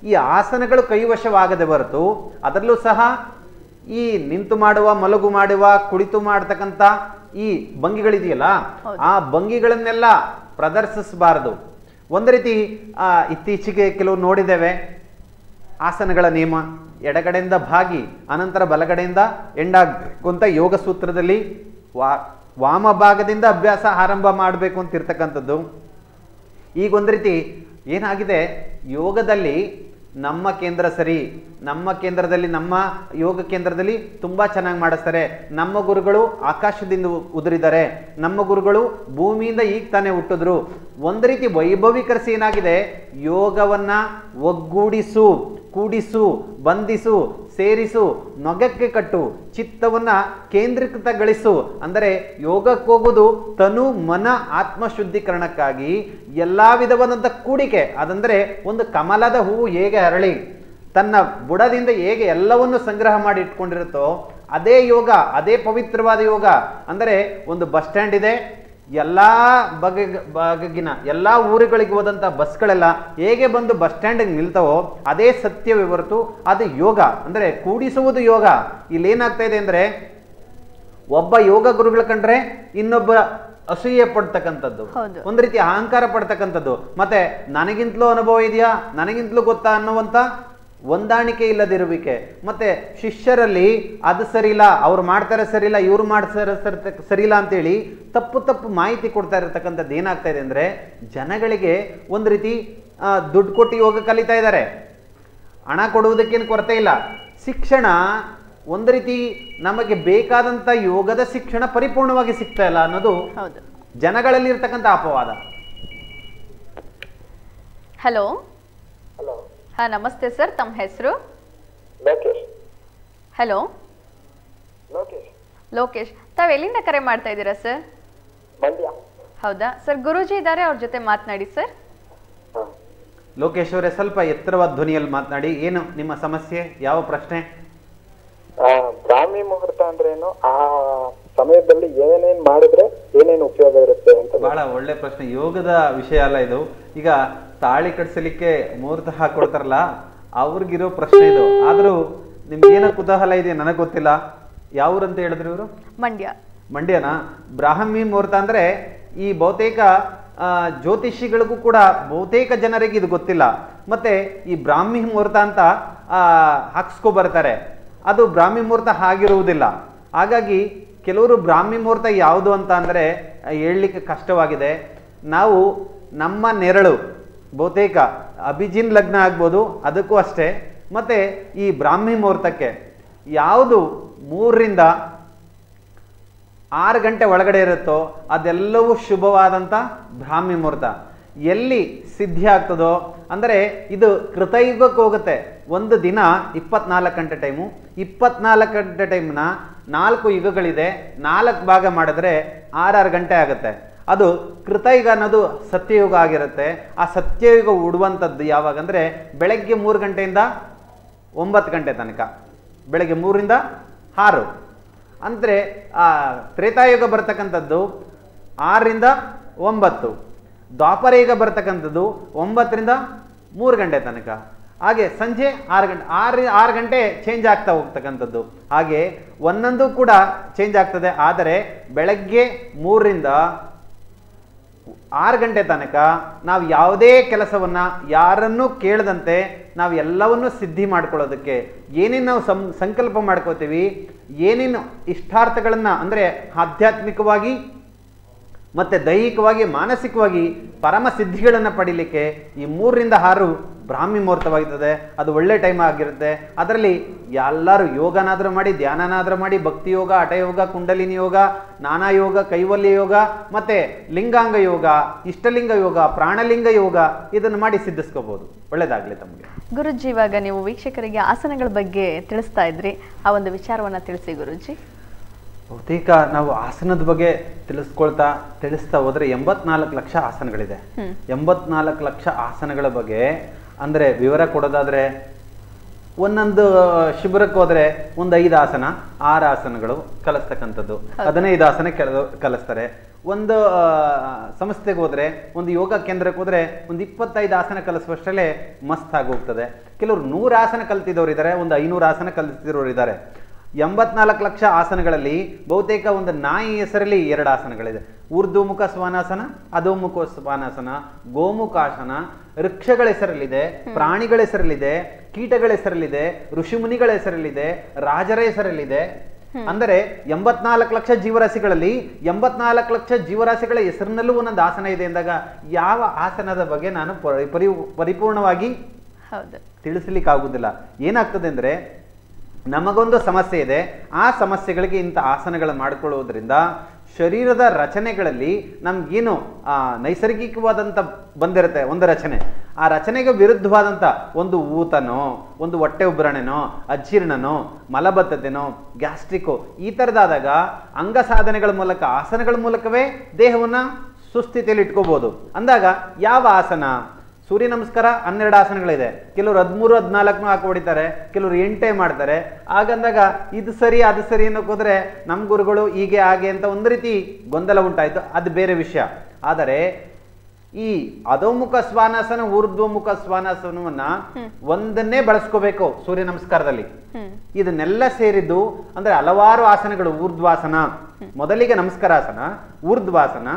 [SPEAKER 2] ಈ ಆಸನಗಳು ಕೈವಶವಾಗದೆ ಹೊರತು ಅದರಲ್ಲೂ ಸಹ ಈ ನಿಂತು ಮಾಡುವ ಮಲಗು ಮಾಡುವ ಕುಳಿತು ಮಾಡತಕ್ಕಂಥ ಈ ಭಂಗಿಗಳಿದೆಯಲ್ಲ
[SPEAKER 1] ಹೌದು.
[SPEAKER 2] ಆ ಭಂಗಿಗಳನ್ನೆಲ್ಲ ಪ್ರದರ್ಶಿಸಬಾರದು ಒಂದು ರೀತಿ ಆ, ಇತ್ತೀಚೆಗೆ ಕೆಲವು ನೋಡಿದ್ದೇವೆ ಆಸನಗಳ ನಿಯಮ ಎಡಗಡೆಯಿಂದ ಭಾಗಿ ಅನಂತರ ಬಲಗಡೆಯಿಂದ ಎಂಡಾಗುವಂತ ಯೋಗ ಸೂತ್ರದಲ್ಲಿ ವಾ ವಾಮ ಭಾಗದಿಂದ ಅಭ್ಯಾಸ ಆರಂಭ ಮಾಡಬೇಕು ಅಂತ ಇರ್ತಕ್ಕಂಥದ್ದು ಈಗ ಒಂದು ರೀತಿ ಏನಾಗಿದೆ ಯೋಗದಲ್ಲಿ ನಮ್ಮ ಕೇಂದ್ರ ಸರಿ ನಮ್ಮ ಕೇಂದ್ರದಲ್ಲಿ ನಮ್ಮ ಯೋಗ ಕೇಂದ್ರದಲ್ಲಿ ತುಂಬಾ ಚೆನ್ನಾಗಿ ಮಾಡಿಸ್ತಾರೆ ನಮ್ಮ ಗುರುಗಳು ಆಕಾಶದಿಂದ ಉದುರಿದ್ದಾರೆ ನಮ್ಮ ಗುರುಗಳು ಭೂಮಿಯಿಂದ ಈಗ ತಾನೇ ಹುಟ್ಟಿದ್ರು ಒಂದು ರೀತಿ ವೈಭವೀಕರಿಸಿ ಏನಾಗಿದೆ ಯೋಗವನ್ನ ಒಗ್ಗೂಡಿಸು ಕೂಡಿಸು ಬಂಧಿಸು ಸೇರಿಸು ನೊಗಕ್ಕೆ ಕಟ್ಟು ಚಿತ್ತವನ್ನ ಕೇಂದ್ರೀಕೃತಗೊಳಿಸು ಅಂದರೆ ಯೋಗಕ್ಕೆ ಹೋಗೋದು ತನು ಮನ ಆತ್ಮಶುದ್ಧೀಕರಣಕ್ಕಾಗಿ ಎಲ್ಲಾ ವಿಧವಾದಂಥ ಕೂಡಿಕೆ ಅದಂದ್ರೆ ಒಂದು ಕಮಲದ ಹೂವು ಹೇಗೆ ಅರಳಿ ತನ್ನ ಬುಡದಿಂದ ಹೇಗೆ ಎಲ್ಲವನ್ನು ಸಂಗ್ರಹ ಮಾಡಿ ಇಟ್ಕೊಂಡಿರುತ್ತೋ ಅದೇ ಯೋಗ ಅದೇ ಪವಿತ್ರವಾದ ಯೋಗ ಅಂದರೆ ಒಂದು ಬಸ್ ಸ್ಟ್ಯಾಂಡ್ ಇದೆ ಎಲ್ಲಾ ಬಗೆ ಬಗೆಗಿನ ಎಲ್ಲಾ ಊರುಗಳಿಗೆ ಹೋದಂಥ ಬಸ್ಗಳೆಲ್ಲ ಹೇಗೆ ಬಂದು ಬಸ್ ಸ್ಟ್ಯಾಂಡಿಗೆ ನಿಲ್ತಾವೋ ಅದೇ ಸತ್ಯವೇ ಹೊರತು ಅದು ಯೋಗ ಅಂದರೆ ಕೂಡಿಸುವುದು ಯೋಗ ಇಲ್ಲಿ ಏನಾಗ್ತಾ ಇದೆ ಅಂದ್ರೆ ಒಬ್ಬ ಯೋಗ ಗುರುಗಳು ಕಂಡ್ರೆ ಇನ್ನೊಬ್ಬ ಅಸೂಯೆ ಪಡ್ತಕ್ಕಂಥದ್ದು
[SPEAKER 1] ಹೌದು.
[SPEAKER 2] ಒಂದು ರೀತಿ ಅಹಂಕಾರ ಪಡ್ತಕ್ಕಂಥದ್ದು ಮತ್ತೆ ನನಗಿಂತಲೂ ಅನುಭವ ಇದೆಯಾ ನನಗಿಂತಲೂ ಗೊತ್ತಾ ಅನ್ನುವಂಥ ಹೊಂದಾಣಿಕೆ ಇಲ್ಲದಿರುವಿಕೆ ಮತ್ತೆ ಶಿಷ್ಯರಲ್ಲಿ ಅದು ಸರಿಯಿಲ್ಲ ಅವ್ರು ಮಾಡ್ತಾರೆ ಸರಿಯಿಲ್ಲ ಇವ್ರು ಮಾಡ್ತಾರೆ ಸರಿ- ಸರಿಯಿಲ್ಲ ಅಂತೇಳಿ ತಪ್ಪು ತಪ್ಪು ಮಾಹಿತಿ ಕೊಡ್ತಾ ಇರತಕ್ಕಂಥದ್ದು ಏನಾಗ್ತಾ ಇದೆ ಅಂದ್ರೆ ಜನಗಳಿಗೆ ಒಂದು ರೀತಿ ಆ, ದುಡ್ಡು ಕೊಟ್ಟು ಯೋಗ ಕಲಿತಾ ಇದ್ದಾರೆ ಹಣ ಕೊಡುವುದಕ್ಕೇನು ಕೊರತೆ ಇಲ್ಲ ಶಿಕ್ಷಣ ಒಂದು ರೀತಿ ನಮಗೆ ಬೇಕಾದಂಥ ಯೋಗದ ಶಿಕ್ಷಣ ಪರಿಪೂರ್ಣವಾಗಿ ಸಿಗ್ತಾ ಇಲ್ಲ ಅನ್ನೋದು
[SPEAKER 1] ಹೌದು
[SPEAKER 2] ಜನಗಳಲ್ಲಿ ಇರ್ತಕ್ಕಂಥ ಅಪವಾದ
[SPEAKER 1] ಹಲೋ
[SPEAKER 3] ಹಲೋ
[SPEAKER 1] ಹಾ ನಮಸ್ತೆ ಸರ್ ತಮ್ಮ ಹೆಸರು
[SPEAKER 3] ಲೋಕೇಶ್
[SPEAKER 1] ಹಲೋ
[SPEAKER 3] ಲೋಕೇಶ್
[SPEAKER 1] ಲೋಕೇಶ್ ತಾವ್ ಎಲ್ಲಿಂದ ಕರೆ ಮಾಡ್ತಾ ಇದ್ದೀರಾ ಸರ್
[SPEAKER 3] ಮಂಡ್ಯ
[SPEAKER 1] ಹೌದಾ ಸರ್ ಗುರೂಜಿ ಇದ್ದಾರೆ ಅವ್ರ ಜೊತೆ ಮಾತನಾಡಿ ಸರ್
[SPEAKER 3] ಹಾ
[SPEAKER 2] ಲೋಕೇಶ್ ಅವರೇ ಸ್ವಲ್ಪ ಎತ್ತರವಾದ ಧ್ವನಿಯಲ್ಲಿ ಮಾತನಾಡಿ ಏನು ನಿಮ್ಮ ಸಮಸ್ಯೆ ಯಾವ ಪ್ರಶ್ನೆ
[SPEAKER 3] ಆ, ಬ್ರಾಹ್ಮಿ ಮುಹೂರ್ತ ಅಂದ್ರೇನು ಆ ಸಮಯದಲ್ಲಿ ಏನೇನ್ ಮಾಡಿದ್ರೆ ಏನೇನ್ ಉಪಯೋಗ ಇರುತ್ತೆ ಅಂತ
[SPEAKER 2] ಬಹಳ ಒಳ್ಳೆ ಪ್ರಶ್ನೆ ಯೋಗದ ವಿಷಯ ಅಲ್ಲ ಇದು ಈಗ ತಾಳಿ ಕಟ್ಸಲಿಕ್ಕೆ ಮುಹೂರ್ತ ಹಾಕೊಡ್ತಾರಲ್ಲ ಅವ್ರಿಗಿರೋ ಪ್ರಶ್ನೆ ಇದು ಆದ್ರೂ ನಿಮ್ಗೇನೋ ಕುತೂಹಲ ಇದೆ ನನಗೆ ಗೊತ್ತಿಲ್ಲ ಯಾವ್ರಂತ ಹೇಳಿದ್ರು ಇವರು
[SPEAKER 1] ಮಂಡ್ಯ
[SPEAKER 2] ಮಂಡ್ಯನ ಬ್ರಾಹ್ಮಿ ಮುಹೂರ್ತ ಅಂದ್ರೆ ಈ ಬಹುತೇಕ ಆ, ಜ್ಯೋತಿಷಿಗಳಿಗೂ ಕೂಡ ಬಹುತೇಕ ಜನರಿಗೆ ಇದು ಗೊತ್ತಿಲ್ಲ ಮತ್ತೆ ಈ ಬ್ರಾಹ್ಮಿ ಮುಹೂರ್ತ ಅಂತ ಆ, ಹಾಕ್ಸ್ಕೊ ಬರ್ತಾರೆ ಅದು ಬ್ರಾಹ್ಮಿ ಮುಹೂರ್ತ ಆಗಿರುವುದಿಲ್ಲ ಹಾಗಾಗಿ ಕೆಲವರು ಬ್ರಾಹ್ಮಿ ಮುಹೂರ್ತ ಯಾವುದು ಅಂತ ಅಂದರೆ ಹೇಳಲಿಕ್ಕೆ ಕಷ್ಟವಾಗಿದೆ ನಾವು ನಮ್ಮ ನೆರಳು ಬಹುತೇಕ ಅಭಿಜಿನ್ ಲಗ್ನ ಆಗ್ಬೋದು ಅದಕ್ಕೂ ಅಷ್ಟೇ ಮತ್ತೆ ಈ ಬ್ರಾಹ್ಮಿ ಮುಹೂರ್ತಕ್ಕೆ ಯಾವುದು ಮೂರರಿಂದ ಆರು ಗಂಟೆ ಒಳಗಡೆ ಇರುತ್ತೋ ಅದೆಲ್ಲವೂ ಶುಭವಾದಂಥ ಬ್ರಾಹ್ಮಿ ಮುಹೂರ್ತ ಎಲ್ಲಿ ಸಿದ್ಧಿ ಆಗ್ತದೋ ಅಂದರೆ ಇದು ಕೃತಯುಗಕ್ಕೆ ಹೋಗುತ್ತೆ ಒಂದು ದಿನ ಇಪ್ಪತ್ನಾಲ್ಕು ಗಂಟೆ ಟೈಮು ಇಪ್ಪತ್ನಾಲ್ಕು ಗಂಟೆ ಟೈಮ್ನ ನಾಲ್ಕು ಯುಗಗಳಿದೆ ನಾಲ್ಕು ಭಾಗ ಮಾಡಿದ್ರೆ ಆರಾರು ಗಂಟೆ ಆಗುತ್ತೆ ಅದು ಕೃತಯುಗ ಅನ್ನೋದು ಸತ್ಯಯುಗ ಆಗಿರುತ್ತೆ ಆ ಸತ್ಯಯುಗ ಉಡುವಂಥದ್ದು ಯಾವಾಗ ಅಂದರೆ ಬೆಳಗ್ಗೆ ಮೂರು ಗಂಟೆಯಿಂದ ಒಂಬತ್ತು ಗಂಟೆ ತನಕ ಬೆಳಗ್ಗೆ ಮೂರಿಂದ ಆರು ಅಂದರೆ ಆ ತ್ರೇತಾಯುಗ ಬರ್ತಕ್ಕಂಥದ್ದು ಆರರಿಂದ ಒಂಬತ್ತು ದ್ವಾಪರಯುಗ ಬರ್ತಕ್ಕಂಥದ್ದು ಒಂಬತ್ತರಿಂದ ಮೂರು ಗಂಟೆ ತನಕ ಹಾಗೆ ಸಂಜೆ ಆರು ಗಂಟೆ ಆರು ಆರು ಗಂಟೆ ಚೇಂಜ್ ಆಗ್ತಾ ಹೋಗ್ತಕ್ಕಂಥದ್ದು ಹಾಗೆ ಒಂದೊಂದು ಕೂಡ ಚೇಂಜ್ ಆಗ್ತದೆ ಆದರೆ ಬೆಳಗ್ಗೆ ಮೂರರಿಂದ ಆರು ಗಂಟೆ ತನಕ ನಾವು ಯಾವುದೇ ಕೆಲಸವನ್ನ ಯಾರನ್ನೂ ಕೇಳದಂತೆ ನಾವು ಎಲ್ಲವನ್ನೂ ಸಿದ್ಧಿ ಮಾಡ್ಕೊಳ್ಳೋದಕ್ಕೆ ಏನೇನು ನಾವು ಸಂ ಸಂಕಲ್ಪ ಮಾಡ್ಕೋತೀವಿ ಏನೇನು ಇಷ್ಟಾರ್ಥಗಳನ್ನ ಅಂದರೆ ಆಧ್ಯಾತ್ಮಿಕವಾಗಿ ಮತ್ತೆ ದೈಹಿಕವಾಗಿ ಮಾನಸಿಕವಾಗಿ ಪರಮ ಸಿದ್ಧಿಗಳನ್ನು ಪಡಿಲಿಕ್ಕೆ ಈ ಮೂರರಿಂದ ಆರು ಬ್ರಾಹ್ಮಿ ಮುಹೂರ್ತವಾಗುತ್ತದೆ ಅದು ಒಳ್ಳೆ ಟೈಮ್ ಆಗಿರುತ್ತೆ ಅದರಲ್ಲಿ ಎಲ್ಲರೂ ಯೋಗನಾದರೂ ಮಾಡಿ ಧ್ಯಾನನಾದರೂ ಮಾಡಿ ಭಕ್ತಿ ಯೋಗ ಹಠಯೋಗ ಕುಂಡಲಿನಿ ಯೋಗ ನಾನಾ ಯೋಗ ಕೈವಲ್ಯ ಯೋಗ ಮತ್ತೆ ಲಿಂಗಾಂಗ ಯೋಗ ಇಷ್ಟಲಿಂಗ ಯೋಗ ಪ್ರಾಣಲಿಂಗ ಯೋಗ ಇದನ್ನು ಮಾಡಿ ಸಿದ್ಧಿಸ್ಕೋಬಹುದು ಒಳ್ಳೇದಾಗ್ಲಿ ತಮಗೆ
[SPEAKER 1] ಗುರುಜಿ ಇವಾಗ ನೀವು ವೀಕ್ಷಕರಿಗೆ ಆಸನಗಳ ಬಗ್ಗೆ ತಿಳಿಸ್ತಾ ಇದ್ರಿ ಆ ಒಂದು ವಿಚಾರವನ್ನ ತಿಳಿಸಿ ಗುರುಜಿ
[SPEAKER 2] ಬಹುತೇಕ ನಾವು ಆಸನದ ಬಗ್ಗೆ ತಿಳಿಸ್ಕೊಳ್ತಾ ತಿಳಿಸ್ತಾ ಹೋದ್ರೆ ಎಂಬತ್ನಾಲ್ಕು ಲಕ್ಷ ಆಸನಗಳಿದೆ
[SPEAKER 1] ಹ್ಮ್.
[SPEAKER 2] ಎಂಬತ್ನಾಲ್ಕು ಲಕ್ಷ ಆಸನಗಳ ಬಗ್ಗೆ ಅಂದ್ರೆ ವಿವರ ಕೊಡೋದಾದ್ರೆ ಒಂದೊಂದು ಶಿಬಿರಕ್ಕೆ ಹೋದ್ರೆ ಒಂದು ಐದು ಆಸನ ಆರು ಆಸನಗಳು ಕಲಿಸ್ತಕ್ಕಂಥದ್ದು ಹದಿನೈದು ಆಸನ ಕೆಲ ಕಲಿಸ್ತಾರೆ ಒಂದು ಆ, ಸಂಸ್ಥೆಗೆ ಹೋದ್ರೆ ಒಂದು ಯೋಗ ಕೇಂದ್ರಕ್ಕೆ ಹೋದ್ರೆ ಒಂದು ಇಪ್ಪತ್ತೈದು ಆಸನ ಕಲಿಸುವಷ್ಟರಲ್ಲೇ ಮಸ್ತ್ ಆಗಿ ಹೋಗ್ತದೆ ಕೆಲವರು ನೂರು ಆಸನ ಕಲ್ತಿದ್ದವ್ರು ಇದ್ದಾರೆ ಒಂದು ಐನೂರು ಆಸನ ಕಲಿತಿರೋರು ಇದ್ದಾರೆ ಎಂಬತ್ನಾಲ್ಕು ಲಕ್ಷ ಆಸನಗಳಲ್ಲಿ ಬಹುತೇಕ ಒಂದು ನಾಯಿ ಹೆಸರಲ್ಲಿ ಎರಡು ಆಸನಗಳಿದೆ ಊರ್ಧ್ವಮುಖ ಸ್ವಾನಾಸನ ಅಧೋಮುಖ ಸ್ವಾನಾಸನ ಗೋಮುಖಾಸನ ವೃಕ್ಷಗಳ ಹೆಸರಲ್ಲಿದೆ ಪ್ರಾಣಿಗಳ ಹೆಸರಲ್ಲಿದೆ ಕೀಟಗಳ ಹೆಸರಲ್ಲಿದೆ ಋಷಿಮುನಿಗಳ ಹೆಸರಲ್ಲಿದೆ ರಾಜರ ಹೆಸರಲ್ಲಿದೆ ಅಂದರೆ ಎಂಬತ್ನಾಲ್ಕು ಲಕ್ಷ ಜೀವರಾಶಿಗಳಲ್ಲಿ ಎಂಬತ್ನಾಲ್ಕು ಲಕ್ಷ ಜೀವರಾಶಿಗಳ ಹೆಸರಿನಲ್ಲೂ ಒಂದೊಂದು ಆಸನ ಇದೆ ಎಂದಾಗ ಯಾವ ಆಸನದ ಬಗ್ಗೆ ನಾನು ಪರಿ ಪರಿ- ಪರಿಪೂರ್ಣವಾಗಿ
[SPEAKER 1] ಹೌದು
[SPEAKER 2] ತಿಳಿಸ್ಲಿಕ್ಕಾಗುವುದಿಲ್ಲ ಏನಾಗ್ತದೆ ಅಂದರೆ ನಮಗೊಂದು ಸಮಸ್ಯೆ ಇದೆ ಆ ಸಮಸ್ಯೆಗಳಿಗೆ ಇಂಥ ಆಸನಗಳನ್ನು ಮಾಡಿಕೊಳ್ಳುವುದರಿಂದ ಶರೀರದ ರಚನೆಗಳಲ್ಲಿ ನಮ್ಗೇನು ಆ, ನೈಸರ್ಗಿಕವಾದಂಥ ಬಂದಿರುತ್ತೆ ಒಂದು ರಚನೆ ಆ ರಚನೆಗೆ ವಿರುದ್ಧವಾದಂಥ ಒಂದು ಊತನೋ ಒಂದು ಹೊಟ್ಟೆ ಉಬ್ರಣೆನೋ ಅಜೀರ್ಣನೋ ಮಲಬದ್ಧತೆನೋ ಗ್ಯಾಸ್ಟ್ರಿಕ್ಕು ಈ ಥರದಾದಾಗ ಅಂಗ ಸಾಧನೆಗಳ ಮೂಲಕ ಆಸನಗಳ ಮೂಲಕವೇ ದೇಹವನ್ನು ಸುಸ್ಥಿತಿಯಲ್ಲಿ ಇಟ್ಕೋಬಹುದು ಅಂದಾಗ ಯಾವ ಆಸನ ಸೂರ್ಯ ನಮಸ್ಕಾರ ಹನ್ನೆರಡು ಆಸನಗಳಿದೆ ಕೆಲವರು ಹದಿಮೂರು ಹದಿನಾಲ್ಕನೂ ಹಾಕಿ ಹೊಡಿತಾರೆ ಕೆಲವರು ಎಂಟೇ ಮಾಡ್ತಾರೆ ಹಾಗಂದಾಗ ಇದು ಸರಿ ಅದು ಸರಿ ಅನ್ನೋಕೆ ಹೋದ್ರೆ ನಮ್ಮ ಗುರುಗಳು ಹೀಗೆ ಹಾಗೆ ಅಂತ ಒಂದು ರೀತಿ ಗೊಂದಲ ಉಂಟಾಯಿತು ಅದು ಬೇರೆ ವಿಷಯ ಆದರೆ ಈ ಅಧೋಮುಖ ಸ್ವಾನಾಸನ ಊರ್ಧ್ವಮುಖ ಸ್ವಾನಾಸನವನ್ನ ಒಂದನ್ನೇ ಬಳಸ್ಕೋಬೇಕು ಸೂರ್ಯ ನಮಸ್ಕಾರದಲ್ಲಿ
[SPEAKER 1] ಹ್ಮ್
[SPEAKER 2] ಇದನ್ನೆಲ್ಲ ಸೇರಿದ್ದು ಅಂದ್ರೆ ಹಲವಾರು ಆಸನಗಳು ಊರ್ಧ್ವಾಸನ ಮೊದಲಿಗೆ ನಮಸ್ಕಾರಾಸನ ಊರ್ಧ್ವಾಸನ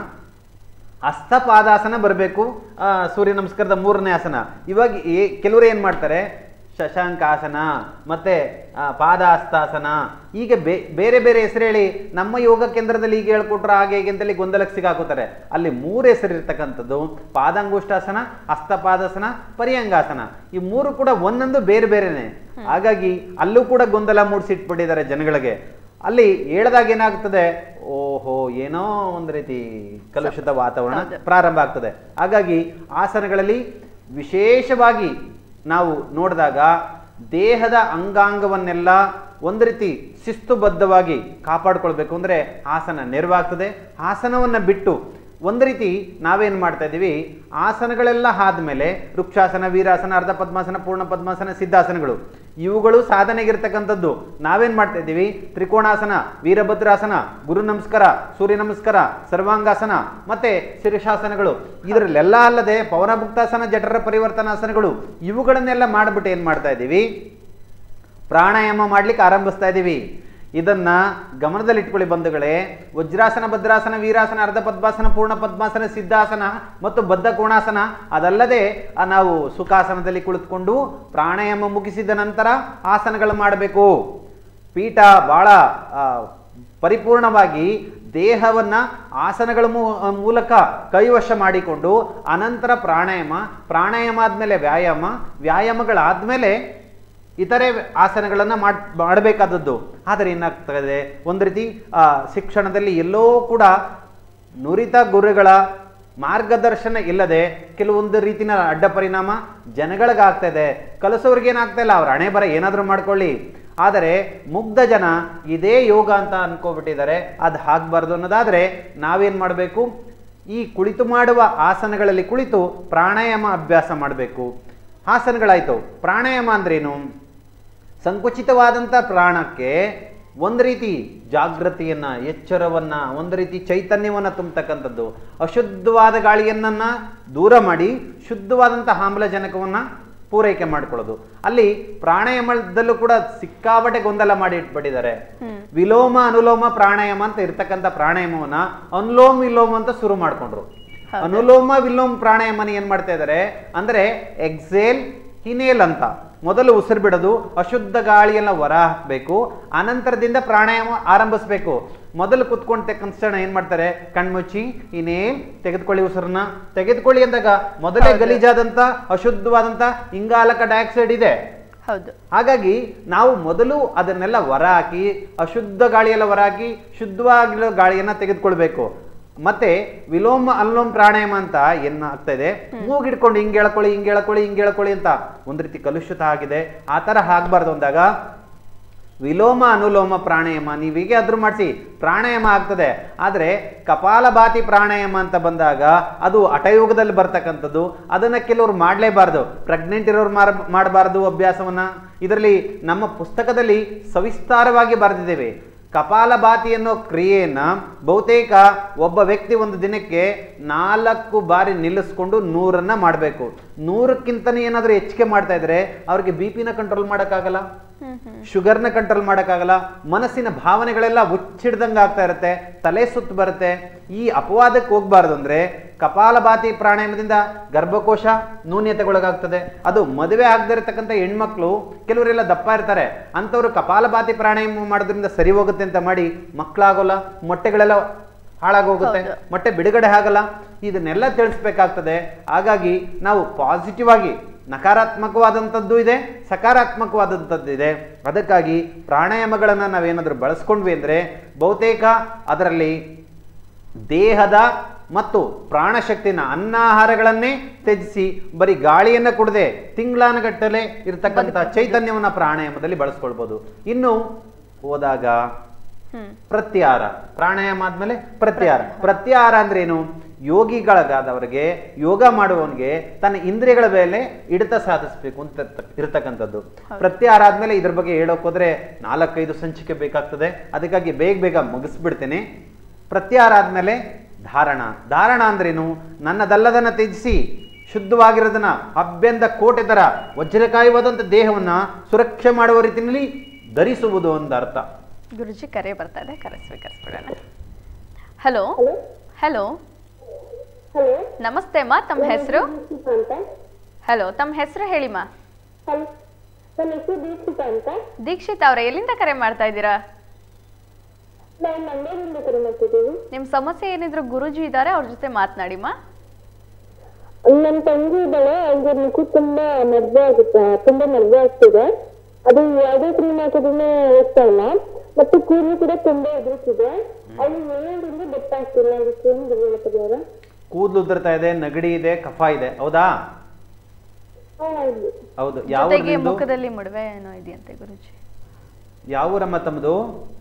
[SPEAKER 2] ಹಸ್ತಪಾದಾಸನ ಬರಬೇಕು ಸೂರ್ಯ ನಮಸ್ಕಾರದ ಮೂರನೇ ಆಸನ ಇವಾಗ ಏ- ಕೆಲವರು ಏನು ಮಾಡ್ತಾರೆ ಶಶಾಂಕಾಸನ ಮತ್ತೆ ಆ, ಪಾದಹಸ್ತಾಸನ ಹೀಗೆ ಬೇ ಬೇರೆ ಬೇರೆ ಹೆಸರು ಹೇಳಿ ನಮ್ಮ ಯೋಗ ಕೇಂದ್ರದಲ್ಲಿ ಈಗ ಹೇಳ್ಕೊಟ್ರೆ ಹಾಗೆ ಹೀಗೆ ಅಂತೇಳಿ ಗೊಂದಲಕ್ಕೆ ಸಿಗಾಕೋತಾರೆ ಅಲ್ಲಿ ಮೂರು ಹೆಸರು ಇರ್ತಕ್ಕಂಥದ್ದು ಪಾದಾಂಗುಷ್ಟಾಸನ ಹಸ್ತಪಾದಾಸನ ಪರ್ಯಾಂಗಾಸನ ಈ ಮೂರು ಕೂಡ ಒಂದೊಂದು ಬೇರೆ ಬೇರೆನೆ ಹಾಗಾಗಿ ಅಲ್ಲೂ ಕೂಡ ಗೊಂದಲ ಮೂಡಿಸಿಟ್ಬಿಟ್ಟಿದ್ದಾರೆ ಜನಗಳಿಗೆ ಅಲ್ಲಿ ಹೇಳಿದಾಗ ಏನಾಗ್ತದೆ ಓಹೋ ಏನೋ ಒಂದು ರೀತಿ ಕಲುಷಿತ ವಾತಾವರಣ
[SPEAKER 1] ಹೌದು.
[SPEAKER 2] ಪ್ರಾರಂಭ ಆಗ್ತದೆ ಹಾಗಾಗಿ ಆಸನಗಳಲ್ಲಿ ವಿಶೇಷವಾಗಿ ನಾವು ನೋಡಿದಾಗ ದೇಹದ ಅಂಗಾಂಗವನ್ನೆಲ್ಲ ಒಂದು ರೀತಿ ಶಿಸ್ತುಬದ್ಧವಾಗಿ ಕಾಪಾಡ್ಕೊಳ್ಬೇಕು ಅಂದರೆ ಆಸನ ನೆರವಾಗ್ತದೆ ಆಸನವನ್ನು ಬಿಟ್ಟು ಒಂದು ರೀತಿ ನಾವೇನು ಮಾಡ್ತಾ ಇದ್ದೀವಿ ಆಸನಗಳೆಲ್ಲ ಆದಮೇಲೆ ವೃಕ್ಷಾಸನ ವೀರಾಸನ ಅರ್ಧ ಪದ್ಮಾಸನ ಪೂರ್ಣ ಪದ್ಮಾಸನ ಸಿದ್ಧಾಸನಗಳು ಇವುಗಳು ಸಾಧನೆಗಿರ್ತಕ್ಕಂಥದ್ದು ನಾವೇನು ಮಾಡ್ತಾ ಇದ್ದೀವಿ ತ್ರಿಕೋಣಾಸನ ವೀರಭದ್ರಾಸನ ಗುರು ನಮಸ್ಕಾರ ಸೂರ್ಯ ನಮಸ್ಕಾರ ಸರ್ವಾಂಗಾಸನ ಮತ್ತೆ ಶಿರಶಾಸನಗಳು ಇದರಲ್ಲೆಲ್ಲ ಅಲ್ಲದೆ ಪವನಭುಕ್ತಾಸನ ಜಠರ ಪರಿವರ್ತನಾಸನಗಳು ಇವುಗಳನ್ನೆಲ್ಲ ಮಾಡಿಬಿಟ್ಟು ಏನು ಮಾಡ್ತಾ ಇದ್ದೀವಿ ಪ್ರಾಣಾಯಾಮ ಮಾಡ್ಲಿಕ್ಕೆ ಆರಂಭಿಸ್ತಾ ಇದ್ದೀವಿ ಇದನ್ನ ಗಮನದಲ್ಲಿಟ್ಕೊಳ್ಳಿ ಬಂಧುಗಳೇ ವಜ್ರಾಸನ ಭದ್ರಾಸನ ವೀರಾಸನ ಅರ್ಧ ಪದ್ಮಾಸನ ಪೂರ್ಣ ಪದ್ಮಾಸನ ಸಿದ್ಧಾಸನ ಮತ್ತು ಬದ್ಧ ಕೋಣಾಸನ ಅದಲ್ಲದೆ ಆ ನಾವು ಸುಖಾಸನದಲ್ಲಿ ಕುಳಿತುಕೊಂಡು ಪ್ರಾಣಾಯಾಮ ಮುಗಿಸಿದ ನಂತರ ಆಸನಗಳು ಮಾಡಬೇಕು ಪೀಠ ಬಹಳ ಆ, ಪರಿಪೂರ್ಣವಾಗಿ ದೇಹವನ್ನ ಆಸನಗಳ ಮೂ- ಮೂಲಕ ಕೈವಶ ಮಾಡಿಕೊಂಡು ಅನಂತರ ಪ್ರಾಣಾಯಾಮ ಪ್ರಾಣಾಯಾಮ ಆದಮೇಲೆ ವ್ಯಾಯಾಮ ವ್ಯಾಯಾಮಗಳಾದಮೇಲೆ ಇತರೆ ಆಸನಗಳನ್ನು ಮಾಡ್ ಮಾಡಬೇಕಾದದ್ದು ಆದರೆ ಏನಾಗ್ತದೆ ಒಂದು ರೀತಿ ಆ, ಶಿಕ್ಷಣದಲ್ಲಿ ಎಲ್ಲೋ ಕೂಡ ನುರಿತ ಗುರುಗಳ ಮಾರ್ಗದರ್ಶನ ಇಲ್ಲದೆ ಕೆಲವೊಂದು ರೀತಿನ ಅಡ್ಡ ಪರಿಣಾಮ ಜನಗಳಿಗಾಗ್ತಾ ಇದೆ ಕಲಿಸೋರ್ಗೆ ಏನಾಗ್ತಾ ಇಲ್ಲ ಅವ್ರ ಹಣೆ ಬರ ಏನಾದರೂ ಮಾಡ್ಕೊಳ್ಳಿ ಆದರೆ ಮುಗ್ಧ ಜನ ಇದೇ ಯೋಗ ಅಂತ ಅನ್ಕೋಬಿಟ್ಟಿದ್ದಾರೆ ಅದು ಆಗ್ಬಾರ್ದು ಅನ್ನೋದಾದರೆ ನಾವೇನು ಮಾಡಬೇಕು ಈ ಕುಳಿತು ಮಾಡುವ ಆಸನಗಳಲ್ಲಿ ಕುಳಿತು ಪ್ರಾಣಾಯಾಮ ಅಭ್ಯಾಸ ಮಾಡಬೇಕು ಆಸನಗಳಾಯಿತು ಪ್ರಾಣಾಯಾಮ ಅಂದ್ರೇನು ಸಂಕುಚಿತವಾದಂಥ ಪ್ರಾಣಕ್ಕೆ ಒಂದು ರೀತಿ ಜಾಗೃತಿಯನ್ನ ಎಚ್ಚರವನ್ನ ಒಂದು ರೀತಿ ಚೈತನ್ಯವನ್ನ ತುಂಬತಕ್ಕಂಥದ್ದು ಅಶುದ್ಧವಾದ ಗಾಳಿಯನ್ನ ದೂರ ಮಾಡಿ ಶುದ್ಧವಾದಂಥ ಆಮ್ಲಜನಕವನ್ನ ಪೂರೈಕೆ ಮಾಡ್ಕೊಳ್ಳೋದು ಅಲ್ಲಿ ಪ್ರಾಣಾಯಾಮದಲ್ಲೂ ಕೂಡ ಸಿಕ್ಕಾಪಟ್ಟೆ ಗೊಂದಲ ಮಾಡಿ ಇಟ್ಬಿಟ್ಟಿದ್ದಾರೆ ವಿಲೋಮ ಅನುಲೋಮ ಪ್ರಾಣಾಯಾಮ ಅಂತ ಇರ್ತಕ್ಕಂಥ ಪ್ರಾಣಾಯಾಮವನ್ನ ಅನುಲೋಮ ವಿಲೋಮ ಅಂತ ಶುರು ಮಾಡ್ಕೊಂಡ್ರು
[SPEAKER 1] ಹೌದು.
[SPEAKER 2] ಅನುಲೋಮ ವಿಲೋಮ ಪ್ರಾಣಾಯಾಮನ ಏನ್ ಮಾಡ್ತಾ ಇದ್ದಾರೆ ಅಂದ್ರೆ ಎಕ್ಸೇಲ್ ಹಿನೇಲ್ ಅಂತ ಮೊದಲು ಉಸಿರು ಬಿಡೋದು ಅಶುದ್ಧ ಗಾಳಿಯೆಲ್ಲ ಹೊರ ಹಾಕಬೇಕು ಅನಂತರದಿಂದ ಪ್ರಾಣಾಯಾಮ ಆರಂಭಿಸ್ಬೇಕು ಮೊದಲು ಕುತ್ಕೊಂಡು ತಕ್ಷಣ ಏನ್ ಮಾಡ್ತಾರೆ ಕಣ್ಮುಚ್ಚಿ ಇನೇಲ್ ತೆಗೆದುಕೊಳ್ಳಿ ಉಸಿರನ್ನ ತೆಗೆದುಕೊಳ್ಳಿ ಅಂದಾಗ ಮೊದಲೇ
[SPEAKER 1] ಹೌದು.
[SPEAKER 2] ಗಲೀಜಾದಂತ ಅಶುದ್ಧವಾದಂತ ಇಂಗಾಲಕ ಡೈಆಕ್ಸೈಡ್ ಇದೆ
[SPEAKER 1] ಹೌದು
[SPEAKER 2] ಹಾಗಾಗಿ ನಾವು ಮೊದಲು ಅದನ್ನೆಲ್ಲ ಹೊರ ಹಾಕಿ ಅಶುದ್ಧ ಗಾಳಿಯೆಲ್ಲ ಹೊರ ಹಾಕಿ ಶುದ್ಧವಾಗಿರೋ ಗಾಳಿಯನ್ನ ತೆಗೆದುಕೊಳ್ಬೇಕು ಮತ್ತೆ ವಿಲೋಮ ಅನುಲೋಮ ಪ್ರಾಣಾಯಾಮ ಅಂತ ಏನ್ ಆಗ್ತಾ ಇದೆ ಮೂಗಿಡ್ಕೊಂಡು ಹಿಂಗ್ ಹೇಳ್ಕೊಳ್ಳಿ ಹಿಂಗ್ ಹೇಳ್ಕೊಳ್ಳಿ ಹಿಂಗ್ ಹೇಳ್ಕೊಳ್ಳಿ ಅಂತ ಒಂದ್ ರೀತಿ ಕಲುಷಿತ ಆಗಿದೆ ಆ ತರ ಆಗ್ಬಾರ್ದು ಅಂದಾಗ ವಿಲೋಮ ಅನುಲೋಮ ಪ್ರಾಣಾಯಾಮ ನೀವು ಹೀಗೆ ಆದ್ರೂ ಮಾಡಿಸಿ ಪ್ರಾಣಾಯಾಮ ಆಗ್ತದೆ ಆದರೆ ಕಪಾಲಭಾತಿ ಪ್ರಾಣಾಯಾಮ ಅಂತ ಬಂದಾಗ ಅದು ಹಠಯೋಗದಲ್ಲಿ ಬರ್ತಕ್ಕಂಥದ್ದು ಅದನ್ನ ಕೆಲವರು ಮಾಡಲೇಬಾರ್ದು ಪ್ರೆಗ್ನೆಂಟ್ ಇರೋರು ಮಾರ್ ಮಾಡಬಾರ್ದು ಅಭ್ಯಾಸವನ್ನ ಇದರಲ್ಲಿ ನಮ್ಮ ಪುಸ್ತಕದಲ್ಲಿ ಸವಿಸ್ತಾರವಾಗಿ ಬರೆದಿದ್ದೇವೆ ಕಪಾಲಭಾತಿ ಅನ್ನೋ ಕ್ರಿಯೆಯನ್ನ ಬಹುತೇಕ ಒಬ್ಬ ವ್ಯಕ್ತಿ ಒಂದು ದಿನಕ್ಕೆ ನಾಲ್ಕು ಬಾರಿ ನಿಲ್ಲಿಸ್ಕೊಂಡು ನೂರನ್ನ ಮಾಡಬೇಕು ನೂರಕ್ಕಿಂತನೇ ಏನಾದರೂ ಹೆಚ್ಚಿಗೆ ಮಾಡ್ತಾ ಇದ್ರೆ ಅವ್ರಿಗೆ ಬಿ ಪಿನ ಕಂಟ್ರೋಲ್ ಮಾಡೋಕ್ಕಾಗಲ್ಲ ಶುಗರ್ನ ಕಂಟ್ರೋಲ್ ಮಾಡೋಕ್ಕಾಗಲ್ಲ ಮನಸ್ಸಿನ ಭಾವನೆಗಳೆಲ್ಲ ಹುಚ್ಚಿಡ್ದಂಗೆ ಆಗ್ತಾ ಇರುತ್ತೆ ತಲೆ ಸುತ್ತು ಬರುತ್ತೆ ಈ ಅಪವಾದಕ್ಕೆ ಹೋಗ್ಬಾರ್ದು ಅಂದ್ರೆ ಕಪಾಲಭಾತಿ ಪ್ರಾಣಾಯಾಮದಿಂದ ಗರ್ಭಕೋಶ ನ್ಯೂನ್ಯತೆಗೊಳಗಾಗ್ತದೆ ಅದು ಮದುವೆ ಆಗದೇ ಇರತಕ್ಕಂಥ ಹೆಣ್ಮಕ್ಳು ಕೆಲವರೆಲ್ಲ ದಪ್ಪ ಇರ್ತಾರೆ ಅಂಥವ್ರು ಕಪಾಲಭಾತಿ ಪ್ರಾಣಾಯಾಮ ಮಾಡೋದ್ರಿಂದ ಸರಿ ಹೋಗುತ್ತೆ ಅಂತ ಮಾಡಿ ಮಕ್ಕಳಾಗೋಲ್ಲ ಮೊಟ್ಟೆಗಳೆಲ್ಲ ಹಾಳಾಗೋಗುತ್ತೆ
[SPEAKER 1] ಹೌದು.
[SPEAKER 2] ಮೊಟ್ಟೆ ಬಿಡುಗಡೆ ಆಗಲ್ಲ ಇದನ್ನೆಲ್ಲ ತಿಳಿಸ್ಬೇಕಾಗ್ತದೆ ಹಾಗಾಗಿ ನಾವು ಪಾಸಿಟಿವ್ ಆಗಿ ನಕಾರಾತ್ಮಕವಾದಂಥದ್ದು ಇದೆ ಸಕಾರಾತ್ಮಕವಾದಂಥದ್ದು ಇದೆ ಅದಕ್ಕಾಗಿ ಪ್ರಾಣಾಯಾಮಗಳನ್ನು ನಾವೇನಾದರೂ ಬಳಸ್ಕೊಂಡ್ವಿ ಅಂದರೆ ಬಹುತೇಕ ಅದರಲ್ಲಿ ದೇಹದ ಮತ್ತು ಪ್ರಾಣಶಕ್ತಿನ ಅನ್ನಾಹಾರಗಳನ್ನೇ ತ್ಯಜಿಸಿ ಬರೀ ಗಾಳಿಯನ್ನ ಕುಡದೆ ತಿಂಗಳಾನಗಟ್ಟಲೆ ಇರತಕ್ಕಂಥ ಚೈತನ್ಯವನ್ನ ಪ್ರಾಣಾಯಾಮದಲ್ಲಿ ಬಳಸ್ಕೊಳ್ಬೋದು ಇನ್ನು ಹೋದಾಗ
[SPEAKER 1] ಹ್ಮ್
[SPEAKER 2] ಪ್ರತ್ಯಾಹಾರ ಪ್ರಾಣಾಯಾಮ ಆದ್ಮೇಲೆ ಪ್ರತ್ಯಾಹಾರ ಪ್ರತ್ಯಾಹಾರ ಅಂದ್ರೆ ಏನು ಯೋಗಿಗಳಾದವರಿಗೆ ಯೋಗ ಮಾಡುವವನಿಗೆ ತನ್ನ ಇಂದ್ರಿಯಗಳ ಮೇಲೆ ಹಿಡಿತ ಸಾಧಿಸಬೇಕು ಅಂತ ಇರ್ತ- ಇರ್ತಕ್ಕಂಥದ್ದು ಪ್ರತ್ಯಾಹಾರ ಆದ್ಮೇಲೆ ಇದ್ರ ಬಗ್ಗೆ ಹೇಳೋಕ್ ಹೋದ್ರೆ ನಾಲ್ಕೈದು ಸಂಚಿಕೆ ಬೇಕಾಗ್ತದೆ ಅದಕ್ಕಾಗಿ ಬೇಗ ಬೇಗ ಮುಗಿಸ್ಬಿಡ್ತೇನೆ ಪ್ರತ್ಯಾಹಾರ ಆದ್ಮೇಲೆ ಧಾರಣ ಧಾರಣ ಅಂದ್ರೇನು ನನ್ನದಲ್ಲದನ್ನ ತ್ಯಜಿಸಿ ಶುದ್ಧವಾಗಿರೋದನ್ನ ಅಭ್ಯಂದ ಕೋಟೆ ತರ ವಜ್ರಕಾಯವಾದಂಥ ದೇಹವನ್ನ ಸುರಕ್ಷೆ ಮಾಡುವ ರೀತಿಯಲ್ಲಿ ಧರಿಸುವುದು ಒಂದು ಅರ್ಥ
[SPEAKER 1] ಗುರುಜಿ ಕರೆ ಬರ್ತಾ ಇದೆ ಕರೆ ಸ್ವೀಕರಿಸ್ಬಿಡೋಣ ಹಲೋ ಹಲೋ
[SPEAKER 4] ಹಲೋ
[SPEAKER 1] ನಮಸ್ತೆ ಅಮ್ಮ ತಮ್ಮ ಹೆಸರು
[SPEAKER 4] ದೀಕ್ಷಿತಾ ಅಂತ
[SPEAKER 1] ಹಲೋ ತಮ್ಮ ಹೆಸರು ಹೇಳಿಮ್ಮ
[SPEAKER 4] ಹಲೋ ನನ್ನ ಹೆಸರು ದೀಕ್ಷಿತಾ ಅಂತ
[SPEAKER 1] ದೀಕ್ಷಿತ್ ಅವರೇ ಎಲ್ಲಿಂದ ಕರೆ ಮಾಡ್ತಾ ಇದ್ದೀರಾ
[SPEAKER 4] ನಾವು ಮಂಡ್ಯದಿಂದ ಕರೆ ಮಾಡ್ತಿದ್ದೀವಿ
[SPEAKER 1] ನಿಮ್ಮ ಸಮಸ್ಯೆ ಏನಿದ್ರು ಗುರುಜಿ ಇದ್ದಾರೆ ಅವ್ರ ಜೊತೆ ಮಾತನಾಡಿಮ್ಮ
[SPEAKER 4] ನನ್ನ ತಂಗಿ ಇದ್ದಾಳೆ ಅವ್ರಿಗೆ ಮುಖ ತುಂಬಾ ಮದ್ವೆ ಆಗುತ್ತೆ ತುಂಬಾ ಮದ್ವೆ ಆಗ್ತಿದೆ ಅದು ಯಾವುದೇ ಕ್ರೀಮ್ ಹಾಕಿದ್ರೆ ಹೋಗ್ತಾ ಇಲ್ಲ ಮತ್ತೆ ಕೂದಲು ಕೂಡ ತುಂಬಾ ಎದುರಿಸಿದೆ ಅವಳು ಏಳರಿಂದ ದಪ್ಪ ಆಗ್ತಿಲ್ಲ ಅದಕ್ಕೆ ಏನು ಬರಲಿಲ್ಲ
[SPEAKER 2] ಕೂದಲು ಉದುರ್ತಾ ಇದೆ ನಗಡಿ ಇದೆ ಕಫ ಇದೆ ಹೌದಾ
[SPEAKER 4] ಹೌದು
[SPEAKER 2] ಹೌದು ಯಾವ
[SPEAKER 1] ಜೊತೆಗೆ
[SPEAKER 2] ಊರಿನಿಂದು?
[SPEAKER 1] ಮುಖದಲ್ಲಿ ಮುಡುವೆ ಏನೋ ಇದೆಯಂತೆ ಗುರುಜಿ
[SPEAKER 2] ಯಾವ ಊರಮ್ಮ ತಮ್ಮದು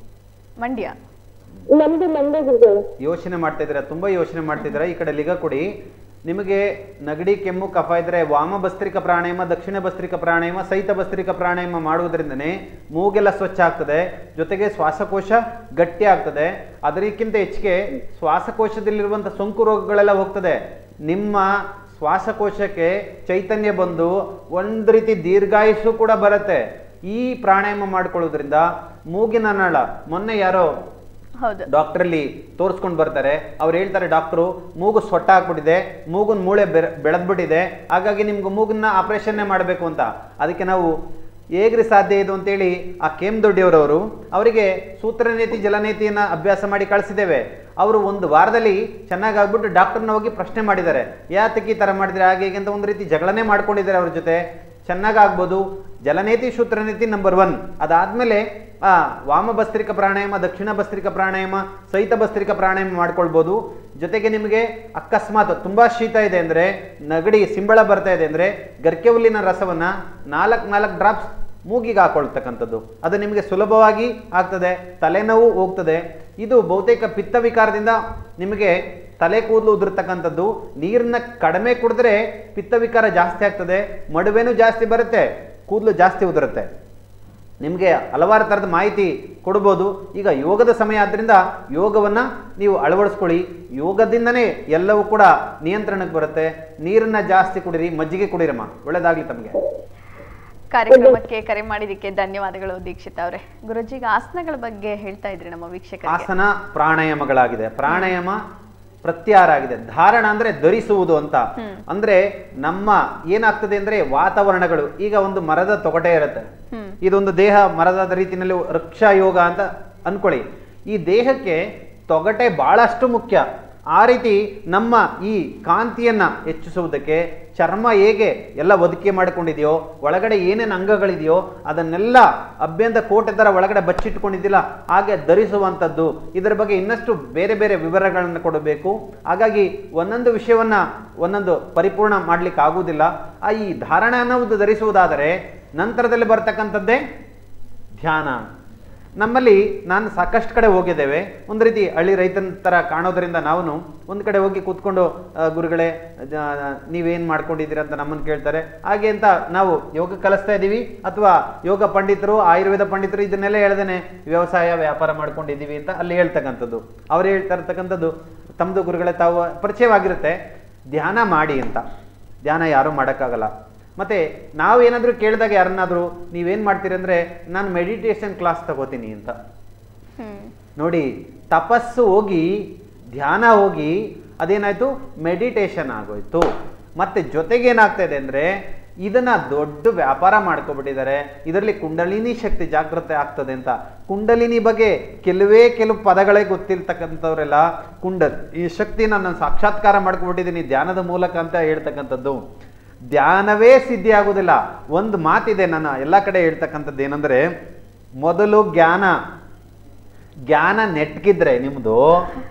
[SPEAKER 1] ಮಂಡ್ಯ
[SPEAKER 4] ನಮ್ದು ಮಂಡ್ಯದಿದ್ದಾಳೆ
[SPEAKER 2] ಯೋಚನೆ ಮಾಡ್ತಾ ಇದ್ದೀರಾ ತುಂಬಾ ಯೋಚನೆ ಮಾಡ್ತಿದ್ದೀರಾ ಈ ಕಡೆ ಲಿಗ ಕೊಡಿ ನಿಮಗೆ ನಗಡಿ ಕೆಮ್ಮು ಕಫ ಇದ್ರೆ ವಾಮ ಭಸ್ತ್ರಿಕ ಪ್ರಾಣಾಯಾಮ ದಕ್ಷಿಣ ಭಸ್ತ್ರಿಕ ಪ್ರಾಣಾಯಾಮ ಸಹಿತ ಭಸ್ತ್ರಿಕ ಪ್ರಾಣಾಯಾಮ ಮಾಡುವುದರಿಂದನೇ ಮೂಗೆಲ್ಲ ಸ್ವಚ್ಛ ಆಗ್ತದೆ ಜೊತೆಗೆ ಶ್ವಾಸಕೋಶ ಗಟ್ಟಿ ಆಗ್ತದೆ ಅದಕ್ಕಿಂತ ಹೆಚ್ಚಿಗೆ ಶ್ವಾಸಕೋಶದಲ್ಲಿರುವಂಥ ಸೋಂಕು ರೋಗಗಳೆಲ್ಲ ಹೋಗ್ತದೆ ನಿಮ್ಮ ಶ್ವಾಸಕೋಶಕ್ಕೆ ಚೈತನ್ಯ ಬಂದು ಒಂದು ರೀತಿ ದೀರ್ಘಾಯುಷು ಕೂಡ ಬರುತ್ತೆ ಈ ಪ್ರಾಣಾಯಾಮ ಮಾಡ್ಕೊಳ್ಳೋದ್ರಿಂದ ಮೂಗಿನ ನಳ ಮೊನ್ನೆ ಯಾರೋ
[SPEAKER 1] ಹೌದು
[SPEAKER 2] ಡಾಕ್ಟ್ರಲ್ಲಿ ತೋರಿಸ್ಕೊಂಡು ಬರ್ತಾರೆ ಅವ್ರು ಹೇಳ್ತಾರೆ ಡಾಕ್ಟ್ರು ಮೂಗು ಸೊಟ್ಟ ಹಾಕ್ಬಿಟ್ಟಿದೆ ಮೂಗಿನ ಮೂಳೆ ಬೆರ ಬೆಳೆದ್ಬಿಟ್ಟಿದೆ ಹಾಗಾಗಿ ನಿಮ್ಗೆ ಮೂಗನ್ನ ಆಪರೇಷನ್ನೇ ಮಾಡಬೇಕು ಅಂತ ಅದಕ್ಕೆ ನಾವು ಹೇಗ್ರಿ ಸಾಧ್ಯ ಇದು ಅಂತೇಳಿ ಆ ಕೇಮ್ ದೊಡ್ಡಿಯವರವರು ಅವರಿಗೆ ಸೂತ್ರನೇತಿ ಜಲನೇತಿಯನ್ನ ಅಭ್ಯಾಸ ಮಾಡಿ ಕಳಿಸಿದ್ದೇವೆ ಅವರು ಒಂದು ವಾರದಲ್ಲಿ ಚೆನ್ನಾಗಿ ಆಗ್ಬಿಟ್ಟು ಡಾಕ್ಟರ್ನ ಹೋಗಿ ಪ್ರಶ್ನೆ ಮಾಡಿದ್ದಾರೆ ಯಾತಕ್ಕೆ ಈ ಥರ ಮಾಡಿದ್ರೆ ಹಾಗೆ ಹೀಗೆ ಅಂತ ಒಂದು ರೀತಿ ಜಗಳನೇ ಮಾಡ್ಕೊಂಡಿದ್ದಾರೆ ಅವ್ರ ಜೊತೆ ಚೆನ್ನಾಗಾಗ್ಬೋದು ಜಲನೇತಿ ಸೂತ್ರನೇತಿ ನಂಬರ್ ಒನ್ ಅದಾದ್ಮೇಲೆ ಆ ವಾಮ ಭಸ್ತ್ರಿಕ ಪ್ರಾಣಾಯಾಮ ದಕ್ಷಿಣ ಭಸ್ತ್ರಿಕ ಪ್ರಾಣಾಯಾಮ ಸಹಿತ ಭಸ್ತ್ರಿಕ ಪ್ರಾಣಾಯಾಮ ಮಾಡ್ಕೊಳ್ಬೋದು ಜೊತೆಗೆ ನಿಮಗೆ ಅಕಸ್ಮಾತ್ ತುಂಬಾ ಶೀತ ಇದೆ ಅಂದ್ರೆ ನಗಡಿ ಸಿಂಬಳ ಬರ್ತಾ ಇದೆ ಅಂದ್ರೆ ಗರ್ಕೆ ಹುಲ್ಲಿನ ರಸವನ್ನ ನಾಲ್ಕು ನಾಲ್ಕು ಡ್ರಾಪ್ಸ್ ಮೂಗಿಗೆ ಹಾಕೊಳ್ತಕ್ಕಂಥದ್ದು ಅದು ನಿಮಗೆ ಸುಲಭವಾಗಿ ಆಗ್ತದೆ ತಲೆನೋವು ಹೋಗ್ತದೆ ಇದು ಬಹುತೇಕ ಪಿತ್ತ ವಿಕಾರದಿಂದ ನಿಮಗೆ ತಲೆ ಕೂದಲು ಉದುರ್ತಕ್ಕಂಥದ್ದು ನೀರನ್ನ ಕಡಿಮೆ ಕುಡಿದ್ರೆ ಪಿತ್ತ ವಿಕಾರ ಜಾಸ್ತಿ ಆಗ್ತದೆ ಮಡುವೆನೂ ಜಾಸ್ತಿ ಬರುತ್ತೆ ಕೂದಲು ಜಾಸ್ತಿ ಉದುರುತ್ತೆ ನಿಮಗೆ ಹಲವಾರು ಥರದ ಮಾಹಿತಿ ಕೊಡ್ಬೋದು ಈಗ ಯೋಗದ ಸಮಯ ಆದ್ದರಿಂದ ಯೋಗವನ್ನು ನೀವು ಅಳವಡಿಸ್ಕೊಳ್ಳಿ ಯೋಗದಿಂದನೇ ಎಲ್ಲವೂ ಕೂಡ ನಿಯಂತ್ರಣಕ್ಕೆ ಬರುತ್ತೆ ನೀರನ್ನ ಜಾಸ್ತಿ ಕುಡಿರಿ ಮಜ್ಜಿಗೆ ಕುಡಿರಮ್ಮ ಒಳ್ಳೇದಾಗ್ಲಿ ತಮಗೆ
[SPEAKER 1] ಕಾರ್ಯಕ್ರಮಕ್ಕೆ ಕರೆ ಮಾಡಿದ್ದಕ್ಕೆ ಧನ್ಯವಾದಗಳು ದೀಕ್ಷಿತ್ ಅವರೇ ಗುರುಜಿಗ ಆಸನಗಳ ಬಗ್ಗೆ ಹೇಳ್ತಾ ಇದ್ರಿ ನಮ್ಮ ವೀಕ್ಷಕರಿಗೆ
[SPEAKER 2] ಆಸನ ಪ್ರಾಣಾಯಾಮಗಳಾಗಿದೆ ಪ್ರಾಣಾಯಾಮ ಪ್ರತ್ಯಾಹಾರ ಆಗಿದೆ ಧಾರಣ ಅಂದ್ರೆ ಧರಿಸುವುದು ಅಂತ ಅಂದ್ರೆ ನಮ್ಮ ಏನಾಗ್ತದೆ ಅಂದ್ರೆ ವಾತಾವರಣಗಳು ಈಗ ಒಂದು ಮರದ ತೊಗಟೆ ಇರುತ್ತೆ
[SPEAKER 1] ಹ್ಮ್
[SPEAKER 2] ಇದೊಂದು ದೇಹ ಮರದ ರೀತಿಯಲ್ಲಿ ವೃಕ್ಷ ಯೋಗ ಅಂತ ಅನ್ಕೊಳ್ಳಿ ಈ ದೇಹಕ್ಕೆ ತೊಗಟೆ ಬಹಳಷ್ಟು ಮುಖ್ಯ ಆ ರೀತಿ ನಮ್ಮ ಈ ಕಾಂತಿಯನ್ನ ಹೆಚ್ಚಿಸುವುದಕ್ಕೆ ಚರ್ಮ ಹೇಗೆ ಎಲ್ಲ ಒದಕೆ ಮಾಡಿಕೊಂಡಿದೆಯೋ ಒಳಗಡೆ ಏನೇನು ಅಂಗಗಳಿದೆಯೋ ಅದನ್ನೆಲ್ಲ ಅಭ್ಯಂತ ಕೋಟೆ ಥರ ಒಳಗಡೆ ಬಚ್ಚಿಟ್ಕೊಂಡಿದ್ದಿಲ್ಲ ಹಾಗೆ ಧರಿಸುವಂಥದ್ದು ಇದರ ಬಗ್ಗೆ ಇನ್ನಷ್ಟು ಬೇರೆ ಬೇರೆ ವಿವರಗಳನ್ನು ಕೊಡಬೇಕು ಹಾಗಾಗಿ ಒಂದೊಂದು ವಿಷಯವನ್ನ ಒಂದೊಂದು ಪರಿಪೂರ್ಣ ಮಾಡ್ಲಿಕ್ಕೆ ಆಗುವುದಿಲ್ಲ ಆ ಈ ಧಾರಣ ಅನ್ನುವುದು ಧರಿಸುವುದಾದರೆ ನಂತರದಲ್ಲಿ ಬರ್ತಕ್ಕಂಥದ್ದೇ ಧ್ಯಾನ ನಮ್ಮಲ್ಲಿ ನಾನು ಸಾಕಷ್ಟು ಕಡೆ ಹೋಗಿದ್ದೇವೆ ಒಂದು ರೀತಿ ಹಳ್ಳಿ ರೈತನ ಥರ ಕಾಣೋದ್ರಿಂದ ನಾವು ಒಂದು ಕಡೆ ಹೋಗಿ ಕೂತ್ಕೊಂಡು ಆ, ಗುರುಗಳೇ ಜ- ನೀವೇನ್ ಮಾಡ್ಕೊಂಡಿದ್ದೀರಾ ಅಂತ ನಮ್ಮನ್ನು ಕೇಳ್ತಾರೆ ಹಾಗೆ ಅಂತ ನಾವು ಯೋಗ ಕಲಿಸ್ತಾ ಇದ್ದೀವಿ ಅಥವಾ ಯೋಗ ಪಂಡಿತರು ಆಯುರ್ವೇದ ಪಂಡಿತರು ಇದನ್ನೆಲ್ಲ ಹೇಳ್ದೇನೆ ವ್ಯವಸಾಯ ವ್ಯಾಪಾರ ಮಾಡ್ಕೊಂಡಿದ್ದೀವಿ ಅಂತ ಅಲ್ಲಿ ಹೇಳ್ತಕ್ಕಂಥದ್ದು ಅವ್ರು ಹೇಳ್ತಾ ಇರ್ತಕ್ಕಂಥದ್ದು ತಮ್ಮದು ಗುರುಗಳೇ ತಾವು ಪರಿಚಯವಾಗಿರುತ್ತೆ ಧ್ಯಾನ ಮಾಡಿ ಅಂತ ಧ್ಯಾನ ಯಾರೂ ಮಾಡೋಕ್ಕಾಗಲ್ಲ ಮತ್ತೆ ನಾವೇನಾದರೂ ಕೇಳಿದಾಗ ಯಾರನ್ನಾದರೂ ನೀವೇನು ಮಾಡ್ತೀರಿ ಅಂದರೆ ನಾನು ಮೆಡಿಟೇಷನ್ ಕ್ಲಾಸ್ ತಗೋತೀನಿ ಅಂತ
[SPEAKER 1] ಹ್ಮ್
[SPEAKER 2] ನೋಡಿ ತಪಸ್ಸು ಹೋಗಿ ಧ್ಯಾನ ಹೋಗಿ ಅದೇನಾಯ್ತು ಮೆಡಿಟೇಷನ್ ಆಗೋಯ್ತು ಮತ್ತೆ ಜೊತೆಗೆ ಏನಾಗ್ತಾ ಇದೆ ಅಂದ್ರೆ ಇದನ್ನ ದೊಡ್ಡ ವ್ಯಾಪಾರ ಮಾಡ್ಕೊಬಿಟ್ಟಿದ್ದಾರೆ ಇದರಲ್ಲಿ ಕುಂಡಲಿನಿ ಶಕ್ತಿ ಜಾಗೃತೆ ಆಗ್ತದೆ ಅಂತ ಕುಂಡಲಿನಿ ಬಗ್ಗೆ ಕೆಲವೇ ಕೆಲವು ಪದಗಳೇ ಗೊತ್ತಿರ್ತಕ್ಕಂಥವ್ರೆಲ್ಲ ಕುಂಡ ಈ ಶಕ್ತಿನ ನಾನು ಸಾಕ್ಷಾತ್ಕಾರ ಮಾಡ್ಕೊಬಿಟ್ಟಿದ್ದೀನಿ ಧ್ಯಾನದ ಮೂಲಕ ಅಂತ ಹೇಳ್ತಕ್ಕಂಥದ್ದು ಧ್ಯಾನವೇ ಸಿದ್ಧಿ ಆಗುದಿಲ್ಲ ಒಂದು ಮಾತಿದೆ ನನ್ನ ಎಲ್ಲ ಕಡೆ ಹೇಳ್ತಕ್ಕಂಥದ್ದು ಏನಂದ್ರೆ ಮೊದಲು ಜ್ಞಾನ ಜ್ಞಾನ ನೆಟ್ಗಿದ್ರೆ ನಿಮ್ದು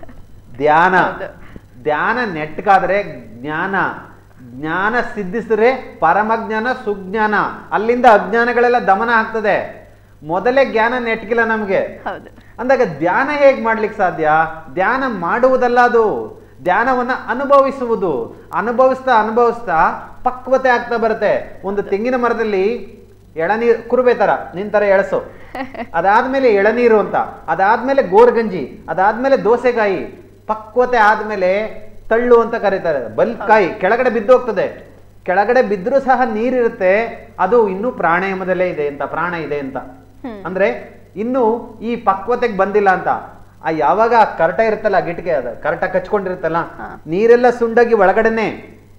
[SPEAKER 2] ಧ್ಯಾನ
[SPEAKER 1] ಹೌದು.
[SPEAKER 2] ಧ್ಯಾನ ನೆಟ್ಗಾದ್ರೆ ಜ್ಞಾನ ಜ್ಞಾನ ಸಿದ್ಧಿಸಿದ್ರೆ ಪರಮಜ್ಞಾನ ಸುಜ್ಞಾನ ಅಲ್ಲಿಂದ ಅಜ್ಞಾನಗಳೆಲ್ಲ ದಮನ ಆಗ್ತದೆ ಮೊದಲೇ ಜ್ಞಾನ ನೆಟ್ಗಿಲ್ಲ ನಮಗೆ
[SPEAKER 1] ಹೌದು
[SPEAKER 2] ಅಂದಾಗ ಧ್ಯಾನ ಹೇಗೆ ಮಾಡ್ಲಿಕ್ಕೆ ಸಾಧ್ಯ ಧ್ಯಾನ ಮಾಡುವುದಲ್ಲ ಅದು ಧ್ಯಾನವನ್ನ ಅನುಭವಿಸುವುದು ಅನುಭವಿಸ್ತಾ ಅನುಭವಿಸ್ತಾ ಪಕ್ವತೆ ಆಗ್ತಾ ಬರುತ್ತೆ ಒಂದು ತೆಂಗಿನ ಮರದಲ್ಲಿ ಎಳನೀರು ಕುರುಬೆ ತರ ನಿಂತರ ಎಳಸು ಅದಾದ್ಮೇಲೆ ಎಳನೀರು ಅಂತ ಅದಾದ್ಮೇಲೆ ಗೋರ್ಗಂಜಿ ಅದಾದ್ಮೇಲೆ ದೋಸೆಕಾಯಿ ಪಕ್ವತೆ ಆದ್ಮೇಲೆ ತಳ್ಳು ಅಂತ ಕರೀತಾರೆ ಬಲ್ಕಾಯಿ ಕೆಳಗಡೆ ಬಿದ್ದು ಹೋಗ್ತದೆ ಕೆಳಗಡೆ ಬಿದ್ದರೂ ಸಹ ನೀರಿರುತ್ತೆ ಅದು ಇನ್ನೂ ಪ್ರಾಣಾಯಾಮದಲ್ಲೇ ಇದೆ ಅಂತ ಪ್ರಾಣ ಇದೆ ಅಂತ
[SPEAKER 1] ಹ್ಮ್.
[SPEAKER 2] ಅಂದ್ರೆ ಇನ್ನು ಈ ಪಕ್ವತೆಗೆ ಬಂದಿಲ್ಲ ಅಂತ ಆ ಯಾವಾಗ ಆ ಕರಟ ಇರುತ್ತಲ್ಲ ಗಿಟ್ಗೆ ಅದು ಕರಟ ಕಚ್ಕೊಂಡಿರುತ್ತಲ್ಲ
[SPEAKER 1] ಹಾ.
[SPEAKER 2] ನೀರೆಲ್ಲ ಸುಂಡಾಗಿ ಒಳಗಡೆನೆ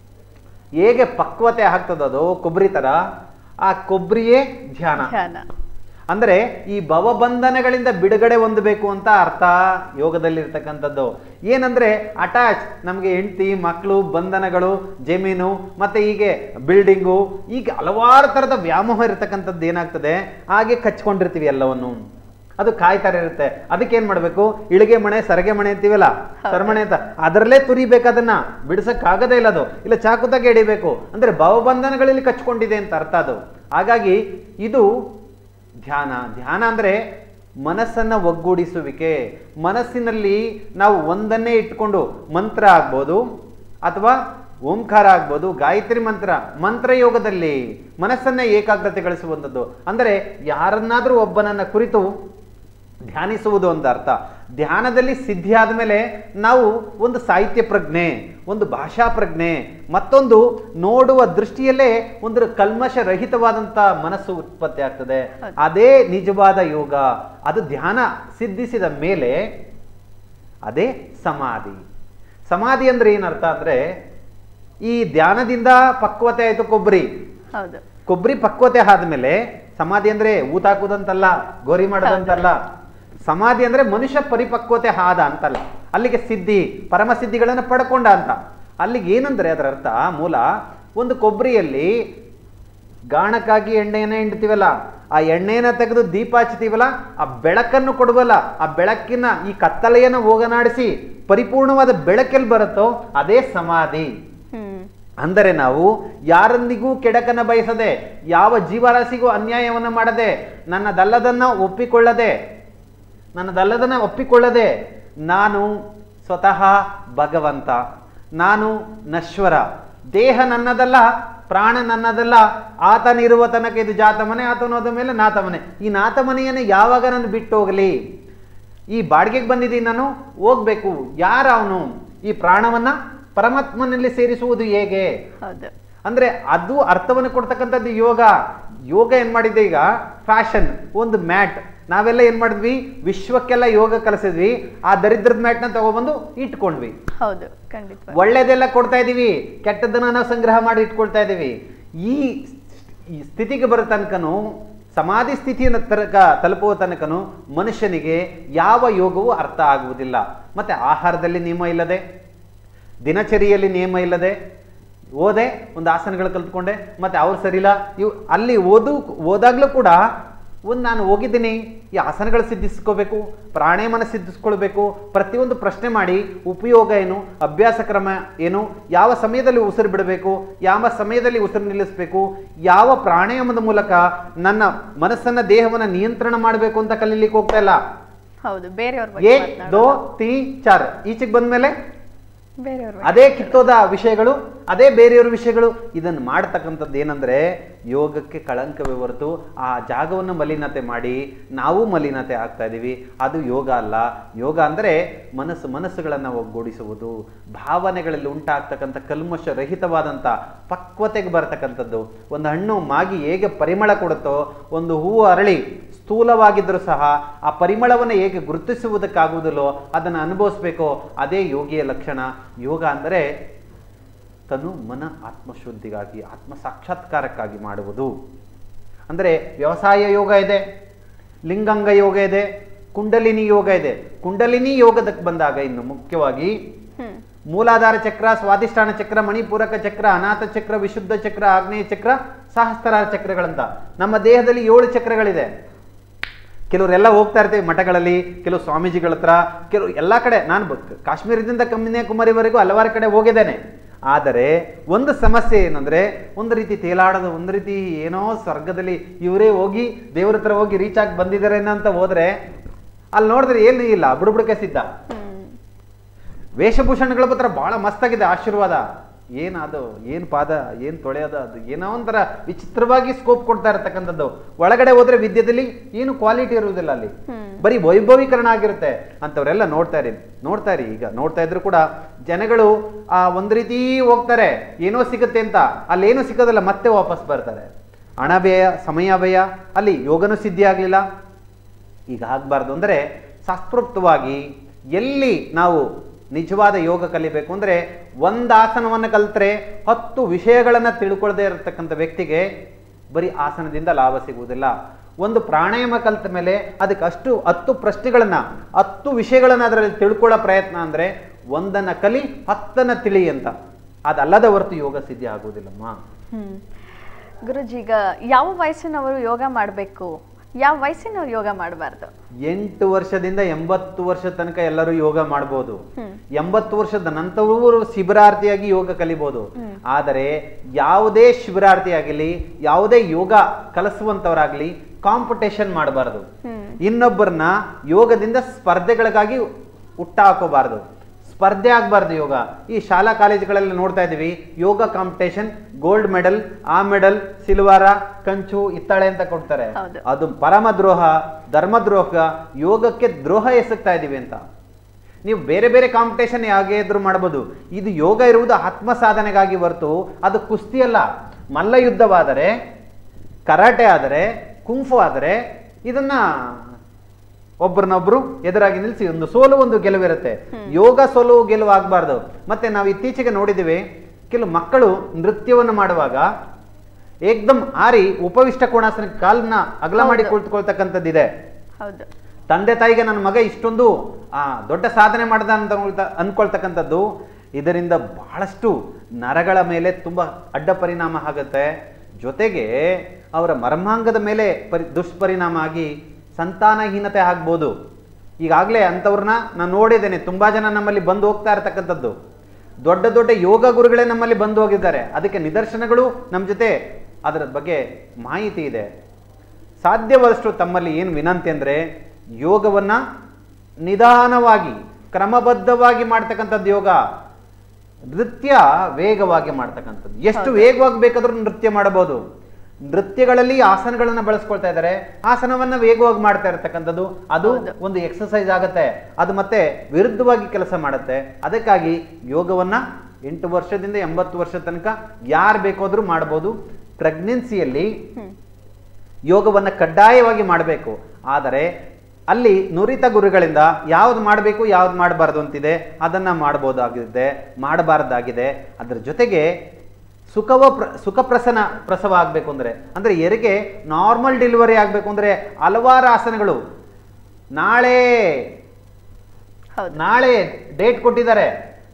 [SPEAKER 2] ಹೇಗೆ ಪಕ್ವತೆ ಆಗ್ತದದು ಕೊಬ್ಬರಿ ತರ ಆ ಕೊಬ್ಬರಿಯೇ ಧ್ಯಾನ
[SPEAKER 1] ಧ್ಯಾನ
[SPEAKER 2] ಅಂದ್ರೆ ಈ ಭವಬಂಧನಗಳಿಂದ ಬಿಡುಗಡೆ ಹೊಂದಬೇಕು ಅಂತ ಅರ್ಥ ಯೋಗದಲ್ಲಿ ಇರ್ತಕ್ಕಂಥದ್ದು ಏನಂದ್ರೆ ಅಟ್ಯಾಚ್ ನಮಗೆ ಹೆಂಡತಿ ಮಕ್ಕಳು ಬಂಧನಗಳು ಜಮೀನು ಮತ್ತೆ ಹೀಗೆ ಬಿಲ್ಡಿಂಗು ಈಗ ಹಲವಾರು ತರದ ವ್ಯಾಮೋಹ ಇರತಕ್ಕಂಥದ್ದು ಏನಾಗ್ತದೆ ಹಾಗೆ ಕಚ್ಕೊಂಡಿರ್ತೀವಿ ಎಲ್ಲವನ್ನು ಅದು ಕಾಯ್ತಾರೆ ಇರುತ್ತೆ ಅದಕ್ಕೆ ಏನ್ ಮಾಡ್ಬೇಕು ಇಳಿಗೆ ಮಣೆ ಸರಗೆ ಮಣೆ ಅಂತೀವಲ್ಲ ಸರಮಣೆ ಅಂತ ಅದರಲ್ಲೇ ತುರಿಬೇಕು ಅದನ್ನ ಬಿಡಿಸಕ್ ಆಗದೇ ಇಲ್ಲ ಅದು ಇಲ್ಲ ಚಾಕುತಾಗೆ ಹಿಡಿಬೇಕು ಅಂದ್ರೆ ಭವಬಂಧನಗಳಲ್ಲಿ ಕಚ್ಕೊಂಡಿದೆ ಅಂತ ಅರ್ಥ ಅದು ಹಾಗಾಗಿ ಇದು ಧ್ಯಾನ ಧ್ಯಾನ ಅಂದ್ರೆ ಮನಸ್ಸನ್ನ ಒಗ್ಗೂಡಿಸುವಿಕೆ ಮನಸ್ಸಿನಲ್ಲಿ ನಾವು ಒಂದನ್ನೇ ಇಟ್ಕೊಂಡು ಮಂತ್ರ ಆಗ್ಬೋದು ಅಥವಾ ಓಂಕಾರ ಆಗ್ಬೋದು ಗಾಯತ್ರಿ ಮಂತ್ರ ಮಂತ್ರ ಯೋಗದಲ್ಲಿ ಮನಸ್ಸನ್ನ ಏಕಾಗ್ರತೆಗೊಳಿಸುವಂಥದ್ದು ಅಂದರೆ ಯಾರನ್ನಾದ್ರೂ ಒಬ್ಬನನ್ನ ಕುರಿತು ಧ್ಯಾನಿಸುವುದು ಒಂದು ಅರ್ಥ ಧ್ಯಾನದಲ್ಲಿ ಸಿದ್ಧಿ ಆದಮೇಲೆ ನಾವು ಒಂದು ಸಾಹಿತ್ಯ ಪ್ರಜ್ಞೆ ಒಂದು ಭಾಷಾ ಪ್ರಜ್ಞೆ ಮತ್ತೊಂದು ನೋಡುವ ದೃಷ್ಟಿಯಲ್ಲೇ ಒಂದು ಕಲ್ಮಶ ರಹಿತವಾದಂಥ ಮನಸ್ಸು ಉತ್ಪತ್ತಿ ಆಗ್ತದೆ
[SPEAKER 1] ಹೌದು.
[SPEAKER 2] ಅದೇ ನಿಜವಾದ ಯೋಗ ಅದು ಧ್ಯಾನ ಸಿದ್ಧಿಸಿದ ಮೇಲೆ ಅದೇ ಸಮಾಧಿ ಸಮಾಧಿ ಅಂದ್ರೆ ಏನರ್ಥ ಅಂದ್ರೆ ಈ ಧ್ಯಾನದಿಂದ ಪಕ್ವತೆ ಆಯ್ತು ಕೊಬ್ಬರಿ
[SPEAKER 1] ಹೌದು
[SPEAKER 2] ಕೊಬ್ಬರಿ ಪಕ್ವತೆ ಆದ್ಮೇಲೆ ಸಮಾಧಿ ಅಂದ್ರೆ ಊತ ಹಾಕುದಂತಲ್ಲ ಗೋರಿ ಮಾಡೋದಂತಲ್ಲ ಸಮಾಧಿ ಅಂದ್ರೆ ಮನುಷ್ಯ ಪರಿಪಕ್ವತೆ ಆದ ಅಂತಲ್ಲ ಅಲ್ಲಿಗೆ ಸಿದ್ಧಿ ಪರಮ ಸಿದ್ಧಿಗಳನ್ನು ಪಡ್ಕೊಂಡ ಅಂತ ಅಲ್ಲಿಗೆ ಏನಂದ್ರೆ ಅದರ ಅರ್ಥ ಮೂಲ ಒಂದು ಕೊಬ್ಬರಿಯಲ್ಲಿ ಗಾಣಕ್ಕಾಗಿ ಎಣ್ಣೆಯನ್ನ ಹಿಂಡ್ತೀವಲ್ಲ ಆ ಎಣ್ಣೆಯನ್ನ ತೆಗೆದು ದೀಪ ಹಚ್ತೀವಲ್ಲ ಆ ಬೆಳಕನ್ನು ಕೊಡುವಲ್ಲ ಆ ಬೆಳಕಿನ ಈ ಕತ್ತಲೆಯನ್ನು ಹೋಗನಾಡಿಸಿ ಪರಿಪೂರ್ಣವಾದ ಬೆಳಕೆಲ್ಲಿ ಬರುತ್ತೋ ಅದೇ ಸಮಾಧಿ
[SPEAKER 1] ಹ್ಮ್
[SPEAKER 2] ಅಂದರೆ ನಾವು ಯಾರೊಂದಿಗೂ ಕೆಡಕನ್ನ ಬಯಸದೆ ಯಾವ ಜೀವರಾಶಿಗೂ ಅನ್ಯಾಯವನ್ನು ಮಾಡದೆ ನನ್ನದಲ್ಲದನ್ನ ಒಪ್ಪಿಕೊಳ್ಳದೆ ನನ್ನದಲ್ಲದನ್ನ ಒಪ್ಪಿಕೊಳ್ಳದೆ ನಾನು ಸ್ವತಃ ಭಗವಂತ ನಾನು ನಶ್ವರ ದೇಹ ನನ್ನದಲ್ಲ ಪ್ರಾಣ ನನ್ನದಲ್ಲ ಆತನಿರುವ ತನಕ ಇದು ಜಾತ ಮನೆ ಆತನೋದ ಮೇಲೆ ನಾತ ಮನೆ ಈ ನಾತ ಮನೆಯನ್ನು ಯಾವಾಗ ನಾನು ಬಿಟ್ಟು ಹೋಗಲಿ ಈ ಬಾಡಿಗೆಗೆ ಬಂದಿದ್ದೀನಿ ನಾನು ಹೋಗ್ಬೇಕು ಯಾರ ಅವನು ಈ ಪ್ರಾಣವನ್ನ ಪರಮಾತ್ಮನಲ್ಲಿ ಸೇರಿಸುವುದು ಹೇಗೆ
[SPEAKER 1] ಹೌದು
[SPEAKER 2] ಅಂದ್ರೆ ಅದು ಅರ್ಥವನ್ನು ಕೊಡ್ತಕ್ಕಂಥದ್ದು ಯೋಗ ಯೋಗ ಏನ್ ಮಾಡಿದೆ ಈಗ ಫ್ಯಾಷನ್ ಒಂದು ಮ್ಯಾಟ್ ನಾವೆಲ್ಲ ಏನ್ ಮಾಡಿದ್ವಿ ವಿಶ್ವಕ್ಕೆಲ್ಲ ಯೋಗ ಕಲಿಸಿದ್ವಿ ಆ ದರಿದ್ರದ ಮ್ಯಾಟ್ನ ತಗೊಬಂದು ಇಟ್ಕೊಂಡ್ವಿ
[SPEAKER 1] ಹೌದು ಖಂಡಿತ
[SPEAKER 2] ಒಳ್ಳೇದೆಲ್ಲ ಕೊಡ್ತಾ ಇದೀವಿ ಕೆಟ್ಟದ್ದನ್ನ ನಾವು ಸಂಗ್ರಹ ಮಾಡಿ ಇಟ್ಕೊಳ್ತಾ ಇದೀವಿ ಈ ಈ ಸ್ಥಿತಿಗೆ ಬರೋ ತನಕನು ಸಮಾಧಿ ಸ್ಥಿತಿಯನ್ನು ತನಕ ತಲುಪುವ ತನಕನು ಮನುಷ್ಯನಿಗೆ ಯಾವ ಯೋಗವೂ ಅರ್ಥ ಆಗುವುದಿಲ್ಲ ಮತ್ತೆ ಆಹಾರದಲ್ಲಿ ನಿಯಮ ಇಲ್ಲದೆ ದಿನಚರಿಯಲ್ಲಿ ನಿಯಮ ಇಲ್ಲದೆ ಓದೆ ಒಂದು ಆಸನಗಳು ಕಲ್ತ್ಕೊಂಡೆ ಮತ್ತೆ ಅವ್ರು ಸರಿಲ್ಲ ಇವು ಅಲ್ಲಿ ಓದು ಓದಾಗ್ಲೂ ಕೂಡ ಒಂದು ನಾನು ಹೋಗಿದ್ದೀನಿ ಈ ಆಸನಗಳು ಸಿದ್ಧಿಸ್ಕೋಬೇಕು ಪ್ರಾಣಾಯಾಮನ ಸಿದ್ಧಿಸ್ಕೊಳ್ಬೇಕು ಪ್ರತಿಯೊಂದು ಪ್ರಶ್ನೆ ಮಾಡಿ ಉಪಯೋಗ ಏನು ಅಭ್ಯಾಸ ಕ್ರಮ ಏನು ಯಾವ ಸಮಯದಲ್ಲಿ ಉಸಿರು ಬಿಡಬೇಕು ಯಾವ ಸಮಯದಲ್ಲಿ ಉಸಿರು ನಿಲ್ಲಿಸಬೇಕು ಯಾವ ಪ್ರಾಣಾಯಾಮದ ಮೂಲಕ ನನ್ನ ಮನಸ್ಸನ್ನ ದೇಹವನ್ನ ನಿಯಂತ್ರಣ ಮಾಡಬೇಕು ಅಂತ ಕಲೀಲಿಕ್ಕೆ ಹೋಗ್ತಾ ಇಲ್ಲ
[SPEAKER 1] ಹೌದು ಬೇರೆಯವ್ರ
[SPEAKER 2] ಏ
[SPEAKER 1] ಬಗ್ಗೆ
[SPEAKER 2] ದೋ
[SPEAKER 1] ಮಾತನಾಡೋದು.
[SPEAKER 2] ತಿ ಚಾರ್ ಈಚೆಗೆ ಬಂದ್ಮೇಲೆ
[SPEAKER 1] ಬೇರೆಯವ್ರ ಬಗ್ಗೆ.
[SPEAKER 2] ಅದೇ ಕಿತ್ತೋದ ವಿಷಯಗಳು ಅದೇ ಬೇರೆಯವ್ರ ವಿಷಯಗಳು ಇದನ್ನು ಮಾಡ್ತಕ್ಕಂಥದ್ದು ಏನಂದ್ರೆ ಯೋಗಕ್ಕೆ ಕಳಂಕವೇ ಹೊರತು ಆ ಜಾಗವನ್ನು ಮಲಿನತೆ ಮಾಡಿ ನಾವು ಮಲಿನತೆ ಆಗ್ತಾ ಇದೀವಿ ಅದು ಯೋಗ ಅಲ್ಲ ಯೋಗ ಅಂದ್ರೆ ಮನಸ್ಸು ಮನಸ್ಸುಗಳನ್ನು ಒಗ್ಗೂಡಿಸುವುದು ಭಾವನೆಗಳಲ್ಲಿ ಉಂಟಾಗ್ತಕ್ಕಂಥ ಕಲ್ಮಶ ರಹಿತವಾದಂಥ ಪಕ್ವತೆಗೆ ಬರ್ತಕ್ಕಂಥದ್ದು ಒಂದು ಹಣ್ಣು ಮಾಗಿ ಹೇಗೆ ಪರಿಮಳ ಕೊಡುತ್ತೋ ಒಂದು ಹೂವು ಅರಳಿ ಸ್ಥೂಲವಾಗಿದ್ದರೂ ಸಹ ಆ ಪರಿಮಳವನ್ನು ಹೇಗೆ ಗುರುತಿಸುವುದಕ್ಕಾಗುವುದಿಲ್ಲೋ ಅದನ್ನು ಅನುಭವಿಸ್ಬೇಕೋ ಅದೇ ಯೋಗಿಯ ಲಕ್ಷಣ ಯೋಗ ಅಂದರೆ ತನು ಮನ ಆತ್ಮಶುದ್ಧಿಗಾಗಿ ಆತ್ಮ ಸಾಕ್ಷಾತ್ಕಾರಕ್ಕಾಗಿ ಮಾಡುವುದು ಅಂದರೆ ವ್ಯವಸಾಯ ಯೋಗ ಇದೆ ಲಿಂಗಾಂಗ ಯೋಗ ಇದೆ ಕುಂಡಲಿನಿ ಯೋಗ ಇದೆ ಕುಂಡಲಿನಿ ಯೋಗದಕ್ಕೆ ಬಂದಾಗ ಇನ್ನು ಮುಖ್ಯವಾಗಿ
[SPEAKER 1] ಹ್ಮ್
[SPEAKER 2] ಮೂಲಾಧಾರ ಚಕ್ರ ಸ್ವಾದಿಷ್ಠಾನ ಚಕ್ರ ಮಣಿಪೂರಕ ಚಕ್ರ ಅನಾಥ ಚಕ್ರ ವಿಶುದ್ಧ ಚಕ್ರ ಆಗ್ನೇಯ ಚಕ್ರ ಸಹಸ್ರಾರ ಚಕ್ರಗಳಂತ ನಮ್ಮ ದೇಹದಲ್ಲಿ ಏಳು ಚಕ್ರಗಳಿದೆ ಕೆಲವರೆಲ್ಲ ಹೋಗ್ತಾ ಇರ್ತೀವಿ ಮಠಗಳಲ್ಲಿ ಕೆಲವು ಸ್ವಾಮೀಜಿಗಳ ಹತ್ರ ಕೆಲವು ಎಲ್ಲ ಕಡೆ ನಾನು ಬ- ಕಾಶ್ಮೀರದಿಂದ ಕನ್ಯಾಕುಮಾರಿವರೆಗೂ ಹಲವಾರು ಕಡೆ ಹೋಗಿದ್ದೇನೆ ಆದರೆ ಒಂದು ಸಮಸ್ಯೆ ಏನಂದ್ರೆ ಒಂದು ರೀತಿ ತೇಲಾಡೋದು ಒಂದು ರೀತಿ ಏನೋ ಸ್ವರ್ಗದಲ್ಲಿ ಇವರೇ ಹೋಗಿ ದೇವ್ರ ಹತ್ರ ಹೋಗಿ ರೀಚ್ ಆಗಿ ಬಂದಿದ್ದಾರೆ ಅಂತ ಹೋದ್ರೆ ಅಲ್ಲಿ ನೋಡಿದ್ರೆ ಏನು ಇಲ್ಲ ಬುಡುಬುಡಕೆ ಸಿದ್ಧ
[SPEAKER 1] ಹ್ಮ್
[SPEAKER 2] ವೇಷಭೂಷಣಗಳ ಹತ್ರ ಬಹಳ ಮಸ್ತಾಗಿದೆ ಆಶೀರ್ವಾದ ಏನದು ಏನು ಪಾದ ಏನು ತೊಳೆಯೋದು ಅದು ಏನೋ ಒಂಥರ ವಿಚಿತ್ರವಾಗಿ ಸ್ಕೋಪ್ ಕೊಡ್ತಾ ಇರತಕ್ಕಂಥದ್ದು ಒಳಗಡೆ ಹೋದ್ರೆ ವಿದ್ಯೆದಲ್ಲಿ ಏನು ಕ್ವಾಲಿಟಿ ಇರುವುದಿಲ್ಲ ಅಲ್ಲಿ
[SPEAKER 1] ಹ್ಮ್.
[SPEAKER 2] ಬರೀ ವೈಭವೀಕರಣ ಆಗಿರುತ್ತೆ ಅಂತವರೆಲ್ಲ ನೋಡ್ತಾ ಇರಿ ನೋಡ್ತಾ ಇರಿ ಈಗ ನೋಡ್ತಾ ಇದ್ರು ಕೂಡ ಜನಗಳು ಆ ಒಂದ್ ರೀತಿ ಹೋಗ್ತಾರೆ ಏನೋ ಸಿಗುತ್ತೆ ಅಂತ ಅಲ್ಲಿ ಏನೂ ಸಿಗೋದಿಲ್ಲ ಮತ್ತೆ ವಾಪಸ್ ಬರ್ತಾರೆ ಹಣ ವ್ಯಯ ಸಮಯ ವ್ಯಯ ಅಲ್ಲಿ ಯೋಗನೂ ಸಿದ್ಧಿ ಆಗಲಿಲ್ಲ ಈಗ ಆಗಬಾರ್ದು ಅಂದರೆ ಶಾಸ್ತ್ರೋಕ್ತವಾಗಿ ಎಲ್ಲಿ ನಾವು ನಿಜವಾದ ಯೋಗ ಕಲಿಬೇಕು ಅಂದರೆ ಒಂದು ಆಸನವನ್ನು ಕಲಿತ್ರೆ ಹತ್ತು ವಿಷಯಗಳನ್ನು ತಿಳ್ಕೊಳ್ಳದೆ ಇರತಕ್ಕಂಥ ವ್ಯಕ್ತಿಗೆ ಬರೀ ಆಸನದಿಂದ ಲಾಭ ಸಿಗುವುದಿಲ್ಲ ಒಂದು ಪ್ರಾಣಾಯಾಮ ಕಲಿತ ಮೇಲೆ ಅದಕ್ಕೆ ಅಷ್ಟು ಹತ್ತು ಪ್ರಶ್ನೆಗಳನ್ನು ಹತ್ತು ವಿಷಯಗಳನ್ನು ಅದರಲ್ಲಿ ತಿಳ್ಕೊಳ್ಳೋ ಪ್ರಯತ್ನ ಅಂದರೆ ಒಂದನ್ನು ಕಲಿ ಹತ್ತನ್ನು ತಿಳಿ ಅಂತ ಅದಲ್ಲದ ಹೊರತು ಯೋಗ ಸಿದ್ಧಿ ಆಗುವುದಿಲ್ಲಮ್ಮ
[SPEAKER 1] ಹ್ಮ್ ಗುರುಜಿ ಈಗ ಯಾವ ವಯಸ್ಸಿನವರು ಯೋಗ ಮಾಡಬೇಕು ಯಾವ ವಯಸ್ಸಿನವರು ಯೋಗ ಮಾಡಬಾರ್ದು
[SPEAKER 2] ಎಂಟು ವರ್ಷದಿಂದ ಎಂಬತ್ತು ವರ್ಷ ತನಕ ಎಲ್ಲರೂ ಯೋಗ ಮಾಡ್ಬೋದು
[SPEAKER 1] ಹ್ಮ್.
[SPEAKER 2] ಎಂಬತ್ತು ವರ್ಷದ ನಂತರವೂ ಶಿಬಿರಾರ್ಥಿಯಾಗಿ ಯೋಗ ಕಲಿಬಹುದು ಆದರೆ ಯಾವುದೇ ಶಿಬಿರಾರ್ಥಿ ಆಗಲಿ ಯಾವುದೇ ಯೋಗ ಕಲಿಸುವಂತವರಾಗ್ಲಿ ಕಾಂಪಿಟೇಷನ್ ಮಾಡಬಾರದು
[SPEAKER 1] ಹ್ಮ್
[SPEAKER 2] ಇನ್ನೊಬ್ಬರನ್ನ ಯೋಗದಿಂದ ಸ್ಪರ್ಧೆಗಳಿಗಾಗಿ ಹುಟ್ಟ ಹಾಕೋಬಾರ್ದು ಸ್ಪರ್ಧೆ ಆಗಬಾರ್ದು ಯೋಗ ಈ ಶಾಲಾ ಕಾಲೇಜುಗಳಲ್ಲಿ ನೋಡ್ತಾ ಇದ್ದೀವಿ ಯೋಗ ಕಾಂಪಿಟೇಷನ್ ಗೋಲ್ಡ್ ಮೆಡಲ್ ಆ ಮೆಡಲ್ ಸಿಲ್ವಾರ ಕಂಚು ಇತ್ತಾಳೆ ಅಂತ ಕೊಡ್ತಾರೆ
[SPEAKER 1] ಹೌದು.
[SPEAKER 2] ಅದು ಪರಮ ದ್ರೋಹ ಧರ್ಮದ್ರೋಹ ಯೋಗಕ್ಕೆ ದ್ರೋಹ ಎಸಗ್ತಾ ಇದೀವಿ ಅಂತ ನೀವು ಬೇರೆ ಬೇರೆ ಕಾಂಪಿಟೇಷನ್ ಯಾಕೆ ಇದ್ರೂ ಮಾಡ್ಬೋದು ಇದು ಯೋಗ ಇರುವುದು ಆತ್ಮ ಸಾಧನೆಗಾಗಿ ಹೊರತು ಅದು ಕುಸ್ತಿ ಅಲ್ಲ ಮಲ್ಲ ಯುದ್ಧವಾದರೆ ಕರಾಟೆ ಆದರೆ ಕುಂಫು ಆದರೆ ಇದನ್ನ ಒಬ್ಬರನ್ನೊಬ್ರು ಎದುರಾಗಿ ನಿಲ್ಲಿಸಿ ಒಂದು ಸೋಲು ಒಂದು ಗೆಲುವಿರುತ್ತೆ ಯೋಗ ಸೋಲು ಗೆಲುವು ಆಗಬಾರ್ದು ಮತ್ತೆ ನಾವು ಇತ್ತೀಚೆಗೆ ನೋಡಿದ್ದೀವಿ ಕೆಲವು ಮಕ್ಕಳು ನೃತ್ಯವನ್ನು ಮಾಡುವಾಗ ಏಕ್ದಮ್ ಆರಿ ಉಪವಿಷ್ಟ ಕೋಣಾಸನಕ್ಕೆ ಕಾಲನ್ನ ಅಗಲ ಮಾಡಿ
[SPEAKER 1] ಹೌದು.
[SPEAKER 2] ಕುಳಿತುಕೊಳ್ತಕ್ಕಂಥದ್ದಿದೆ
[SPEAKER 1] ಹೌದು
[SPEAKER 2] ತಂದೆ ತಾಯಿಗೆ ನನ್ನ ಮಗ ಇಷ್ಟೊಂದು ಆ, ದೊಡ್ಡ ಸಾಧನೆ ಮಾಡ್ದ ಅಂತ ಅನ್ಕೊಳ್ತ- ಅನ್ಕೊಳ್ತಕ್ಕಂಥದ್ದು ಇದರಿಂದ ಬಹಳಷ್ಟು ನರಗಳ ಮೇಲೆ ತುಂಬ ಅಡ್ಡ ಪರಿಣಾಮ ಆಗುತ್ತೆ ಜೊತೆಗೆ ಅವರ ಮರ್ಮಾಂಗದ ಮೇಲೆ ಪರಿ ದುಷ್ಪರಿಣಾಮ ಆಗಿ ಸಂತಾನಹೀನತೆ ಆಗ್ಬೋದು ಈಗಾಗಲೇ ಅಂಥವ್ರನ್ನ ನಾನು ನೋಡಿದ್ದೇನೆ ತುಂಬ ಜನ ನಮ್ಮಲ್ಲಿ ಬಂದು ಹೋಗ್ತಾ ಇರತಕ್ಕಂಥದ್ದು ದೊಡ್ಡ ದೊಡ್ಡ ಯೋಗ ಗುರುಗಳೇ ನಮ್ಮಲ್ಲಿ ಬಂದು ಹೋಗಿದ್ದಾರೆ ಅದಕ್ಕೆ ನಿದರ್ಶನಗಳು ನಮ್ಮ ಜೊತೆ ಅದರ ಬಗ್ಗೆ ಮಾಹಿತಿ ಇದೆ ಸಾಧ್ಯವಾದಷ್ಟು ತಮ್ಮಲ್ಲಿ ಏನು ವಿನಂತಿ ಅಂದರೆ ಯೋಗವನ್ನ ನಿಧಾನವಾಗಿ ಕ್ರಮಬದ್ಧವಾಗಿ ಮಾಡ್ತಕ್ಕಂಥದ್ದು ಯೋಗ ನೃತ್ಯ ವೇಗವಾಗಿ ಮಾಡ್ತಕ್ಕಂಥದ್ದು ಎಷ್ಟು ವೇಗವಾಗಿ ಬೇಕಾದ್ರೂ ನೃತ್ಯ ಮಾಡಬಹುದು ನೃತ್ಯಗಳಲ್ಲಿ ಆಸನಗಳನ್ನು ಬಳಸ್ಕೊಳ್ತಾ ಇದ್ದಾರೆ ಆಸನವನ್ನ ವೇಗವಾಗಿ ಮಾಡ್ತಾ ಇರತಕ್ಕಂಥದ್ದು ಅದು
[SPEAKER 1] ಹೌದು.
[SPEAKER 2] ಒಂದು ಎಕ್ಸಸೈಸ್ ಆಗುತ್ತೆ ಅದು ಮತ್ತೆ ವಿರುದ್ಧವಾಗಿ ಕೆಲಸ ಮಾಡುತ್ತೆ ಅದಕ್ಕಾಗಿ ಯೋಗವನ್ನ ಎಂಟು ವರ್ಷದಿಂದ ಎಂಬತ್ತು ವರ್ಷ ತನಕ ಯಾರು ಬೇಕಾದ್ರೂ ಮಾಡ್ಬೋದು ಪ್ರೆಗ್ನೆನ್ಸಿಯಲ್ಲಿ
[SPEAKER 1] ಹ್ಮ್
[SPEAKER 2] ಯೋಗವನ್ನು ಕಡ್ಡಾಯವಾಗಿ ಮಾಡಬೇಕು ಆದರೆ ಅಲ್ಲಿ ನುರಿತ ಗುರುಗಳಿಂದ ಯಾವ್ದು ಮಾಡಬೇಕು ಯಾವ್ದು ಮಾಡಬಾರ್ದು ಅಂತಿದೆ ಅದನ್ನು ಮಾಡ್ಬೋದಾಗಿದೆ ಮಾಡಬಾರ್ದಾಗಿದೆ ಅದರ ಜೊತೆಗೆ ಸುಖವ ಪ್ರ ಸುಖಪ್ರಸನ ಪ್ರಸವ ಆಗಬೇಕು ಅಂದರೆ ಅಂದರೆ ಹೆರಿಗೆ ನಾರ್ಮಲ್ ಡೆಲಿವರಿ ಆಗಬೇಕು ಅಂದರೆ ಹಲವಾರು ಆಸನಗಳು ನಾಳೆ
[SPEAKER 1] ಹೌದು
[SPEAKER 2] ನಾಳೆ ಡೇಟ್ ಕೊಟ್ಟಿದ್ದಾರೆ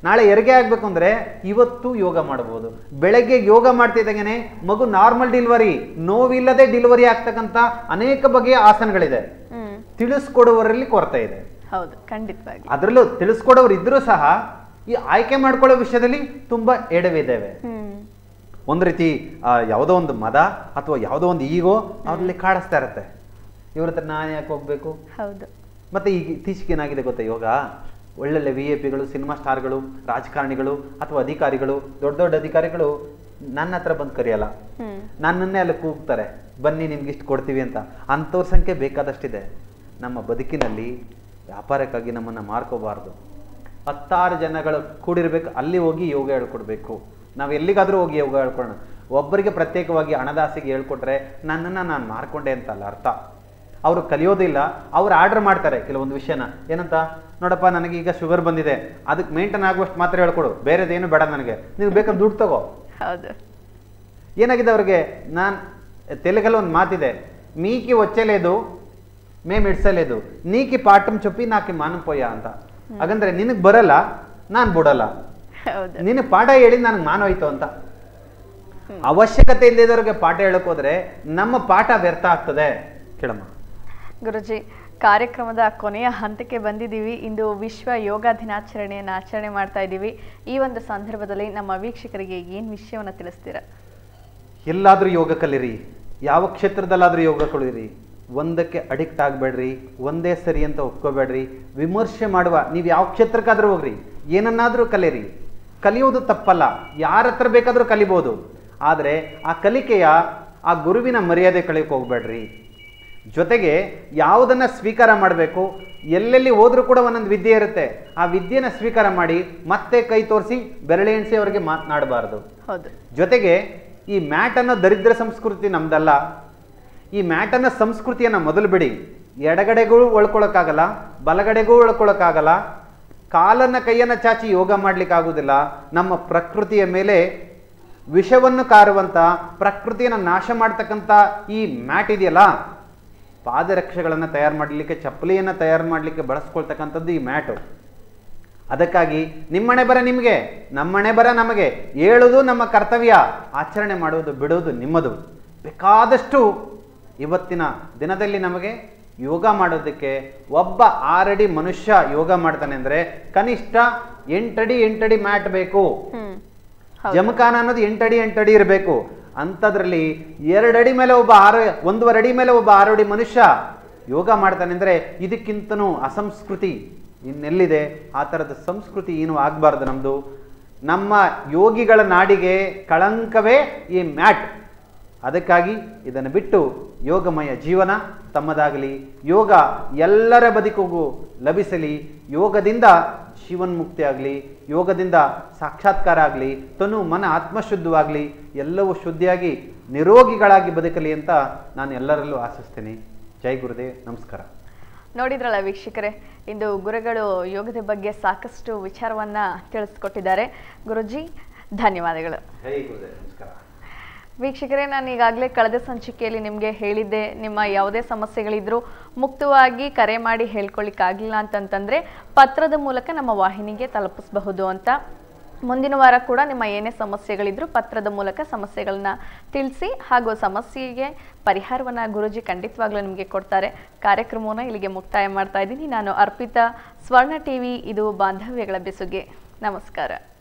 [SPEAKER 2] ನಾಳೆ ಹೆರಿಗೆ ಆಗ್ಬೇಕು ಅಂದ್ರೆ ಇವತ್ತು ಯೋಗ ಮಾಡಬಹುದು ಬೆಳಗ್ಗೆ ಯೋಗ ಮಾಡ್ತಿದ್ದಂಗೆನೆ ಮಗು ನಾರ್ಮಲ್ ಡಿಲಿವರಿ ನೋವಿಲ್ಲದೆ ಡಿಲಿವರಿ ಆಗ್ತಕ್ಕಂಥ ಅನೇಕ ಬಗೆಯ ಆಸನಗಳಿದೆ
[SPEAKER 1] ಹ್ಮ್
[SPEAKER 2] ತಿಳಿಸ್ಕೊಡುವವರಲ್ಲಿ ಕೊರತೆ ಇದೆ
[SPEAKER 1] ಹೌದು ಖಂಡಿತವಾಗಿ
[SPEAKER 2] ಅದರಲ್ಲೂ ತಿಳಿಸ್ಕೊಡೋರು ಇದ್ರೂ ಸಹ ಈ ಆಯ್ಕೆ ಮಾಡ್ಕೊಳ್ಳೋ ವಿಷಯದಲ್ಲಿ ತುಂಬಾ ಎಡವಿದ್ದೇವೆ
[SPEAKER 1] ಹ್ಮ್
[SPEAKER 2] ಒಂದು ರೀತಿ ಆ, ಯಾವುದೋ ಒಂದು ಮದ ಅಥವಾ ಯಾವುದೋ ಒಂದು ಈಗೋ ಅವ್ರಲ್ಲಿ ಕಾಡಿಸ್ತಾ ಇರುತ್ತೆ ಇವ್ರ ಹತ್ರ ನಾನು ಯಾಕೆ ಹೋಗ್ಬೇಕು
[SPEAKER 1] ಹೌದು
[SPEAKER 2] ಮತ್ತೆ ಈಗ ಇತ್ತೀಚೆಗೆ ಏನಾಗಿದೆ ಗೊತ್ತಾ ಯೋಗ ಒಳ್ಳೊಳ್ಳೆ ವಿ ಎ ಪಿಗಳು ಸಿನಿಮಾ ಸ್ಟಾರ್ಗಳು ರಾಜಕಾರಣಿಗಳು ಅಥವಾ ಅಧಿಕಾರಿಗಳು ದೊಡ್ಡ ದೊಡ್ಡ ಅಧಿಕಾರಿಗಳು ನನ್ನ ಹತ್ರ ಬಂದು ಕರೆಯಲ್ಲ
[SPEAKER 1] ಹ್ಮ್
[SPEAKER 2] ನನ್ನನ್ನೇ ಅಲ್ಲಿ ಕೂಗ್ತಾರೆ ಬನ್ನಿ ನಿಮ್ಗೆ ಇಷ್ಟು ಕೊಡ್ತೀವಿ ಅಂತ ಅಂಥವ್ರ ಸಂಖ್ಯೆ ಬೇಕಾದಷ್ಟಿದೆ ನಮ್ಮ ಬದುಕಿನಲ್ಲಿ ವ್ಯಾಪಾರಕ್ಕಾಗಿ ನಮ್ಮನ್ನು ಮಾರ್ಕೋಬಾರ್ದು ಹತ್ತಾರು ಜನಗಳು ಕೂಡಿರ್ಬೇಕು ಅಲ್ಲಿ ಹೋಗಿ ಯೋಗ ಹೇಳ್ಕೊಡ್ಬೇಕು ನಾವು ಎಲ್ಲಿಗಾದರೂ ಹೋಗಿ ಯೋಗ ಹೇಳ್ಕೊಳ್ಳೋಣ ಒಬ್ಬರಿಗೆ ಪ್ರತ್ಯೇಕವಾಗಿ ಹಣದಾಸೆಗೆ ಹೇಳ್ಕೊಟ್ರೆ ನನ್ನನ್ನು ನಾನು ಮಾರ್ಕೊಂಡೆ ಅಂತಲ್ಲ ಅರ್ಥ ಅವರು ಕಲಿಯೋದಿಲ್ಲ ಅವ್ರು ಆರ್ಡರ್ ಮಾಡ್ತಾರೆ ಕೆಲವೊಂದು ವಿಷಯನ ಏನಂತ ನೋಡಪ್ಪ ನನಗೆ ಈಗ ಶುಗರ್ ಬಂದಿದೆ ಅದಕ್ಕೆ ಮೇಂಟೈನ್ ಆಗುವಷ್ಟು ಮಾತ್ರ ಹೇಳ್ಕೊಡು ಬೇರೆದೇನು ಬೇಡ ನನಗೆ ನೀನು ಬೇಕಾದ್ರೆ ದುಡ್ಡು ತಗೋ
[SPEAKER 1] ಹೌದು
[SPEAKER 2] ಏನಾಗಿದೆ ಅವ್ರಿಗೆ ನಾನು ತೆಲುಗಲ್ಲಿ ಒಂದು ಮಾತಿದೆ మీకి వచ్చలేదు మేము ఇడ్సలేదు నీకి పాఠం చెప్పి నాకు ಮಾನಪೋಯ ಅಂತ ಹಾಗಂದ್ರೆ ನಿನಗೆ ಬರಲ್ಲ ನಾನು ಬಿಡಲ್ಲ
[SPEAKER 1] ಹೌದು
[SPEAKER 2] ನಿನಗೆ ಪಾಠ ಹೇಳಿ ನನಗೆ ಮಾನೋಯ್ತು ಅಂತ ಅವಶ್ಯಕತೆ ಇಲ್ಲದವ್ರಿಗೆ ಪಾಠ ಹೇಳಕ್ ಹೋದ್ರೆ ನಮ್ಮ ಪಾಠ ವ್ಯರ್ಥ ಆಗ್ತದೆ ಕೇಳಮ್ಮ
[SPEAKER 1] ಗುರುಜಿ ಕಾರ್ಯಕ್ರಮದ ಕೊನೆಯ ಹಂತಕ್ಕೆ ಬಂದಿದ್ದೀವಿ ಇಂದು ವಿಶ್ವ ಯೋಗ ದಿನಾಚರಣೆಯನ್ನು ಆಚರಣೆ ಮಾಡ್ತಾ ಇದ್ದೀವಿ ಈ ಒಂದು ಸಂದರ್ಭದಲ್ಲಿ ನಮ್ಮ ವೀಕ್ಷಕರಿಗೆ ಏನು ವಿಷಯವನ್ನು ತಿಳಿಸ್ತೀರಾ
[SPEAKER 2] ಎಲ್ಲಾದ್ರೂ ಯೋಗ ಕಲೀರಿ ಯಾವ ಕ್ಷೇತ್ರದಲ್ಲಾದ್ರೂ ಯೋಗ ಕಲೀರಿ ಒಂದಕ್ಕೆ ಅಡಿಕ್ಟ್ ಆಗಬೇಡ್ರಿ ಒಂದೇ ಸರಿ ಅಂತ ಒಪ್ಕೋಬೇಡ್ರಿ ವಿಮರ್ಶೆ ಮಾಡುವ ನೀವು ಯಾವ ಕ್ಷೇತ್ರಕ್ಕಾದ್ರೂ ಹೋಗ್ರಿ ಏನನ್ನಾದ್ರೂ ಕಲೀರಿ ಕಲಿಯೋದು ತಪ್ಪಲ್ಲ ಯಾರ ಹತ್ರ ಬೇಕಾದ್ರೂ ಕಲಿಬೋದು ಆದರೆ ಆ ಕಲಿಕೆಯ ಆ ಗುರುವಿನ ಮರ್ಯಾದೆ ಕಳಿಯಕ್ಕೆ ಹೋಗ್ಬೇಡ್ರಿ ಜೊತೆಗೆ ಯಾವುದನ್ನ ಸ್ವೀಕಾರ ಮಾಡಬೇಕು ಎಲ್ಲೆಲ್ಲಿ ಹೋದ್ರೂ ಕೂಡ ಒಂದೊಂದು ವಿದ್ಯೆ ಇರುತ್ತೆ ಆ ವಿದ್ಯೆನ ಸ್ವೀಕಾರ ಮಾಡಿ ಮತ್ತೆ ಕೈ ತೋರಿಸಿ ಬೆರಳೆ ಎಣಿಸಿ ಅವರಿಗೆ ಮಾತನಾಡಬಾರ್ದು
[SPEAKER 1] ಹೌದು
[SPEAKER 2] ಜೊತೆಗೆ ಈ ಮ್ಯಾಟ್ ಅನ್ನೋ ದರಿದ್ರ ಸಂಸ್ಕೃತಿ ನಮ್ದಲ್ಲ ಈ ಮ್ಯಾಟ್ ಅನ್ನೋ ಸಂಸ್ಕೃತಿಯನ್ನ ಮೊದಲು ಬಿಡಿ ಎಡಗಡೆಗೂ ಉಳ್ಕೊಳಕ್ಕಾಗಲ್ಲ ಬಲಗಡೆಗೂ ಉಳ್ಕೊಳಕ್ಕಾಗಲ್ಲ ಕಾಲನ್ನ ಕೈಯನ್ನ ಚಾಚಿ ಯೋಗ ಮಾಡ್ಲಿಕ್ಕೆ ಆಗುದಿಲ್ಲ ನಮ್ಮ ಪ್ರಕೃತಿಯ ಮೇಲೆ ವಿಷವನ್ನು ಕಾರುವಂತ ಪ್ರಕೃತಿಯನ್ನ ನಾಶ ಮಾಡ್ತಕ್ಕಂಥ ಈ ಮ್ಯಾಟ್ ಇದೆಯಲ್ಲ ಪಾದರಕ್ಷೆಗಳನ್ನು ತಯಾರು ಮಾಡಲಿಕ್ಕೆ ಚಪ್ಪಲಿಯನ್ನು ತಯಾರು ಮಾಡಲಿಕ್ಕೆ ಬಳಸ್ಕೊಳ್ತಕ್ಕಂಥದ್ದು ಈ ಮ್ಯಾಟು ಅದಕ್ಕಾಗಿ ನಿಮ್ಮಣೆ ಬರ ನಿಮಗೆ ನಮ್ಮಣೆ ಬರ ನಮಗೆ ಹೇಳುವುದು ನಮ್ಮ ಕರ್ತವ್ಯ ಆಚರಣೆ ಮಾಡುವುದು ಬಿಡುವುದು ನಿಮ್ಮದು ಬೇಕಾದಷ್ಟು ಇವತ್ತಿನ ದಿನದಲ್ಲಿ ನಮಗೆ ಯೋಗ ಮಾಡೋದಕ್ಕೆ ಒಬ್ಬ ಆರಡಿ ಮನುಷ್ಯ ಯೋಗ ಮಾಡ್ತಾನೆ ಅಂದರೆ ಕನಿಷ್ಠ ಎಂಟಡಿ ಎಂಟಡಿ ಮ್ಯಾಟ್ ಬೇಕು
[SPEAKER 1] ಹ್ಮ್ ಹೌದು
[SPEAKER 2] ಜಮಖಾನ ಅನ್ನೋದು ಎಂಟಡಿ ಎಂಟಡಿ ಇರಬೇಕು ಅಂಥದ್ರಲ್ಲಿ ಎರಡಡಿ ಮೇಲೆ ಒಬ್ಬ ಆರು ಒಂದೂವರೆ ಅಡಿ ಮೇಲೆ ಒಬ್ಬ ಆರು ಅಡಿ ಮನುಷ್ಯ ಯೋಗ ಮಾಡ್ತಾನೆ ಅಂದರೆ ಇದಕ್ಕಿಂತನೂ ಅಸಂಸ್ಕೃತಿ ಇನ್ನೆಲ್ಲಿದೆ ಆ ಥರದ ಸಂಸ್ಕೃತಿ ಏನು ಆಗಬಾರ್ದು ನಮ್ಮದು ನಮ್ಮ ಯೋಗಿಗಳ ನಾಡಿಗೆ ಕಳಂಕವೇ ಈ ಮ್ಯಾಟ್ ಅದಕ್ಕಾಗಿ ಇದನ್ನು ಬಿಟ್ಟು ಯೋಗಮಯ ಜೀವನ ತಮ್ಮದಾಗಲಿ ಯೋಗ ಎಲ್ಲರ ಬದುಕಿಗೂ ಲಭಿಸಲಿ ಯೋಗದಿಂದ ಜೀವನ್ಮುಕ್ತಿ ಆಗಲಿ ಯೋಗದಿಂದ ಸಾಕ್ಷಾತ್ಕಾರ ಆಗಲಿ ತನು ಮನ ಆತ್ಮಶುದ್ಧವಾಗಲಿ ಎಲ್ಲವೂ ಶುದ್ಧಿಯಾಗಿ ನಿರೋಗಿಗಳಾಗಿ ಬದುಕಲಿ ಅಂತ ನಾನು ಎಲ್ಲರಲ್ಲೂ ಆಶಿಸ್ತೀನಿ ಜೈ ಗುರುದೇವ್ ನಮಸ್ಕಾರ
[SPEAKER 1] ನೋಡಿದ್ರಲ್ಲ ವೀಕ್ಷಕರೇ ಇಂದು ಗುರುಗಳು ಯೋಗದ ಬಗ್ಗೆ ಸಾಕಷ್ಟು ವಿಚಾರವನ್ನ ತಿಳಿಸ್ಕೊಟ್ಟಿದ್ದಾರೆ ಗುರುಜಿ ಧನ್ಯವಾದಗಳು
[SPEAKER 2] ಜೈ ಗುರುದೇವ್ ನಮಸ್ಕಾರ
[SPEAKER 1] ವೀಕ್ಷಕರೇ ನಾನು ಈಗಾಗಲೇ ಕಳೆದ ಸಂಚಿಕೆಯಲ್ಲಿ ನಿಮಗೆ ಹೇಳಿದ್ದೆ ನಿಮ್ಮ ಯಾವುದೇ ಸಮಸ್ಯೆಗಳಿದ್ರೂ ಮುಕ್ತವಾಗಿ ಕರೆ ಮಾಡಿ ಹೇಳ್ಕೊಳ್ಳಿಕ್ಕಾಗಿಲ್ಲ ಅಂತಂತಂದರೆ ಪತ್ರದ ಮೂಲಕ ನಮ್ಮ ವಾಹಿನಿಗೆ ತಲುಪಿಸಬಹುದು ಅಂತ ಮುಂದಿನ ವಾರ ಕೂಡ ನಿಮ್ಮ ಏನೇ ಸಮಸ್ಯೆಗಳಿದ್ರೂ ಪತ್ರದ ಮೂಲಕ ಸಮಸ್ಯೆಗಳನ್ನ ತಿಳಿಸಿ ಹಾಗೂ ಸಮಸ್ಯೆಗೆ ಪರಿಹಾರವನ್ನು ಗುರುಜಿ ಖಂಡಿತವಾಗ್ಲೂ ನಿಮಗೆ ಕೊಡ್ತಾರೆ ಕಾರ್ಯಕ್ರಮವನ್ನು ಇಲ್ಲಿಗೆ ಮುಕ್ತಾಯ ಮಾಡ್ತಾ ಇದ್ದೀನಿ ನಾನು ಅರ್ಪಿತಾ ಸ್ವರ್ಣ ಟಿವಿ ಇದು ಬಾಂಧವ್ಯಗಳ ಬೆಸುಗೆ ನಮಸ್ಕಾರ